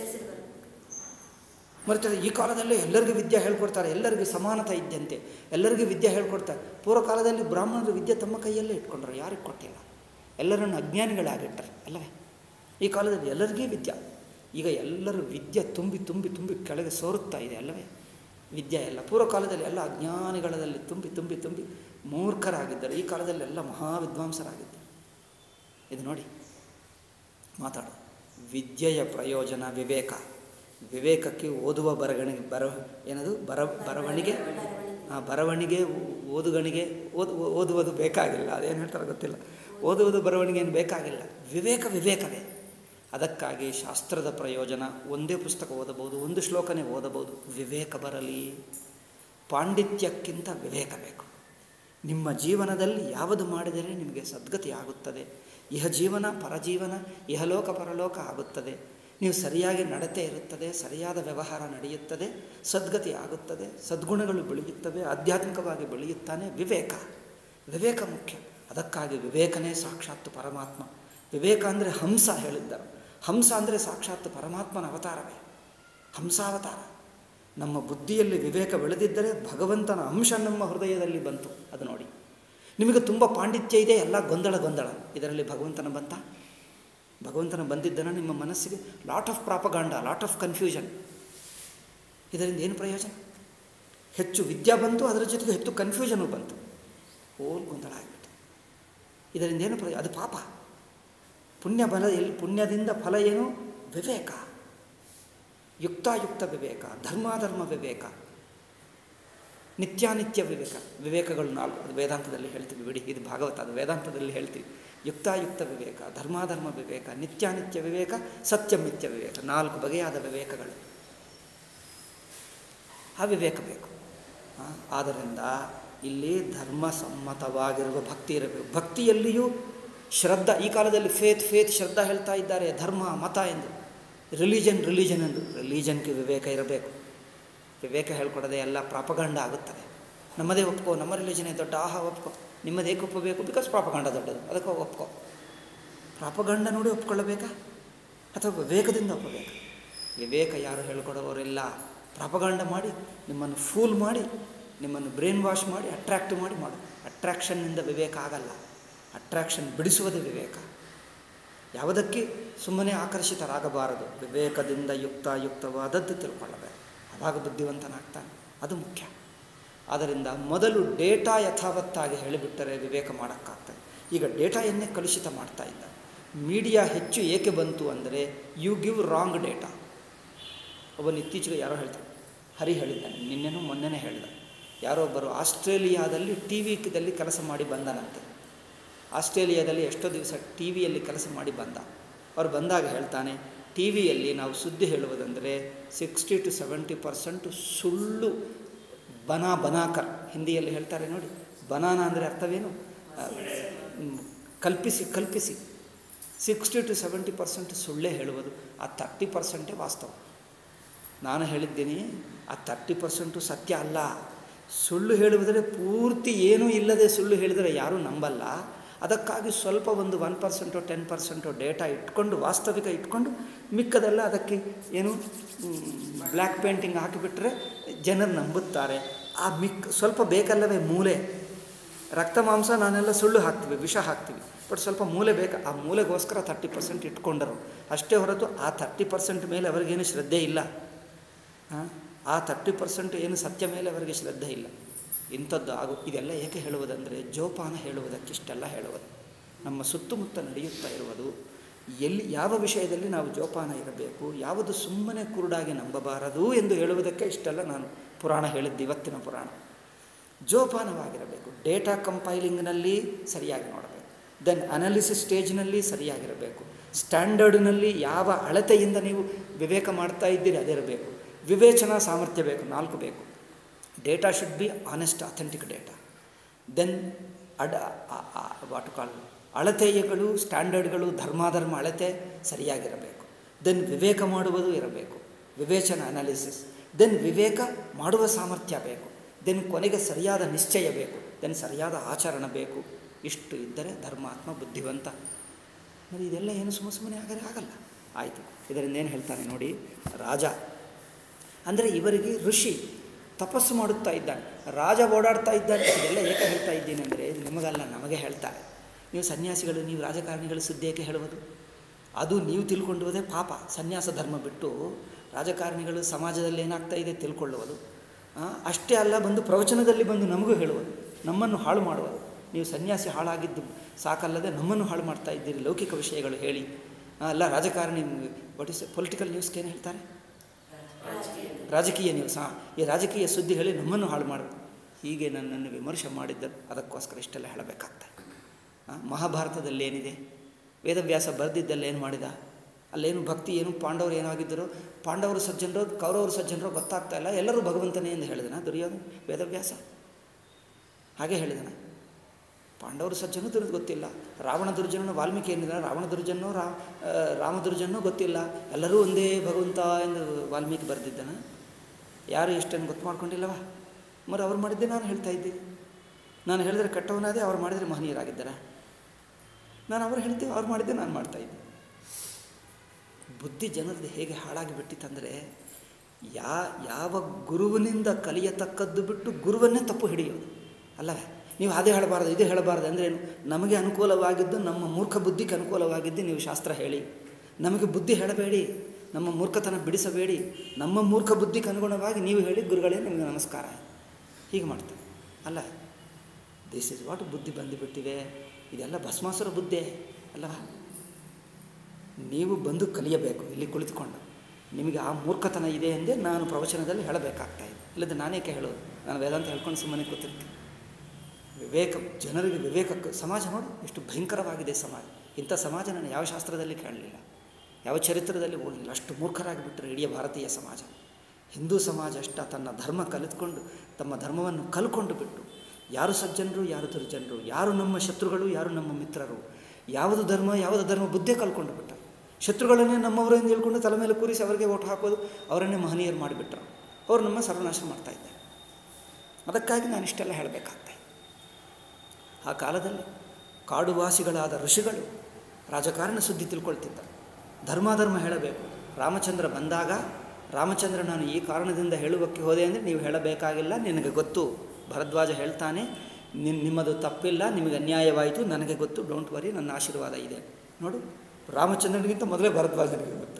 ಮತ್ತು ಈ ಕಾಲದಲ್ಲಿ ಎಲ್ಲರಿಗೂ ವಿದ್ಯೆ ಹೇಳ್ಕೊಡ್ತಾರೆ ಎಲ್ಲರಿಗೂ ಸಮಾನತೆ ಇದ್ದಂತೆ ಎಲ್ಲರಿಗೂ ವಿದ್ಯೆ ಹೇಳ್ಕೊಡ್ತಾರೆ ಪೂರ್ವ ಕಾಲದಲ್ಲಿ ಬ್ರಾಹ್ಮಣರು ವಿದ್ಯೆ ತಮ್ಮ ಕೈಯಲ್ಲೇ ಇಟ್ಕೊಂಡ್ರು ಯಾರಿಗೆ ಕೊಟ್ಟಿಲ್ಲ ಎಲ್ಲರನ್ನು ಅಜ್ಞಾನಿಗಳಾಗಿಟ್ಟರು ಅಲ್ಲವೇ ಈ ಕಾಲದಲ್ಲಿ ಎಲ್ಲರಿಗೂ ವಿದ್ಯೆ ಈಗ ಎಲ್ಲರೂ ವಿದ್ಯೆ ತುಂಬಿ ತುಂಬಿ ತುಂಬಿ ಕೆಳಗೆ ಸೋರುತ್ತಾ ಇದೆ ಅಲ್ಲವೇ ವಿದ್ಯೆ ಎಲ್ಲ ಪೂರ್ವ ಕಾಲದಲ್ಲಿ ಎಲ್ಲ ಅಜ್ಞಾನಿಗಳಲ್ಲಿ ತುಂಬಿ ತುಂಬಿ ತುಂಬಿ ಮೂರ್ಖರಾಗಿದ್ದರು ಈ ಕಾಲದಲ್ಲಿ ಎಲ್ಲ ಮಹಾವಿದ್ವಾಂಸರಾಗಿದ್ದರು ಇದು ನೋಡಿ ಮಾತಾಡು ವಿದ್ಯೆಯ ಪ್ರಯೋಜನ ವಿವೇಕ ವಿವೇಕಕ್ಕೆ ಓದುವ ಬರಗಣಿಗೆ ಬರ ಏನದು ಬರ ಬರವಣಿಗೆ ಆ ಬರವಣಿಗೆ ಓದುಗಣಿಗೆ ಓದ್ ಓದುವುದು ಬೇಕಾಗಿಲ್ಲ ಅದೇನು ಹೇಳ್ತಾರೆ ಗೊತ್ತಿಲ್ಲ ಓದುವುದು ಬರವಣಿಗೆ ಏನು ಬೇಕಾಗಿಲ್ಲ ವಿವೇಕ ವಿವೇಕವೇ ಅದಕ್ಕಾಗಿ ಶಾಸ್ತ್ರದ ಪ್ರಯೋಜನ ಒಂದೇ ಪುಸ್ತಕ ಓದಬಹುದು ಒಂದು ಶ್ಲೋಕನೇ ಓದಬಹುದು ವಿವೇಕ ಬರಲಿ ಪಾಂಡಿತ್ಯಕ್ಕಿಂತ ವಿವೇಕ ಬೇಕು ನಿಮ್ಮ ಜೀವನದಲ್ಲಿ ಯಾವುದು ಮಾಡಿದರೆ ನಿಮಗೆ ಸದ್ಗತಿ ಆಗುತ್ತದೆ ಇಹ ಜೀವನ ಪರಜೀವನ ಇಹಲೋಕ ಪರಲೋಕ ಆಗುತ್ತದೆ ನೀವು ಸರಿಯಾಗಿ ನಡತೆ ಇರುತ್ತದೆ ಸರಿಯಾದ ವ್ಯವಹಾರ ನಡೆಯುತ್ತದೆ ಸದ್ಗತಿ ಆಗುತ್ತದೆ ಸದ್ಗುಣಗಳು ಬೆಳೆಯುತ್ತವೆ ಆಧ್ಯಾತ್ಮಿಕವಾಗಿ ಬೆಳೆಯುತ್ತಾನೆ ವಿವೇಕ ವಿವೇಕ ಮುಖ್ಯ ಅದಕ್ಕಾಗಿ ವಿವೇಕನೇ ಸಾಕ್ಷಾತ್ ಪರಮಾತ್ಮ ವಿವೇಕ ಅಂದರೆ ಹಂಸ ಹೇಳಿದ್ದರು ಹಂಸ ಅಂದರೆ ಸಾಕ್ಷಾತ್ ಪರಮಾತ್ಮನ ಅವತಾರವೇ ಹಂಸಾವತಾರ ನಮ್ಮ ಬುದ್ಧಿಯಲ್ಲಿ ವಿವೇಕ ಬೆಳೆದಿದ್ದರೆ ಭಗವಂತನ ಅಂಶ ನಮ್ಮ ಹೃದಯದಲ್ಲಿ ಬಂತು ಅದು ನೋಡಿ ನಿಮಗೆ ತುಂಬ ಪಾಂಡಿತ್ಯ ಇದೆ ಎಲ್ಲ ಗೊಂದಲ ಗೊಂದಲ ಇದರಲ್ಲಿ ಭಗವಂತನ ಬಂತ ಭಗವಂತನ ಬಂದಿದ್ದನ ನಿಮ್ಮ ಮನಸ್ಸಿಗೆ lot of propaganda lot of confusion ಇದರಿಂದ ಏನು ಪ್ರಯೋಜನ ಹೆಚ್ಚು ವಿದ್ಯಾ ಬಂತು ಅದರ ಜೊತೆಗೆ ಹೆಚ್ಚು ಕನ್ಫ್ಯೂಷನು ಬಂತು ಹೋಲ್ ಗೊಂದಲ ಆಗಿಬಿಟ್ಟು ಇದರಿಂದ ಏನು ಪ್ರಯೋಜನ ಅದು ಪಾಪ ಪುಣ್ಯ ಬಲ ಎಲ್ಲಿ ಪುಣ್ಯದಿಂದ ಫಲ ಏನು ವಿವೇಕ ಯುಕ್ತಾಯುಕ್ತ ವಿವೇಕ ಧರ್ಮಾಧರ್ಮ ವಿವೇಕ ನಿತ್ಯಾನಿತ್ಯ ವಿವೇಕ ವಿವೇಕಗಳು ನಾಲ್ಕು ಅದು ವೇದಾಂತದಲ್ಲಿ ಹೇಳ್ತೀವಿ ಬಿಡಿ ಇದು ಭಾಗವತ ಅದು ವೇದಾಂತದಲ್ಲಿ ಹೇಳ್ತೀವಿ ಯುಕ್ತಾಯುಕ್ತ ವಿವೇಕ ಧರ್ಮಾಧರ್ಮ ವಿವೇಕ ನಿತ್ಯಾನಿತ್ಯ ವಿವೇಕ ಸತ್ಯಮಿತ್ಯ ವಿವೇಕ ನಾಲ್ಕು ಬಗೆಯಾದ ವಿವೇಕಗಳು ಆ ವಿವೇಕ ಬೇಕು ಆ, ಆದ್ದರಿಂದ ಇಲ್ಲಿ ಧರ್ಮಸಮ್ಮತವಾಗಿರುವ ಭಕ್ತಿ ಇರಬೇಕು ಭಕ್ತಿಯಲ್ಲಿಯೂ ಶ್ರದ್ಧಾ ಈ ಕಾಲದಲ್ಲಿ ಫೇತ್ ಫೇತ್ ಶ್ರದ್ಧಾ ಹೇಳ್ತಾ ಇದ್ದಾರೆ ಧರ್ಮ ಮತ ಎಂದು ರಿಲಿಜನ್ ರಿಲಿಜನ್ ಎಂದು ರಿಲಿಜನ್ಗೆ ವಿವೇಕ ಇರಬೇಕು ವಿವೇಕ ಹೇಳ್ಕೊಡದೆ ಎಲ್ಲ ಪ್ರಾಪಗಂಡ ಆಗುತ್ತದೆ ನಮ್ಮದೇ ಒಪ್ಕೋ ನಮ್ಮ ರಿಲಿಜನೇ ದೊಡ್ಡ ಆಹಾ ಒಪ್ಕೋ ನಿಮ್ಮದೇಕೆ ಒಪ್ಪಬೇಕು ಬಿಕಾಸ್ ಪ್ರಾಪಗಂಡ ದೊಡ್ಡದು ಅದಕ್ಕೆ ಒಪ್ಕೋ ಪ್ರಾಪಗಂಡ ನೋಡಿ ಒಪ್ಕೊಳ್ಳಬೇಕಾ ಅಥವಾ ವಿವೇಕದಿಂದ ಒಪ್ಪಬೇಕಾ ವಿವೇಕ ಯಾರು ಹೇಳ್ಕೊಡೋರಿಲ್ಲ ಪ್ರಾಪಗಾಂಡ ಮಾಡಿ ನಿಮ್ಮನ್ನು ಫೂಲ್ ಮಾಡಿ ನಿಮ್ಮನ್ನು ಬ್ರೈನ್ ವಾಶ್ ಮಾಡಿ ಅಟ್ರ್ಯಾಕ್ಟ್ ಮಾಡಿ ಮಾಡು ಅಟ್ರ್ಯಾಕ್ಷನ್ನಿಂದ ವಿವೇಕ ಆಗಲ್ಲ ಅಟ್ರ್ಯಾಕ್ಷನ್ ಬಿಡಿಸುವುದೇ ವಿವೇಕ ಯಾವುದಕ್ಕೆ ಸುಮ್ಮನೆ ಆಕರ್ಷಿತರಾಗಬಾರದು ವಿವೇಕದಿಂದ ಯುಕ್ತ ಯುಕ್ತವಾದದ್ದು ತಿಳ್ಕೊಳ್ಳಬೇಕು ಆವಾಗ ಬುದ್ಧಿವಂತನಾಗ್ತಾನೆ ಅದು ಮುಖ್ಯ ಆದ್ದರಿಂದ ಮೊದಲು ಡೇಟಾ ಯಥಾವತ್ತಾಗಿ ಹೇಳಿಬಿಟ್ಟರೆ ವಿವೇಕ ಮಾಡೋಕ್ಕಾಗ್ತದೆ ಈಗ ಡೇಟಾಯನ್ನೇ ಕಲುಷಿತ ಮಾಡ್ತಾ ಇದ್ದ ಮೀಡಿಯಾ ಹೆಚ್ಚು ಏಕೆ ಬಂತು ಅಂದರೆ ಯು ಗಿವ್ ರಾಂಗ್ ಡೇಟಾ ಒಬ್ಬನು ಇತ್ತೀಚೆಗೆ ಯಾರೋ ಹೇಳ್ತಾರೆ ಹರಿ ಹೇಳಿದ್ದಾನೆ ನಿನ್ನೆನೂ ಮೊನ್ನೆನೇ ಹೇಳಿದ ಯಾರೋ ಒಬ್ಬರು ಆಸ್ಟ್ರೇಲಿಯಾದಲ್ಲಿ ಟಿ ವಿದಲ್ಲಿ ಕೆಲಸ ಮಾಡಿ ಬಂದನಂತೆ ಆಸ್ಟ್ರೇಲಿಯಾದಲ್ಲಿ ಎಷ್ಟೋ ದಿವಸ ಟಿ ವಿಯಲ್ಲಿ ಕೆಲಸ ಮಾಡಿ ಬಂದ ಅವ್ರು ಬಂದಾಗ ಹೇಳ್ತಾನೆ ಟಿ ವಿಯಲ್ಲಿ ನಾವು ಸುದ್ದಿ ಹೇಳುವುದಂದರೆ ಸಿಕ್ಸ್ಟಿ ಟು ಸೆವೆಂಟಿ ಪರ್ಸೆಂಟು ಸುಳ್ಳು ಬನಾ ಬನಾಕರ್ ಹಿಂದಿಯಲ್ಲಿ ಹೇಳ್ತಾರೆ ನೋಡಿ ಬನಾನ ಅಂದರೆ ಅರ್ಥವೇನು ಆ, ಮ್, ಕಲ್ಪಿಸಿ ಕಲ್ಪಿಸಿ ಸಿಕ್ಸ್ಟಿ ಟು ಸೆವೆಂಟಿ ಪರ್ಸೆಂಟ್ ಸುಳ್ಳೇ ಹೇಳುವುದು ಆ ತರ್ಟಿ ಪರ್ಸೆಂಟೇ ವಾಸ್ತವ ನಾನು ಹೇಳಿದ್ದೀನಿ ಆ ತರ್ಟಿ ಪರ್ಸೆಂಟು ಸತ್ಯ ಅಲ್ಲ ಸುಳ್ಳು ಹೇಳುವುದರೆ ಪೂರ್ತಿ ಏನೂ ಇಲ್ಲದೆ ಸುಳ್ಳು ಹೇಳಿದರೆ ಯಾರೂ ನಂಬಲ್ಲ ಅದಕ್ಕಾಗಿ ಸ್ವಲ್ಪ ಒಂದು one percent ten percent data ಇಟ್ಕೊಂಡು ವಾಸ್ತವಿಕ ಇಟ್ಕೊಂಡು ಮಿಕ್ಕದೆಲ್ಲ ಅದಕ್ಕೆ ಏನು ಬ್ಲ್ಯಾಕ್ ಪೇಂಟಿಂಗ್ ಹಾಕಿಬಿಟ್ರೆ ಜನರು ನಂಬುತ್ತಾರೆ ಆ ಮಿಕ್ಕ ಸ್ವಲ್ಪ ಬೇಕಲ್ಲವೇ ಮೂಲೆ ರಕ್ತ ಮಾಂಸ ನಾನೆಲ್ಲ ಸುಳ್ಳು ಹಾಕ್ತೀವಿ ವಿಷ ಹಾಕ್ತೀವಿ ಬಟ್ ಸ್ವಲ್ಪ ಮೂಲೆ ಬೇಕು ಆ ಮೂಲೆಗೋಸ್ಕರ ತರ್ಟಿ ಪರ್ಸೆಂಟ್ ಇಟ್ಕೊಂಡರು ಅಷ್ಟೇ ಹೊರತು ಆ ತರ್ಟಿ ಪರ್ಸೆಂಟ್ ಮೇಲೆ ಅವರಿಗೇನು ಶ್ರದ್ಧೆ ಇಲ್ಲ ಹಾಂ ಆ ತರ್ಟಿ ಪರ್ಸೆಂಟ್ ಏನು ಸತ್ಯ ಮೇಲೆ ಅವರಿಗೆ ಶ್ರದ್ಧೆ ಇಲ್ಲ ಇಂಥದ್ದು ಆಗು ಇದೆಲ್ಲ ಏಕೆ ಹೇಳುವುದಂದರೆ ಜೋಪಾನ ಹೇಳುವುದಕ್ಕಿಷ್ಟೆಲ್ಲ ಹೇಳುವುದು ನಮ್ಮ ಸುತ್ತಮುತ್ತ ನಡೆಯುತ್ತಾ ಇರುವುದು ಎಲ್ಲಿ ಯಾವ ವಿಷಯದಲ್ಲಿ ನಾವು ಜೋಪಾನ ಇರಬೇಕು ಯಾವುದು ಸುಮ್ಮನೆ ಕುರುಡಾಗಿ ನಂಬಬಾರದು ಎಂದು ಹೇಳುವುದಕ್ಕೆ ಇಷ್ಟೆಲ್ಲ ನಾನು ಪುರಾಣ ಹೇಳಿದ್ದು ಇವತ್ತಿನ ಪುರಾಣ ಜೋಪಾನವಾಗಿರಬೇಕು ಡೇಟಾ ಕಂಪೈಲಿಂಗ್ನಲ್ಲಿ ಸರಿಯಾಗಿ ನೋಡಬೇಕು ದೆನ್ ಅನಾಲಿಸಿಸ್ ಸ್ಟೇಜ್ನಲ್ಲಿ ಸರಿಯಾಗಿರಬೇಕು ಸ್ಟ್ಯಾಂಡರ್ಡ್ನಲ್ಲಿ ಯಾವ ಅಳತೆಯಿಂದ ನೀವು ವಿವೇಕ ಮಾಡ್ತಾ ಇದ್ದೀರಿ ಅದಿರಬೇಕು ವಿವೇಚನಾ ಸಾಮರ್ಥ್ಯ ಬೇಕು ನಾಲ್ಕು ಬೇಕು data should be honest authentic data then ಅಡ ವಾಟ್ ಕಾಲ್ ಅಳತೆಗಳು ಸ್ಟ್ಯಾಂಡರ್ಡ್ಗಳು ಧರ್ಮಾಧರ್ಮ ಅಳತೆ ಸರಿಯಾಗಿರಬೇಕು ದೆನ್ ವಿವೇಕ ಮಾಡುವುದು ಇರಬೇಕು ವಿವೇಚನ ಅನಾಲಿಸಿಸ್ ದೆನ್ ವಿವೇಕ ಮಾಡುವ ಸಾಮರ್ಥ್ಯ ಬೇಕು ದೆನ್ ಕೊನೆಗೆ ಸರಿಯಾದ ನಿಶ್ಚಯ ಬೇಕು ದೆನ್ ಸರಿಯಾದ ಆಚರಣೆ ಬೇಕು ಇಷ್ಟು ಇದ್ದರೆ ಧರ್ಮಾತ್ಮ ಬುದ್ಧಿವಂತ మరి ಇದೆಲ್ಲ ಏನು ಸುಮ್ಮ ಸುಮ್ಮನೆ ಆಗರೆ ಆಗಲ್ಲ ಆಯಿತು ಇದರಿಂದ ಏನು ಹೇಳ್ತಾನೆ ನೋಡಿ ರಾಜ ಅಂದರೆ ಇವರಿಗೆ ಋಷಿ ತಪಸ್ಸು ಮಾಡುತ್ತಾ ಇದ್ದಾನೆ ರಾಜ ಓಡಾಡ್ತಾ ಇದ್ದಾನೆ ಇದೆಲ್ಲ ಏಕೆ ಹೇಳ್ತಾ ಇದ್ದೀನಿ ಅಂದರೆ ಇದು ನಿಮಗಲ್ಲ ನಮಗೆ ಹೇಳ್ತಾರೆ ನೀವು ಸನ್ಯಾಸಿಗಳು ನೀವು ರಾಜಕಾರಣಿಗಳು ಸುದ್ದಿ ಏಕೆ ಹೇಳುವುದು ಅದು ನೀವು ತಿಳ್ಕೊಳ್ಳುವುದೇ ಪಾಪ ಸನ್ಯಾಸ ಧರ್ಮ ಬಿಟ್ಟು ರಾಜಕಾರಣಿಗಳು ಸಮಾಜದಲ್ಲಿ ಏನಾಗ್ತಾ ಇದೆ ತಿಳ್ಕೊಳ್ಳುವುದು ಆ, ಅಷ್ಟೇ ಅಲ್ಲ ಬಂದು ಪ್ರವಚನದಲ್ಲಿ ಬಂದು ನಮಗೂ ಹೇಳುವುದು ನಮ್ಮನ್ನು ಹಾಳು ಮಾಡುವುದು ನೀವು ಸನ್ಯಾಸಿ ಹಾಳಾಗಿದ್ದು ಸಾಕಲ್ಲದೆ ನಮ್ಮನ್ನು ಹಾಳು ಮಾಡ್ತಾ ಇದ್ದೀರಿ ಲೌಕಿಕ ವಿಷಯಗಳು ಹೇಳಿ ಆ, ಅಲ್ಲ ರಾಜಕಾರಣಿ ವಾಟ್ ಇಸ್ ಪೊಲಿಟಿಕಲ್ ನ್ಯೂಸ್ಗೆ ಏನು ಹೇಳ್ತಾರೆ ರಾಜಕೀಯ ನ್ಯೂಸ್ ಹಾಂ ಈ ರಾಜಕೀಯ ಸುದ್ದಿ ಹೇಳಿ ನಮ್ಮನ್ನು ಹಾಳು ಮಾಡು ಹೀಗೆ ನನ್ನನ್ನು ವಿಮರ್ಶೆ ಮಾಡಿದ್ದರು ಅದಕ್ಕೋಸ್ಕರ ಇಷ್ಟೆಲ್ಲ ಹೇಳಬೇಕಾಗ್ತದೆ ಆ, ಮಹಾಭಾರತದಲ್ಲಿ ಏನಿದೆ ವೇದವ್ಯಾಸ ಬರೆದಿದ್ದೆಲ್ಲ ಏನು ಮಾಡಿದ ಅಲ್ಲೇನು ಭಕ್ತಿ ಏನು ಪಾಂಡವರು ಏನಾಗಿದ್ದರು ಪಾಂಡವರು ಸಜ್ಜನರು ಕೌರವರು ಸಜ್ಜನರು ಗೊತ್ತಾಗ್ತಾ ಇಲ್ಲ ಎಲ್ಲರೂ ಭಗವಂತನೇ ಎಂದು ಹೇಳಿದನ ದುರ್ಯೋಧನ ವೇದವ್ಯಾಸ ಹಾಗೆ ಹೇಳಿದನ ಪಾಂಡವರು ಸಜ್ಜನೂ ದುರ್ದು ಗೊತ್ತಿಲ್ಲ ರಾವಣ ದುರ್ಜನನು ವಾಲ್ಮೀಕಿ ಏನಿದ್ದಾನೆ ರಾವಣ ದುರ್ಜನನು ರಾ ಆ, ರಾಮ ದುರ್ಜನೂ ಗೊತ್ತಿಲ್ಲ ಎಲ್ಲರೂ ಒಂದೇ ಭಗವಂತ ಎಂದು ವಾಲ್ಮೀಕಿ ಬರೆದಿದ್ದನ ಯಾರು ಇಷ್ಟನ್ನು ಗೊತ್ತು ಮಾಡ್ಕೊಂಡಿಲ್ಲವಾ మరి ಅವ್ರು ಮಾಡಿದ್ದೆ ನಾನು ಹೇಳ್ತಾ ಇದ್ದೀನಿ ನಾನು ಹೇಳಿದರೆ ಕೆಟ್ಟವನಾದೆ ಅವ್ರು ಮಾಡಿದರೆ ಮಹನೀಯರಾಗಿದ್ದಾರೆ ನಾನು ಅವ್ರು ಹೇಳ್ತೀವಿ ಅವ್ರು ಮಾಡಿದ್ದೆ ನಾನು ಮಾಡ್ತಾ ಇದ್ದೆ ಬುದ್ಧಿ ಜನರದ್ದು ಹೇಗೆ ಹಾಳಾಗಿ ಬಿಟ್ಟಿತ್ತಂದರೆ ಯಾ ಯಾವ ಗುರುವಿನಿಂದ ಕಲಿಯತಕ್ಕದ್ದು ಬಿಟ್ಟು ಗುರುವನ್ನೇ ತಪ್ಪು ಹಿಡಿಯೋದು ಅಲ್ಲವೇ ನೀವು ಅದೇ ಹೇಳಬಾರ್ದು ಇದು ಹೇಳಬಾರ್ದು ಅಂದರೆ ಏನು ನಮಗೆ ಅನುಕೂಲವಾಗಿದ್ದು ನಮ್ಮ ಮೂರ್ಖ ಬುದ್ಧಿಗೆ ಅನುಕೂಲವಾಗಿದ್ದು ನೀವು ಶಾಸ್ತ್ರ ಹೇಳಿ ನಮಗೆ ಬುದ್ಧಿ ಹೇಳಬೇಡಿ ನಮ್ಮ ಮೂರ್ಖತನ ಬಿಡಿಸಬೇಡಿ ನಮ್ಮ ಮೂರ್ಖ ಬುದ್ಧಿಗೆ ಅನುಗುಣವಾಗಿ ನೀವು ಹೇಳಿ ಗುರುಗಳೇ ನಿಮಗೆ ನಮಸ್ಕಾರ ಹೀಗೆ ಮಾಡ್ತಾರೆ ಅಲ್ಲ ದಿಸ್ ಇಸ್ ವಾಟ್ ಬುದ್ಧಿ ಬಂದುಬಿಟ್ಟಿವೆ ಇದೆಲ್ಲ ಭಸ್ಮಾಸುರ ಬುದ್ಧಿ ಅಲ್ಲವಾ ನೀವು ಬಂದು ಕಲಿಯಬೇಕು ಇಲ್ಲಿ ಕುಳಿತುಕೊಂಡು ನಿಮಗೆ ಆ ಮೂರ್ಖತನ ಇದೆ ಎಂದೇ ನಾನು ಪ್ರವಚನದಲ್ಲಿ ಹೇಳಬೇಕಾಗ್ತಾ ಇದೆ ಇಲ್ಲದೆ ನಾನೇಕೆ ಹೇಳೋದು ನಾನು ವೇದಾಂತ ಹೇಳ್ಕೊಂಡು ಸುಮ್ಮನೆ ಕೂತಿರ್ತೀನಿ ವಿವೇಕ ಜನರಿಗೆ ವಿವೇಕಕ್ಕೆ ಸಮಾಜ ನೋಡಿ ಎಷ್ಟು ಭಯಂಕರವಾಗಿದೆ ಸಮಾಜ ಇಂಥ ಸಮಾಜ ನಾನು ಯಾವ ಶಾಸ್ತ್ರದಲ್ಲಿ ಕಾಣಲಿಲ್ಲ ಯಾವ ಚರಿತ್ರದಲ್ಲಿ ಓದಲಿಲ್ಲ ಅಷ್ಟು ಮೂರ್ಖರಾಗಿಬಿಟ್ಟರೆ ಇಡೀ ಭಾರತೀಯ ಸಮಾಜ ಹಿಂದೂ ಸಮಾಜ ಅಷ್ಟ ತನ್ನ ಧರ್ಮ ಕಲಿತ್ಕೊಂಡು ತಮ್ಮ ಧರ್ಮವನ್ನು ಕಲ್ಕೊಂಡು ಬಿಟ್ಟು ಯಾರು ಸಜ್ಜನರು ಯಾರು ದುರ್ಜನರು ಯಾರು ನಮ್ಮ ಶತ್ರುಗಳು ಯಾರು ನಮ್ಮ ಮಿತ್ರರು ಯಾವುದು ಧರ್ಮ ಯಾವುದು ಧರ್ಮ ಬುದ್ಧಿ ಕಲ್ಕೊಂಡು ಬಿಟ್ಟ ಶತ್ರುಗಳನ್ನೇ ನಮ್ಮವರು ಎಂದು ಹೇಳ್ಕೊಂಡು ತಲೆ ಮೇಲೆ ಕೂರಿಸಿ ಅವರಿಗೆ ಓಟ್ ಹಾಕೋದು ಅವರನ್ನೇ ಮಹನೀಯರು ಮಾಡಿಬಿಟ್ರು ಅವರು ನಮ್ಮ ಸರ್ವನಾಶ ಮಾಡ್ತಾ ಇದ್ದಾರೆ ಅದಕ್ಕಾಗಿ ನಾನು ಇಷ್ಟೆಲ್ಲ ಹೇಳಬೇಕಾಗ್ತದೆ ಆ ಕಾಲದಲ್ಲಿ ಕಾಡುವಾಸಿಗಳಾದ ಋಷಿಗಳು ರಾಜಕಾರಣ ಸುದ್ದಿ ತಿಳ್ಕೊಳ್ತಿದ್ದರು ಧರ್ಮಾಧರ್ಮ ಹೇಳಬೇಕು ರಾಮಚಂದ್ರ ಬಂದಾಗ ರಾಮಚಂದ್ರ ನಾನು ಈ ಕಾರಣದಿಂದ ಹೇಳುವಕ್ಕೆ ಹೋದೆ ಅಂದರೆ ನೀವು ಹೇಳಬೇಕಾಗಿಲ್ಲ ನಿನಗೆ ಗೊತ್ತು ಭರದ್ವಾಜ ಹೇಳ್ತಾನೆ ನಿನ್ ನಿಮ್ಮದು ತಪ್ಪಿಲ್ಲ ನಿಮಗೆ ಅನ್ಯಾಯವಾಯಿತು ನನಗೆ ಗೊತ್ತು ಡೋಂಟ್ ವರಿ ನನ್ನ ಆಶೀರ್ವಾದ ಇದೆ ನೋಡು ರಾಮಚಂದ್ರನಿಗಿಂತ ಮೊದಲೇ ಭರದ್ವಾಜನಿಗೆ ಗೊತ್ತು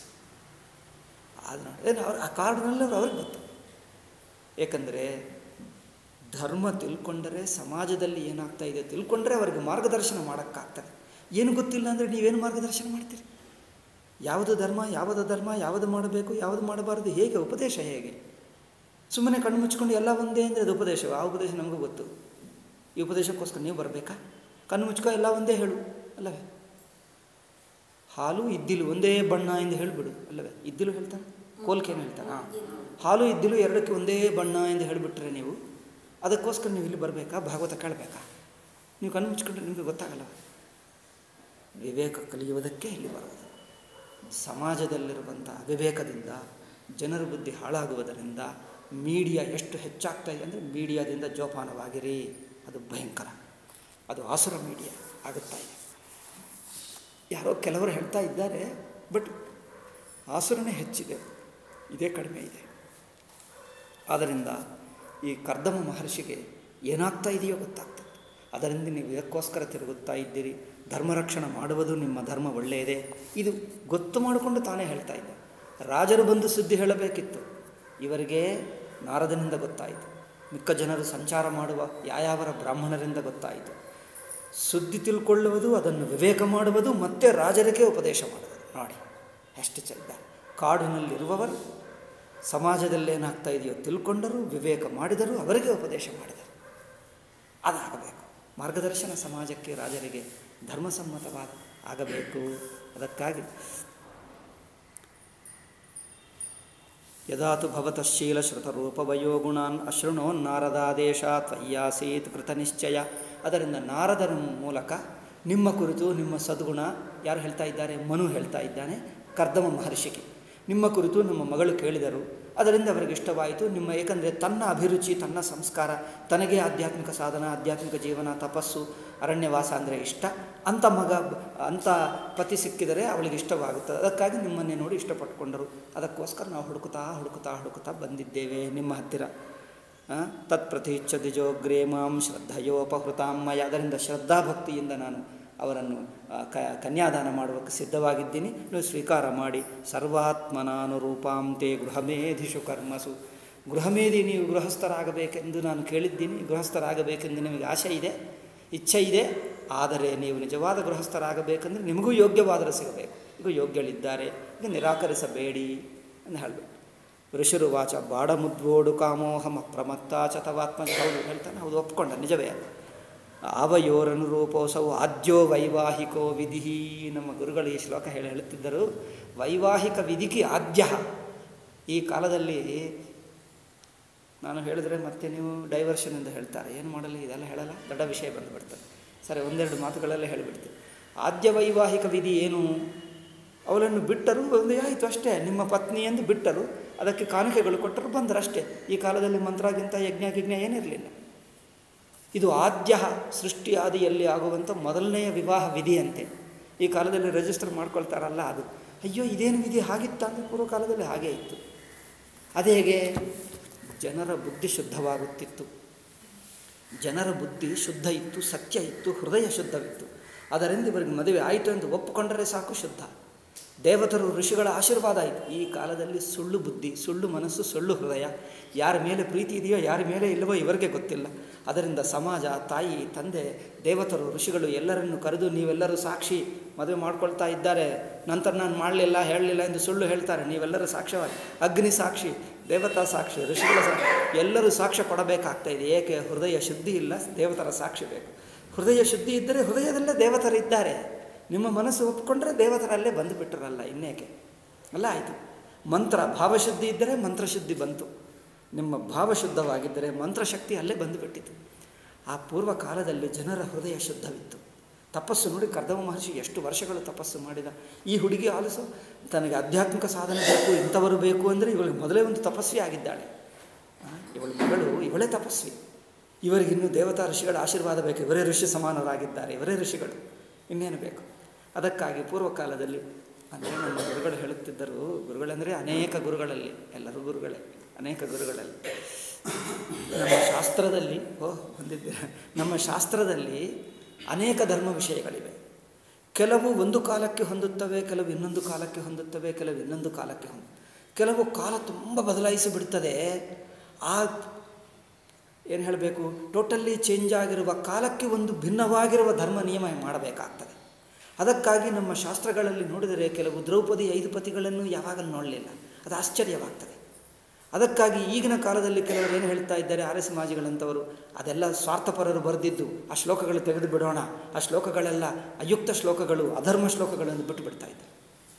ಅದು ಏನು ಅವ್ರು ಆ ಕಾಡಿನಲ್ಲಿ ಅವ್ರು ಅವ್ರಿಗೆ ಗೊತ್ತು ಏಕೆಂದರೆ ಧರ್ಮ ತಿಳ್ಕೊಂಡರೆ ಸಮಾಜದಲ್ಲಿ ಏನಾಗ್ತಾ ಇದೆ ತಿಳ್ಕೊಂಡ್ರೆ ಅವರಿಗೆ ಮಾರ್ಗದರ್ಶನ ಮಾಡೋಕ್ಕಾಗ್ತದೆ ಏನು ಗೊತ್ತಿಲ್ಲ ಅಂದರೆ ನೀವೇನು ಮಾರ್ಗದರ್ಶನ ಮಾಡ್ತೀರಿ ಯಾವುದು ಧರ್ಮ ಯಾವುದು ಧರ್ಮ ಯಾವುದು ಮಾಡಬೇಕು ಯಾವುದು ಮಾಡಬಾರದು ಹೇಗೆ ಉಪದೇಶ ಹೇಗೆ ಸುಮ್ಮನೆ ಕಣ್ಣು ಮುಚ್ಕೊಂಡು ಎಲ್ಲ ಒಂದೇ ಅಂದರೆ ಅದು ಉಪದೇಶ ಆ ಉಪದೇಶ ನಮಗೂ ಗೊತ್ತು ಈ ಉಪದೇಶಕ್ಕೋಸ್ಕರ ನೀವು ಬರಬೇಕಾ ಕಣ್ಣು ಮುಚ್ಕೋ ಎಲ್ಲ ಒಂದೇ ಹೇಳು ಅಲ್ಲವೇ ಹಾಲು ಇದ್ದಿಲು ಒಂದೇ ಬಣ್ಣ ಎಂದು ಹೇಳಿಬಿಡು ಅಲ್ಲವೇ ಇದ್ದಿಲು ಹೇಳ್ತಾನೆ ಕೋಲ್ಕೇನು ಹೇಳ್ತಾನೆ ಹಾಂ ಹಾಲು ಇದ್ದಿಲು ಎರಡಕ್ಕೆ ಒಂದೇ ಬಣ್ಣ ಎಂದು ಹೇಳಿಬಿಟ್ರೆ ನೀವು ಅದಕ್ಕೋಸ್ಕರ ನೀವು ಇಲ್ಲಿ ಬರಬೇಕಾ ಭಾಗವತ ಕೇಳಬೇಕಾ ನೀವು ಕಣ್ಣು ಮುಚ್ಕೊಂಡ್ರೆ ನಿಮಗೆ ಗೊತ್ತಾಗಲ್ಲ ವಿವೇಕ ಕಲಿಯುವುದಕ್ಕೆ ಇಲ್ಲಿ ಬರೋದು ಸಮಾಜದಲ್ಲಿರುವಂಥ ಅವಿವೇಕದಿಂದ ಜನರ ಬುದ್ಧಿ ಹಾಳಾಗುವುದರಿಂದ ಮೀಡಿಯಾ ಎಷ್ಟು ಹೆಚ್ಚಾಗ್ತಾ ಇದೆ ಅಂದರೆ ಮೀಡಿಯಾದಿಂದ ಜೋಪಾನವಾಗಿರಿ ಅದು ಭಯಂಕರ ಅದು ಆಸುರ ಮೀಡಿಯಾ ಆಗುತ್ತಾ ಇದೆ ಯಾರೋ ಕೆಲವರು ಹೇಳ್ತಾ ಇದ್ದಾರೆ ಬಟ್ ಆಸುರನೇ ಹೆಚ್ಚಿದೆ ಇದೇ ಕಡಿಮೆ ಇದೆ ಆದ್ದರಿಂದ ಈ ಕರ್ದಮ ಮಹರ್ಷಿಗೆ ಏನಾಗ್ತಾ ಇದೆಯೋ ಗೊತ್ತಾಗ್ತದೆ ಅದರಿಂದ ನೀವು ಇದಕ್ಕೋಸ್ಕರ ತಿರುಗುತ್ತಾ ಇದ್ದೀರಿ ಧರ್ಮರಕ್ಷಣೆ ಮಾಡುವುದು ನಿಮ್ಮ ಧರ್ಮ ಒಳ್ಳೆಯದೇ ಇದು ಗೊತ್ತು ಮಾಡಿಕೊಂಡು ತಾನೇ ಹೇಳ್ತಾ ಇದ್ದ ರಾಜರು ಬಂದು ಸುದ್ದಿ ಹೇಳಬೇಕಿತ್ತು ಇವರಿಗೆ ನಾರದನಿಂದ ಗೊತ್ತಾಯಿತು ಮಿಕ್ಕ ಜನರು ಸಂಚಾರ ಮಾಡುವ ಯಾಯಾವರ ಬ್ರಾಹ್ಮಣರಿಂದ ಗೊತ್ತಾಯಿತು ಸುದ್ದಿ ತಿಳ್ಕೊಳ್ಳುವುದು ಅದನ್ನು ವಿವೇಕ ಮಾಡುವುದು ಮತ್ತೆ ರಾಜರಿಗೆ ಉಪದೇಶ ಮಾಡುವುದು ನೋಡಿ ಎಷ್ಟು ಚೆಂದ ಕಾಡಿನಲ್ಲಿರುವವರು ಸಮಾಜದಲ್ಲೇನಾಗ್ತಾ ಇದೆಯೋ ತಿಳ್ಕೊಂಡರು ವಿವೇಕ ಮಾಡಿದರು ಅವರಿಗೆ ಉಪದೇಶ ಮಾಡಿದರು ಅದಾಗಬೇಕು ಮಾರ್ಗದರ್ಶನ ಸಮಾಜಕ್ಕೆ ರಾಜರಿಗೆ ಧರ್ಮಸಮ್ಮತವಾದ ಆಗಬೇಕು ಅದಕ್ಕಾಗಿ ಯದಾತು ಭವತಃ ಶೀಲಶ್ರುತರೂಪವಯೋ ಗುಣಾನ್ ಅಶೃಣೋನ್ನಾರದಾದೇಶ ತ್ವಯ್ಯಾಸೀತ್ ಕೃತನಿಶ್ಚಯ ಅದರಿಂದ ನಾರದರ ಮೂಲಕ ನಿಮ್ಮ ಕುರಿತು ನಿಮ್ಮ ಸದ್ಗುಣ ಯಾರು ಹೇಳ್ತಾ ಇದ್ದಾರೆ ಮನು ಹೇಳ್ತಾ ಇದ್ದಾನೆ ಕರ್ದಮ ಮಹರ್ಷಿಗೆ ನಿಮ್ಮ ಕುರಿತು ನಮ್ಮ ಮಗಳು ಕೇಳಿದರು ಅದರಿಂದ ಅವರಿಗೆ ಇಷ್ಟವಾಯಿತು ನಿಮ್ಮ ಏಕೆಂದರೆ ತನ್ನ ಅಭಿರುಚಿ ತನ್ನ ಸಂಸ್ಕಾರ ತನಗೆ ಆಧ್ಯಾತ್ಮಿಕ ಸಾಧನ ಆಧ್ಯಾತ್ಮಿಕ ಜೀವನ ತಪಸ್ಸು ಅರಣ್ಯವಾಸ ಅಂದರೆ ಇಷ್ಟ ಅಂಥ ಮಗ ಅಂಥ ಪತಿ ಸಿಕ್ಕಿದರೆ ಅವಳಿಗೆ ಇಷ್ಟವಾಗುತ್ತದೆ ಅದಕ್ಕಾಗಿ ನಿಮ್ಮನ್ನೇ ನೋಡಿ ಇಷ್ಟಪಟ್ಟುಕೊಂಡರು ಅದಕ್ಕೋಸ್ಕರ ನಾವು ಹುಡುಕುತ್ತಾ ಹುಡುಕುತ್ತಾ ಹುಡುಕುತ್ತಾ ಬಂದಿದ್ದೇವೆ ನಿಮ್ಮ ಹತ್ತಿರ ತತ್ಪ್ರತಿಚ್ಛ ದಿಜೋಗ್ರೇ ಮಾಂ ಶ್ರದ್ಧೆಯೋಪಹೃತಾಮಯ ಅದರಿಂದ ಶ್ರದ್ಧಾಭಕ್ತಿಯಿಂದ ನಾನು ಅವರನ್ನು ಕ ಕನ್ಯಾದಾನ ಮಾಡುವಕ್ಕೆ ಸಿದ್ಧವಾಗಿದ್ದೀನಿ ನೀವು ಸ್ವೀಕಾರ ಮಾಡಿ ಸರ್ವಾತ್ಮನಾನುರೂಪಾಂ ತೇ ಗೃಹಮೇಧಿಷು ಕರ್ಮಸು ಗೃಹಮೇಧಿ ನೀವು ಗೃಹಸ್ಥರಾಗಬೇಕೆಂದು ನಾನು ಕೇಳಿದ್ದೀನಿ ಗೃಹಸ್ಥರಾಗಬೇಕೆಂದು ನಿಮಗೆ ಆಸೆ ಇದೆ ಇಚ್ಛೆ ಇದೆ ಆದರೆ ನೀವು ನಿಜವಾದ ಗೃಹಸ್ಥರಾಗಬೇಕೆಂದರೆ ನಿಮಗೂ ಯೋಗ್ಯವಾದರೂ ಸಿಗಬೇಕು ಈಗ ಯೋಗ್ಯಳಿದ್ದಾರೆ ಈಗ ನಿರಾಕರಿಸಬೇಡಿ ಅಂತ ಹೇಳಬೇಕು ಋಷಿರು ವಾಚ ಬಾಡ ಮುದ್ವೋಡು ಕಾಮೋಹಮ ಪ್ರಮತ್ತ ಚತವಾತ್ಮ ಹೌದು ಹೇಳ್ತಾನೆ ಹೌದು ಒಪ್ಕೊಂಡ ನಿಜವೇ ಅದು ಆವಯೋರನುರೂಪೋಸವು ಆದ್ಯೋ ವೈವಾಹಿಕೋ ವಿಧಿ ನಮ್ಮ ಗುರುಗಳು ಈ ಶ್ಲೋಕ ಹೇಳಿ ಹೇಳುತ್ತಿದ್ದರು ವೈವಾಹಿಕ ವಿಧಿಗೆ ಆದ್ಯ ಈ ಕಾಲದಲ್ಲಿ ನಾನು ಹೇಳಿದ್ರೆ ಮತ್ತೆ ನೀವು ಡೈವರ್ಷನ್ ಎಂದು ಹೇಳ್ತಾರೆ ಏನು ಮಾಡಲಿ ಇದೆಲ್ಲ ಹೇಳಲ್ಲ ದೊಡ್ಡ ವಿಷಯ ಬಂದುಬಿಡ್ತದೆ ಸರಿ ಒಂದೆರಡು ಮಾತುಗಳೆಲ್ಲ ಹೇಳಿಬಿಡ್ತೀವಿ ಆದ್ಯ ವೈವಾಹಿಕ ವಿಧಿ ಏನು ಅವಳನ್ನು ಬಿಟ್ಟರು ಒಂದೇ ಆಯಿತು ಅಷ್ಟೇ ನಿಮ್ಮ ಪತ್ನಿ ಎಂದು ಬಿಟ್ಟರು ಅದಕ್ಕೆ ಕಾಣಿಕೆಗಳು ಕೊಟ್ಟರು ಬಂದರು ಅಷ್ಟೇ ಈ ಕಾಲದಲ್ಲಿ ಮಂತ್ರಗಿಂತ ಯಜ್ಞ ಗಿಜ್ಞ ಏನಿರಲಿಲ್ಲ ಇದು ಆದ್ಯ ಸೃಷ್ಟಿ ಆದಿಯಲ್ಲಿ ಆಗುವಂಥ ಮೊದಲನೆಯ ವಿವಾಹ ವಿಧಿಯಂತೆ ಈ ಕಾಲದಲ್ಲಿ ರಿಜಿಸ್ಟರ್ ಮಾಡ್ಕೊಳ್ತಾರಲ್ಲ ಅದು ಅಯ್ಯೋ ಇದೇನು ವಿಧಿ ಹಾಗಿತ್ತ ಅಂದರೆ ಪೂರ್ವ ಕಾಲದಲ್ಲಿ ಹಾಗೇ ಇತ್ತು ಅದು ಹೇಗೆ ಜನರ ಬುದ್ಧಿ ಶುದ್ಧವಾಗುತ್ತಿತ್ತು ಜನರ ಬುದ್ಧಿ ಶುದ್ಧ ಇತ್ತು ಸತ್ಯ ಇತ್ತು ಹೃದಯ ಶುದ್ಧವಿತ್ತು ಅದರಿಂದ ಇವರಿಗೆ ಮದುವೆ ಆಯಿತು ಎಂದು ಒಪ್ಪಿಕೊಂಡರೆ ಸಾಕು ಶುದ್ಧ ದೇವತರು ಋಷಿಗಳ ಆಶೀರ್ವಾದ ಆಯಿತು ಈ ಕಾಲದಲ್ಲಿ ಸುಳ್ಳು ಬುದ್ಧಿ ಸುಳ್ಳು ಮನಸ್ಸು ಸುಳ್ಳು ಹೃದಯ ಯಾರ ಮೇಲೆ ಪ್ರೀತಿ ಇದೆಯೋ ಯಾರ ಮೇಲೆ ಇಲ್ಲವೋ ಇವರಿಗೆ ಗೊತ್ತಿಲ್ಲ ಅದರಿಂದ ಸಮಾಜ ತಾಯಿ ತಂದೆ ದೇವತರು ಋಷಿಗಳು ಎಲ್ಲರನ್ನು ಕರೆದು ನೀವೆಲ್ಲರೂ ಸಾಕ್ಷಿ ಮದುವೆ ಮಾಡ್ಕೊಳ್ತಾ ಇದ್ದಾರೆ ನಂತರ ನಾನು ಮಾಡಲಿಲ್ಲ ಹೇಳಲಿಲ್ಲ ಎಂದು ಸುಳ್ಳು ಹೇಳ್ತಾರೆ ನೀವೆಲ್ಲರೂ ಸಾಕ್ಷ್ಯವಾಗಿ ಅಗ್ನಿ ಸಾಕ್ಷಿ ದೇವತಾ ಸಾಕ್ಷಿ ಋಷಿಗಳ ಸಾಕ್ಷಿ ಎಲ್ಲರೂ ಸಾಕ್ಷ್ಯ ಕೊಡಬೇಕಾಗ್ತಾ ಇದೆ ಏಕೆ ಹೃದಯ ಶುದ್ಧಿ ಇಲ್ಲ ದೇವತರ ಸಾಕ್ಷಿ ಬೇಕು ಹೃದಯ ಶುದ್ಧಿ ಇದ್ದರೆ ಹೃದಯದಲ್ಲೇ ದೇವತರಿದ್ದಾರೆ ನಿಮ್ಮ ಮನಸ್ಸು ಒಪ್ಪಿಕೊಂಡ್ರೆ ದೇವತರಲ್ಲೇ ಬಂದು ಬಿಟ್ಟರಲ್ಲ ಇನ್ನೇಕೆ ಅಲ್ಲ ಆಯಿತು ಮಂತ್ರ ಭಾವಶುದ್ಧಿ ಇದ್ದರೆ ಮಂತ್ರಶುದ್ಧಿ ಬಂತು ನಿಮ್ಮ ಭಾವ ಶುದ್ಧವಾಗಿದ್ದರೆ ಮಂತ್ರಶಕ್ತಿ ಅಲ್ಲೇ ಬಂದುಬಿಟ್ಟಿತು ಆ ಪೂರ್ವ ಕಾಲದಲ್ಲಿ ಜನರ ಹೃದಯ ಶುದ್ಧವಿತ್ತು ತಪಸ್ಸು ನೋಡಿ ಕರ್ದಮ ಮಹರ್ಷಿ ಎಷ್ಟು ವರ್ಷಗಳು ತಪಸ್ಸು ಮಾಡಿದ ಈ ಹುಡುಗಿ ಆಲಿಸು ತನಗೆ ಆಧ್ಯಾತ್ಮಿಕ ಸಾಧನೆ ಬೇಕು ಇಂಥವರು ಬೇಕು ಅಂದರೆ ಇವಳಿಗೆ ಮೊದಲೇ ಒಂದು ತಪಸ್ವಿ ಆಗಿದ್ದಾಳೆ ಇವಳ ಮಗಳು ಇವಳೇ ತಪಸ್ವಿ ಇವರಿಗಿನ್ನೂ ದೇವತಾ ಋಷಿಗಳ ಆಶೀರ್ವಾದ ಬೇಕು ಇವರೇ ಋಷಿ ಸಮಾನರಾಗಿದ್ದಾರೆ ಇವರೇ ಋಷಿಗಳು ಇನ್ನೇನು ಬೇಕು ಅದಕ್ಕಾಗಿ ಪೂರ್ವ ಕಾಲದಲ್ಲಿ ಅಂದರೆ ನಮ್ಮ ಗುರುಗಳು ಹೇಳುತ್ತಿದ್ದರು ಗುರುಗಳಂದರೆ ಅನೇಕ ಗುರುಗಳಲ್ಲಿ ಎಲ್ಲರೂ ಗುರುಗಳೇ ಅನೇಕ ಗುರುಗಳಲ್ಲಿ ನಮ್ಮ ಶಾಸ್ತ್ರದಲ್ಲಿ ಓ ಹೊಂದಿದ್ದೀರ ನಮ್ಮ ಶಾಸ್ತ್ರದಲ್ಲಿ ಅನೇಕ ಧರ್ಮ ವಿಷಯಗಳಿವೆ ಕೆಲವು ಒಂದು ಕಾಲಕ್ಕೆ ಹೊಂದುತ್ತವೆ ಕೆಲವು ಇನ್ನೊಂದು ಕಾಲಕ್ಕೆ ಹೊಂದುತ್ತವೆ ಕೆಲವು ಇನ್ನೊಂದು ಕಾಲಕ್ಕೆ ಹೊಂದ ಕೆಲವು ಕಾಲ ತುಂಬ ಬದಲಾಯಿಸಿ ಬಿಡುತ್ತದೆ ಆ ಏನು ಹೇಳಬೇಕು ಟೋಟಲ್ಲಿ ಚೇಂಜ್ ಆಗಿರುವ ಕಾಲಕ್ಕೆ ಒಂದು ಭಿನ್ನವಾಗಿರುವ ಧರ್ಮ ನಿಯಮ ಮಾಡಬೇಕಾಗ್ತದೆ ಅದಕ್ಕಾಗಿ ನಮ್ಮ ಶಾಸ್ತ್ರಗಳಲ್ಲಿ ನೋಡಿದರೆ ಕೆಲವು ದ್ರೌಪದಿ ಐದು ಪತಿಗಳನ್ನು ಯಾವಾಗಲೂ ನೋಡಲಿಲ್ಲ ಅದು ಆಶ್ಚರ್ಯವಾಗ್ತದೆ ಅದಕ್ಕಾಗಿ ಈಗಿನ ಕಾಲದಲ್ಲಿ ಕೆಲವರು ಏನು ಹೇಳ್ತಾ ಇದ್ದಾರೆ ಆರ್ಯ ಸಮಾಜಿಗಳಂಥವರು ಅದೆಲ್ಲ ಸ್ವಾರ್ಥಪರರು ಬರೆದಿದ್ದು ಆ ಶ್ಲೋಕಗಳು ತೆಗೆದು ಬಿಡೋಣ ಆ ಶ್ಲೋಕಗಳೆಲ್ಲ ಅಯುಕ್ತ ಶ್ಲೋಕಗಳು ಅಧರ್ಮ ಶ್ಲೋಕಗಳನ್ನು ಬಿಟ್ಟು ಬಿಡ್ತಾ ಇದ್ದಾರೆ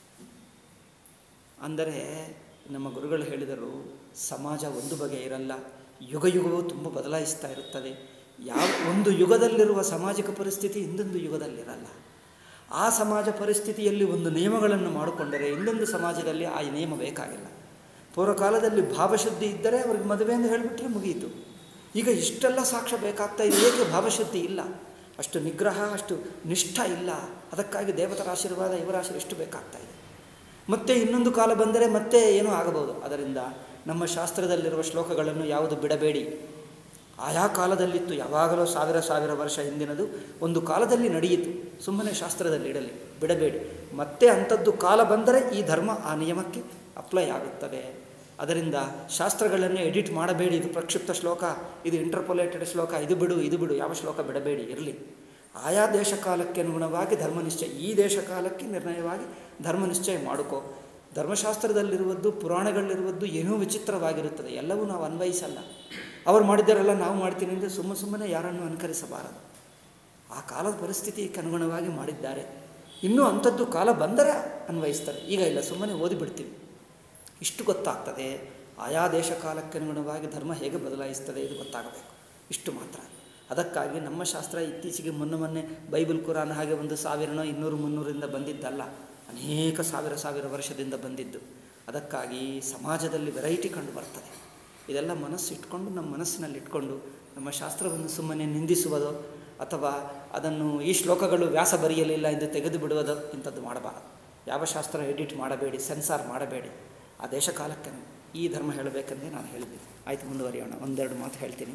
ಅಂದರೆ ನಮ್ಮ ಗುರುಗಳು ಹೇಳಿದರು ಸಮಾಜ ಒಂದು ಬಗೆ ಇರಲ್ಲ ಯುಗ ಯುಗವೂ ತುಂಬ ಬದಲಾಯಿಸ್ತಾ ಇರುತ್ತದೆ ಯಾವ ಒಂದು ಯುಗದಲ್ಲಿರುವ ಸಾಮಾಜಿಕ ಪರಿಸ್ಥಿತಿ ಇನ್ನೊಂದು ಯುಗದಲ್ಲಿರಲ್ಲ ಆ ಸಮಾಜ ಪರಿಸ್ಥಿತಿಯಲ್ಲಿ ಒಂದು ನಿಯಮಗಳನ್ನು ಮಾಡಿಕೊಂಡರೆ ಇನ್ನೊಂದು ಸಮಾಜದಲ್ಲಿ ಆ ನಿಯಮ ಬೇಕಾಗಿಲ್ಲ ಪೂರ್ವಕಾಲದಲ್ಲಿ ಭಾವಶುದ್ಧಿ ಇದ್ದರೆ ಅವ್ರಿಗೆ ಮದುವೆ ಎಂದು ಹೇಳಿಬಿಟ್ರೆ ಮುಗಿಯಿತು ಈಗ ಇಷ್ಟೆಲ್ಲ ಸಾಕ್ಷ್ಯ ಬೇಕಾಗ್ತಾ ಇದೆ ಏಕೆ ಭಾವಶುದ್ಧಿ ಇಲ್ಲ ಅಷ್ಟು ನಿಗ್ರಹ ಅಷ್ಟು ನಿಷ್ಠ ಇಲ್ಲ ಅದಕ್ಕಾಗಿ ದೇವತರ ಆಶೀರ್ವಾದ ಇವರ ಆಶೀರ್ವಾದ ಎಷ್ಟು ಬೇಕಾಗ್ತಾ ಇದೆ ಮತ್ತೆ ಇನ್ನೊಂದು ಕಾಲ ಬಂದರೆ ಮತ್ತೆ ಏನೂ ಆಗಬಹುದು ಅದರಿಂದ ನಮ್ಮ ಶಾಸ್ತ್ರದಲ್ಲಿರುವ ಶ್ಲೋಕಗಳನ್ನು ಯಾವುದು ಬಿಡಬೇಡಿ ಆಯಾ ಕಾಲದಲ್ಲಿತ್ತು ಯಾವಾಗಲೂ ಸಾವಿರ ಸಾವಿರ ವರ್ಷ ಹಿಂದಿನದು ಒಂದು ಕಾಲದಲ್ಲಿ ನಡೆಯಿತು ಸುಮ್ಮನೆ ಶಾಸ್ತ್ರದಲ್ಲಿ ಇಡಲಿ ಬಿಡಬೇಡಿ ಮತ್ತೆ ಅಂಥದ್ದು ಕಾಲ ಬಂದರೆ ಈ ಧರ್ಮ ಆ ನಿಯಮಕ್ಕೆ ಅಪ್ಲೈ ಆಗುತ್ತದೆ ಅದರಿಂದ ಶಾಸ್ತ್ರಗಳನ್ನು ಎಡಿಟ್ ಮಾಡಬೇಡಿ ಇದು ಪ್ರಕ್ಷಿಪ್ತ ಶ್ಲೋಕ ಇದು ಇಂಟರ್ಪೊಲೇಟೆಡ್ ಶ್ಲೋಕ ಇದು ಬಿಡು ಇದು ಬಿಡು ಯಾವ ಶ್ಲೋಕ ಬಿಡಬೇಡಿ ಇರಲಿ ಆಯಾ ದೇಶ ಕಾಲಕ್ಕೆ ಅನುಗುಣವಾಗಿ ಧರ್ಮ ನಿಶ್ಚಯ ಈ ದೇಶ ಕಾಲಕ್ಕೆ ನಿರ್ಣಯವಾಗಿ ಧರ್ಮ ನಿಶ್ಚಯ ಮಾಡಿಕೋ ಧರ್ಮಶಾಸ್ತ್ರದಲ್ಲಿರುವದ್ದು ಪುರಾಣಗಳಲ್ಲಿರುವದ್ದು ಏನೋ ವಿಚಿತ್ರವಾಗಿರುತ್ತದೆ ಎಲ್ಲವೂ ನಾವು ಅನ್ವಯಿಸಲ್ಲ ಅವ್ರು ಮಾಡಿದ್ದಾರೆಲ್ಲ ನಾವು ಮಾಡ್ತೀನಿ ಅಂದರೆ ಸುಮ್ಮ ಸುಮ್ಮನೆ ಯಾರನ್ನು ಅನುಕರಿಸಬಾರದು ಆ ಕಾಲದ ಪರಿಸ್ಥಿತಿಗೆ ಅನುಗುಣವಾಗಿ ಮಾಡಿದ್ದಾರೆ ಇನ್ನೂ ಅಂಥದ್ದು ಕಾಲ ಬಂದರೆ ಅನ್ವಯಿಸ್ತಾರೆ ಈಗ ಇಲ್ಲ ಸುಮ್ಮನೆ ಓದಿಬಿಡ್ತೀವಿ ಇಷ್ಟು ಗೊತ್ತಾಗ್ತದೆ ಆಯಾ ದೇಶ ಕಾಲಕ್ಕೆ ಅನುಗುಣವಾಗಿ ಧರ್ಮ ಹೇಗೆ ಬದಲಾಯಿಸ್ತದೆ ಇದು ಗೊತ್ತಾಗಬೇಕು ಇಷ್ಟು ಮಾತ್ರ ಅದಕ್ಕಾಗಿ ನಮ್ಮ ಶಾಸ್ತ್ರ ಇತ್ತೀಚೆಗೆ ಮೊನ್ನೆ ಮೊನ್ನೆ ಬೈಬಲ್ ಕುರಾನ್ ಹಾಗೆ ಒಂದು ಸಾವಿರನೋ ಇನ್ನೂರು ಮುನ್ನೂರಿಂದ ಬಂದಿದ್ದಲ್ಲ ಅನೇಕ ಸಾವಿರ ಸಾವಿರ ವರ್ಷದಿಂದ ಬಂದಿದ್ದು ಅದಕ್ಕಾಗಿ ಸಮಾಜದಲ್ಲಿ ವೆರೈಟಿ ಕಂಡು ಬರ್ತದೆ ಇದೆಲ್ಲ ಮನಸ್ಸು ಇಟ್ಕೊಂಡು ನಮ್ಮ ಮನಸ್ಸಿನಲ್ಲಿ ಇಟ್ಕೊಂಡು ನಮ್ಮ ಶಾಸ್ತ್ರವನ್ನು ಸುಮ್ಮನೆ ನಿಂದಿಸುವುದೋ ಅಥವಾ ಅದನ್ನು ಈ ಶ್ಲೋಕಗಳು ವ್ಯಾಸ ಬರೆಯಲಿಲ್ಲ ಎಂದು ತೆಗೆದು ಬಿಡುವುದೋ ಇಂಥದ್ದು ಮಾಡಬಾರದು ಯಾವ ಶಾಸ್ತ್ರ ಎಡಿಟ್ ಮಾಡಬೇಡಿ ಸೆನ್ಸಾರ್ ಮಾಡಬೇಡಿ ಆ ದೇಶ ಕಾಲಕ್ಕೆ ಈ ಧರ್ಮ ಹೇಳಬೇಕೆಂದೇ ನಾನು ಹೇಳಿದ್ದೆ ಆಯಿತು ಮುಂದುವರಿಯೋಣ ಒಂದೆರಡು ಮಾತು ಹೇಳ್ತೀನಿ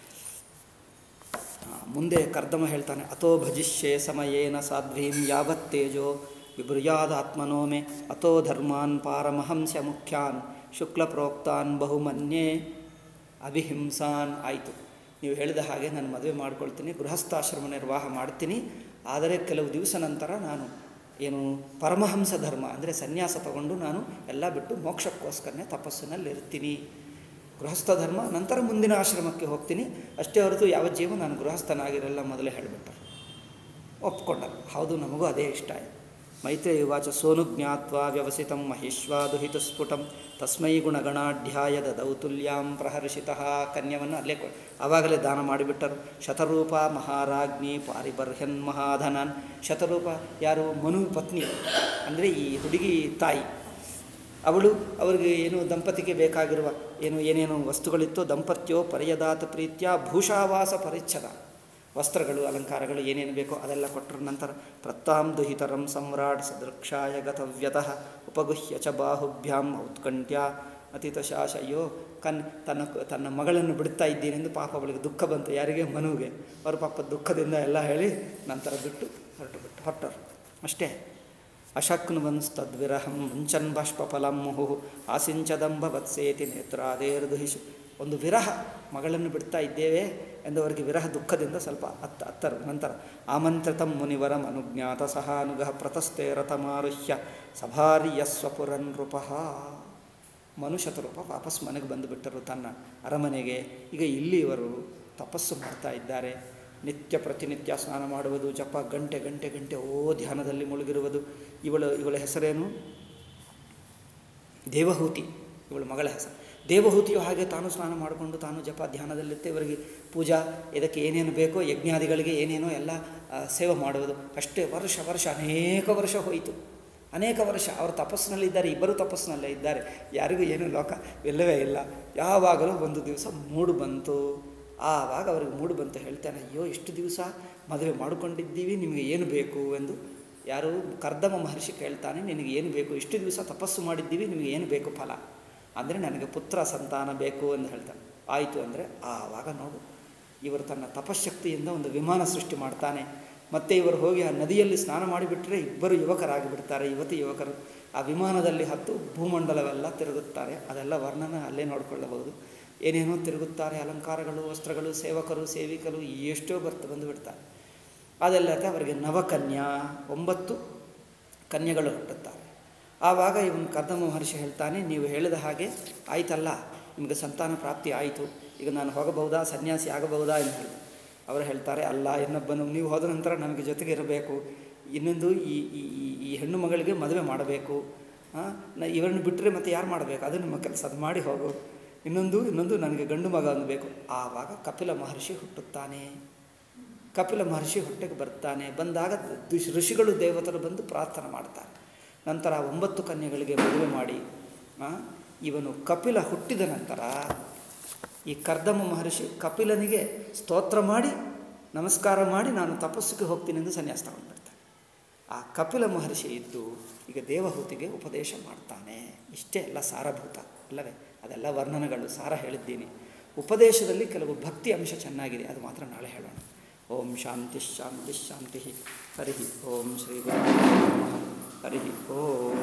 ಆ, ಮುಂದೆ ಕರ್ದಮ ಹೇಳ್ತಾನೆ ಅಥೋ ಭಜಿಷ್ಯೆ ಸಮಯೇನ ಸಾಧ್ವೀಂ ಯಾವತ್ ತೇಜೋ ವಿಭೃಯಾದಾತ್ಮನೋ ಮೇ ಅಥೋ ಧರ್ಮಾನ್ ಪಾರಮಹಂಸ ಮುಖ್ಯಾನ್ ಶುಕ್ಲ ಪ್ರೋಕ್ತಾನ್ ಬಹುಮನ್ಯೇ ಅಭಿಹಿಂಸಾನ್ ಆಯಿತು ನೀವು ಹೇಳಿದ ಹಾಗೆ ನಾನು ಮದುವೆ ಮಾಡ್ಕೊಳ್ತೀನಿ ಗೃಹಸ್ಥಾಶ್ರಮ ನಿರ್ವಾಹ ಮಾಡ್ತೀನಿ ಆದರೆ ಕೆಲವು ದಿವಸ ನಂತರ ನಾನು ಏನು ಪರಮಹಂಸ ಧರ್ಮ ಅಂದರೆ ಸನ್ಯಾಸ ತಗೊಂಡು ನಾನು ಎಲ್ಲ ಬಿಟ್ಟು ಮೋಕ್ಷಕ್ಕೋಸ್ಕರನೇ ತಪಸ್ಸಿನಲ್ಲಿ ಇರ್ತೀನಿ ಗೃಹಸ್ಥ ಧರ್ಮ ನಂತರ ಮುಂದಿನ ಆಶ್ರಮಕ್ಕೆ ಹೋಗ್ತೀನಿ ಅಷ್ಟೇ ಹೊರತು ಯಾವ ಜೀವ ನಾನು ಗೃಹಸ್ಥನಾಗಿರಲ್ಲ ಮೊದಲೇ ಹೇಳಿಬಿಟ್ಟರು ಒಪ್ಕೊಂಡ ಹೌದು ನಮಗೂ ಅದೇ ಇಷ್ಟ ಆಯಿತು ಮೈತ್ರೇಯ ವಾಚ ಸೋನು ಜ್ಞಾತ್ವಾ ವ್ಯವಸಿತಂ ಮಹಿಷ್ವಾದುಹಿತ ಸ್ಫುಟಂ ತಸ್ಮೈ ಗುಣಗಣಾಢ್ಯಾಯ ದೌತುಲ್ಯಾಂ ಪ್ರಹರ್ಷಿತಃ ಕನ್ಯವನ್ನು ಅಲ್ಲೇ ಕೊ ಆವಾಗಲೇ ದಾನ ಮಾಡಿಬಿಟ್ಟರು ಶತರೂಪ ಮಹಾರಾಜ್ಞಿ ಪಾರಿಬರ್ಹನ್ ಮಹಾಧನನ್ ಶತರೂಪ ಯಾರು ಮನು ಪತ್ನಿ ಅಂದರೆ ಈ ಹುಡುಗಿ ತಾಯಿ ಅವಳು ಅವರಿಗೆ ಏನು ದಂಪತಿಗೆ ಬೇಕಾಗಿರುವ ಏನು ಏನೇನು ವಸ್ತುಗಳಿತ್ತೋ ದಂಪತ್ಯೋ ಪರ್ಯದಾತ ಪ್ರೀತ್ಯ ಭೂಷಾವಾಸ ಪರಿಚ್ಛದ ವಸ್ತ್ರಗಳು ಅಲಂಕಾರಗಳು ಏನೇನು ಬೇಕೋ ಅದೆಲ್ಲ ಕೊಟ್ಟರ ನಂತರ ಪ್ರತ್ತಾಂ ದುಹಿತರಂ ಸಮ್ರಾಟ್ ಸದೃಕ್ಷಾಯ ಗತವ್ಯತಃ ಉಪಗುಹ್ಯ ಚ ಬಾಹುಭ್ಯಾಂ ಔತ್ಕಂಠ್ಯ ಅತಿತಶಾಶ ಅಯ್ಯೋ ಕನ್ ತನ್ನ ತನ್ನ ಮಗಳನ್ನು ಬಿಡ್ತಾ ಇದ್ದೀನೆಂದು ಪಾಪ ಅವಳಿಗೆ ದುಃಖ ಬಂತು ಯಾರಿಗೆ ಮನುವಿಗೆ ಅವರು ಪಾಪ ದುಃಖದಿಂದ ಎಲ್ಲ ಹೇಳಿ ನಂತರ ಬಿಟ್ಟು ಹೊರಟು ಬಿಟ್ಟು ಹೊರಟರು ಅಷ್ಟೇ ಅಶಕ್ನುವನ್ಸ್ತದ್ವಿರಹಂ ಮುಂಚನ್ ಬಾಷ್ಪಫಲಂ ಮುಹು ಆಸಿಂಚದಂಬ ವತ್ಸೇತಿ ನೇತ್ರಾದೇರ್ದುಹಿಷು ಒಂದು ವಿರಹ ಮಗಳನ್ನು ಬಿಡ್ತಾ ಇದ್ದೇವೆ ಎಂದವರಿಗೆ ವಿರಹ ದುಃಖದಿಂದ ಸ್ವಲ್ಪ ಅತ್ತ ಅತ್ತರು ನಂತರ ಆಮಂತ್ರಿತಂ ಮುನಿವರಂ ಅನುಜ್ಞಾತ ಸಹಾನುಗಃ ಪ್ರತಸ್ತೆ ರಥಮಾರುಹ್ಯ ಸಭಾರ್ಯ ಸ್ವಪುರನ್ ನೃಪಃ ಮನುಷ್ಯತರೂಪ ವಾಪಸ್ ಮನೆಗೆ ಬಂದುಬಿಟ್ಟರು ತನ್ನ ಅರಮನೆಗೆ ಈಗ ಇಲ್ಲಿ ಇವರು ತಪಸ್ಸು ಮಾಡ್ತಾ ಇದ್ದಾರೆ ನಿತ್ಯ ಪ್ರತಿನಿತ್ಯ ಸ್ನಾನ ಮಾಡುವುದು ಜಪ ಗಂಟೆ ಗಂಟೆ ಗಂಟೆ ಓ ಧ್ಯಾನದಲ್ಲಿ ಮುಳುಗಿರುವುದು ಇವಳು ಇವಳ ಹೆಸರೇನು ದೇವಹೂತಿ ಇವಳ ಮಗಳ ಹೆಸರು ದೇವಹೂತಿಯು ಹಾಗೆ ತಾನು ಸ್ನಾನ ಮಾಡಿಕೊಂಡು ತಾನು ಜಪ ಧ್ಯಾನದಲ್ಲಿರುತ್ತೆ ಇವರಿಗೆ ಪೂಜಾ ಇದಕ್ಕೆ ಏನೇನು ಬೇಕೋ ಯಜ್ಞಾದಿಗಳಿಗೆ ಏನೇನೋ ಎಲ್ಲ ಆ, ಸೇವೆ ಮಾಡುವುದು ಅಷ್ಟೇ ವರ್ಷ ವರ್ಷ ಅನೇಕ ವರ್ಷ ಹೋಯಿತು ಅನೇಕ ವರ್ಷ ಅವರು ತಪಸ್ಸಿನಲ್ಲಿ ಇದ್ದಾರೆ ಇಬ್ಬರು ತಪಸ್ಸಿನಲ್ಲೇ ಇದ್ದಾರೆ ಯಾರಿಗೂ ಏನೂ ಲೋಕ ಇಲ್ಲವೇ ಇಲ್ಲ ಯಾವಾಗಲೂ ಒಂದು ದಿವಸ ಮೂಡು ಬಂತು ಆವಾಗ ಅವ್ರಿಗೆ ಮೂಡು ಬಂತು ಹೇಳ್ತಾನೆ ಅಯ್ಯೋ ಇಷ್ಟು ದಿವಸ ಮದುವೆ ಮಾಡಿಕೊಂಡಿದ್ದೀವಿ ನಿಮಗೆ ಏನು ಬೇಕು ಎಂದು ಯಾರು ಕರ್ದಮ ಮಹರ್ಷಿ ಕೇಳ್ತಾನೆ ನಿನಗೆ ಏನು ಬೇಕು ಇಷ್ಟು ದಿವಸ ತಪಸ್ಸು ಮಾಡಿದ್ದೀವಿ ನಿಮಗೆ ಏನು ಬೇಕು ಫಲ ಅಂದರೆ ನನಗೆ ಪುತ್ರ ಸಂತಾನ ಬೇಕು ಎಂದು ಹೇಳ್ತಾನೆ ಆಯಿತು ಅಂದರೆ ಆವಾಗ ನೋಡು ಇವರು ತನ್ನ ತಪಶಕ್ತಿಯಿಂದ ಒಂದು ವಿಮಾನ ಸೃಷ್ಟಿ ಮಾಡ್ತಾನೆ ಮತ್ತೆ ಇವರು ಹೋಗಿ ಆ ನದಿಯಲ್ಲಿ ಸ್ನಾನ ಮಾಡಿಬಿಟ್ರೆ ಇಬ್ಬರು ಯುವಕರಾಗಿ ಬಿಡ್ತಾರೆ ಯುವತಿ ಯುವಕರು ಆ ವಿಮಾನದಲ್ಲಿ ಹತ್ತು ಭೂಮಂಡಲವೆಲ್ಲ ತಿರುಗುತ್ತಾರೆ ಅದೆಲ್ಲ ವರ್ಣನ ಅಲ್ಲೇ ನೋಡಿಕೊಳ್ಳಬಹುದು ಏನೇನೋ ತಿರುಗುತ್ತಾರೆ ಅಲಂಕಾರಗಳು ವಸ್ತ್ರಗಳು ಸೇವಕರು ಸೇವಿಕರು ಎಷ್ಟೋ ಬರ್ತು ಬಂದು ಬಿಡ್ತಾರೆ ಅದೆಲ್ಲ ಅವರಿಗೆ ನವಕನ್ಯಾ ಒಂಬತ್ತು ಕನ್ಯೆಗಳು ಹುಟ್ಟುತ್ತಾರೆ ಆವಾಗ ಇವನು ಕರ್ದಮ ಮಹರ್ಷಿ ಹೇಳ್ತಾನೆ ನೀವು ಹೇಳಿದ ಹಾಗೆ ಆಯ್ತಲ್ಲ ನಿಮಗೆ ಸಂತಾನ ಪ್ರಾಪ್ತಿ ಆಯಿತು ಈಗ ನಾನು ಹೋಗಬಹುದಾ ಸನ್ಯಾಸಿ ಆಗಬಹುದಾ ಎಂದು ಹೇಳಿದೆ ಅವರು ಹೇಳ್ತಾರೆ ಅಲ್ಲ ಇನ್ನೊಬ್ಬನು ನೀವು ಹೋದ ನಂತರ ನನಗೆ ಜೊತೆಗೆ ಇರಬೇಕು ಇನ್ನೊಂದು ಈ ಈ ಈ- ಈ ಹೆಣ್ಣು ಮಗಳಿಗೆ ಮದುವೆ ಮಾಡಬೇಕು ನಾ ಇವರನ್ನು ಬಿಟ್ಟರೆ ಮತ್ತೆ ಯಾರು ಮಾಡಬೇಕು ಅದು ನಿಮ್ಮ ಕೆಲಸ ಅದು ಮಾಡಿ ಹೋಗು ಇನ್ನೊಂದು ಇನ್ನೊಂದು ನನಗೆ ಗಂಡು ಮಗ ಅನ್ನಬೇಕು ಆವಾಗ ಕಪಿಲ ಮಹರ್ಷಿ ಹುಟ್ಟುತ್ತಾನೆ ಕಪಿಲ ಮಹರ್ಷಿ ಹೊಟ್ಟೆಗೆ ಬರ್ತಾನೆ ಬಂದಾಗ ದುಷ್- ಋಷಿಗಳು ದೇವತರು ಬಂದು ಪ್ರಾರ್ಥನೆ ಮಾಡ್ತಾರೆ ನಂತರ ಆ ಒಂಬತ್ತು ಕನ್ಯೆಗಳಿಗೆ ಮದುವೆ ಮಾಡಿ ಆ, ಇವನು ಕಪಿಲ ಹುಟ್ಟಿದ ನಂತರ ಈ ಕರ್ದಮ ಮಹರ್ಷಿ ಕಪಿಲನಿಗೆ ಸ್ತೋತ್ರ ಮಾಡಿ ನಮಸ್ಕಾರ ಮಾಡಿ ನಾನು ತಪಸ್ಸಿಗೆ ಹೋಗ್ತೀನಿ ಎಂದು ಸನ್ಯಾಸ ತಗೊಂಡ್ಬಿಡ್ತಾನೆ ಆ ಕಪಿಲ ಮಹರ್ಷಿ ಇದ್ದು ಈಗ ದೇವಹೂತಿಗೆ ಉಪದೇಶ ಮಾಡ್ತಾನೆ ಇಷ್ಟೇ ಎಲ್ಲ ಸಾರಭೂತ ಅಲ್ಲವೇ ಅದೆಲ್ಲ ವರ್ಣನಗಳು ಸಾರ ಹೇಳಿದ್ದೀನಿ ಉಪದೇಶದಲ್ಲಿ ಕೆಲವು ಭಕ್ತಿ ಅಂಶ ಚೆನ್ನಾಗಿದೆ ಅದು ಮಾತ್ರ ನಾಳೆ ಹೇಳೋಣ ಓಂ ಶಾಂತಿ ಶಾಂತಿ ಶಾಂತಿ ಹರಿ ಓಂ ಶ್ರೀ ಗುರು ನಮಃ ಹರಿ ಓಂ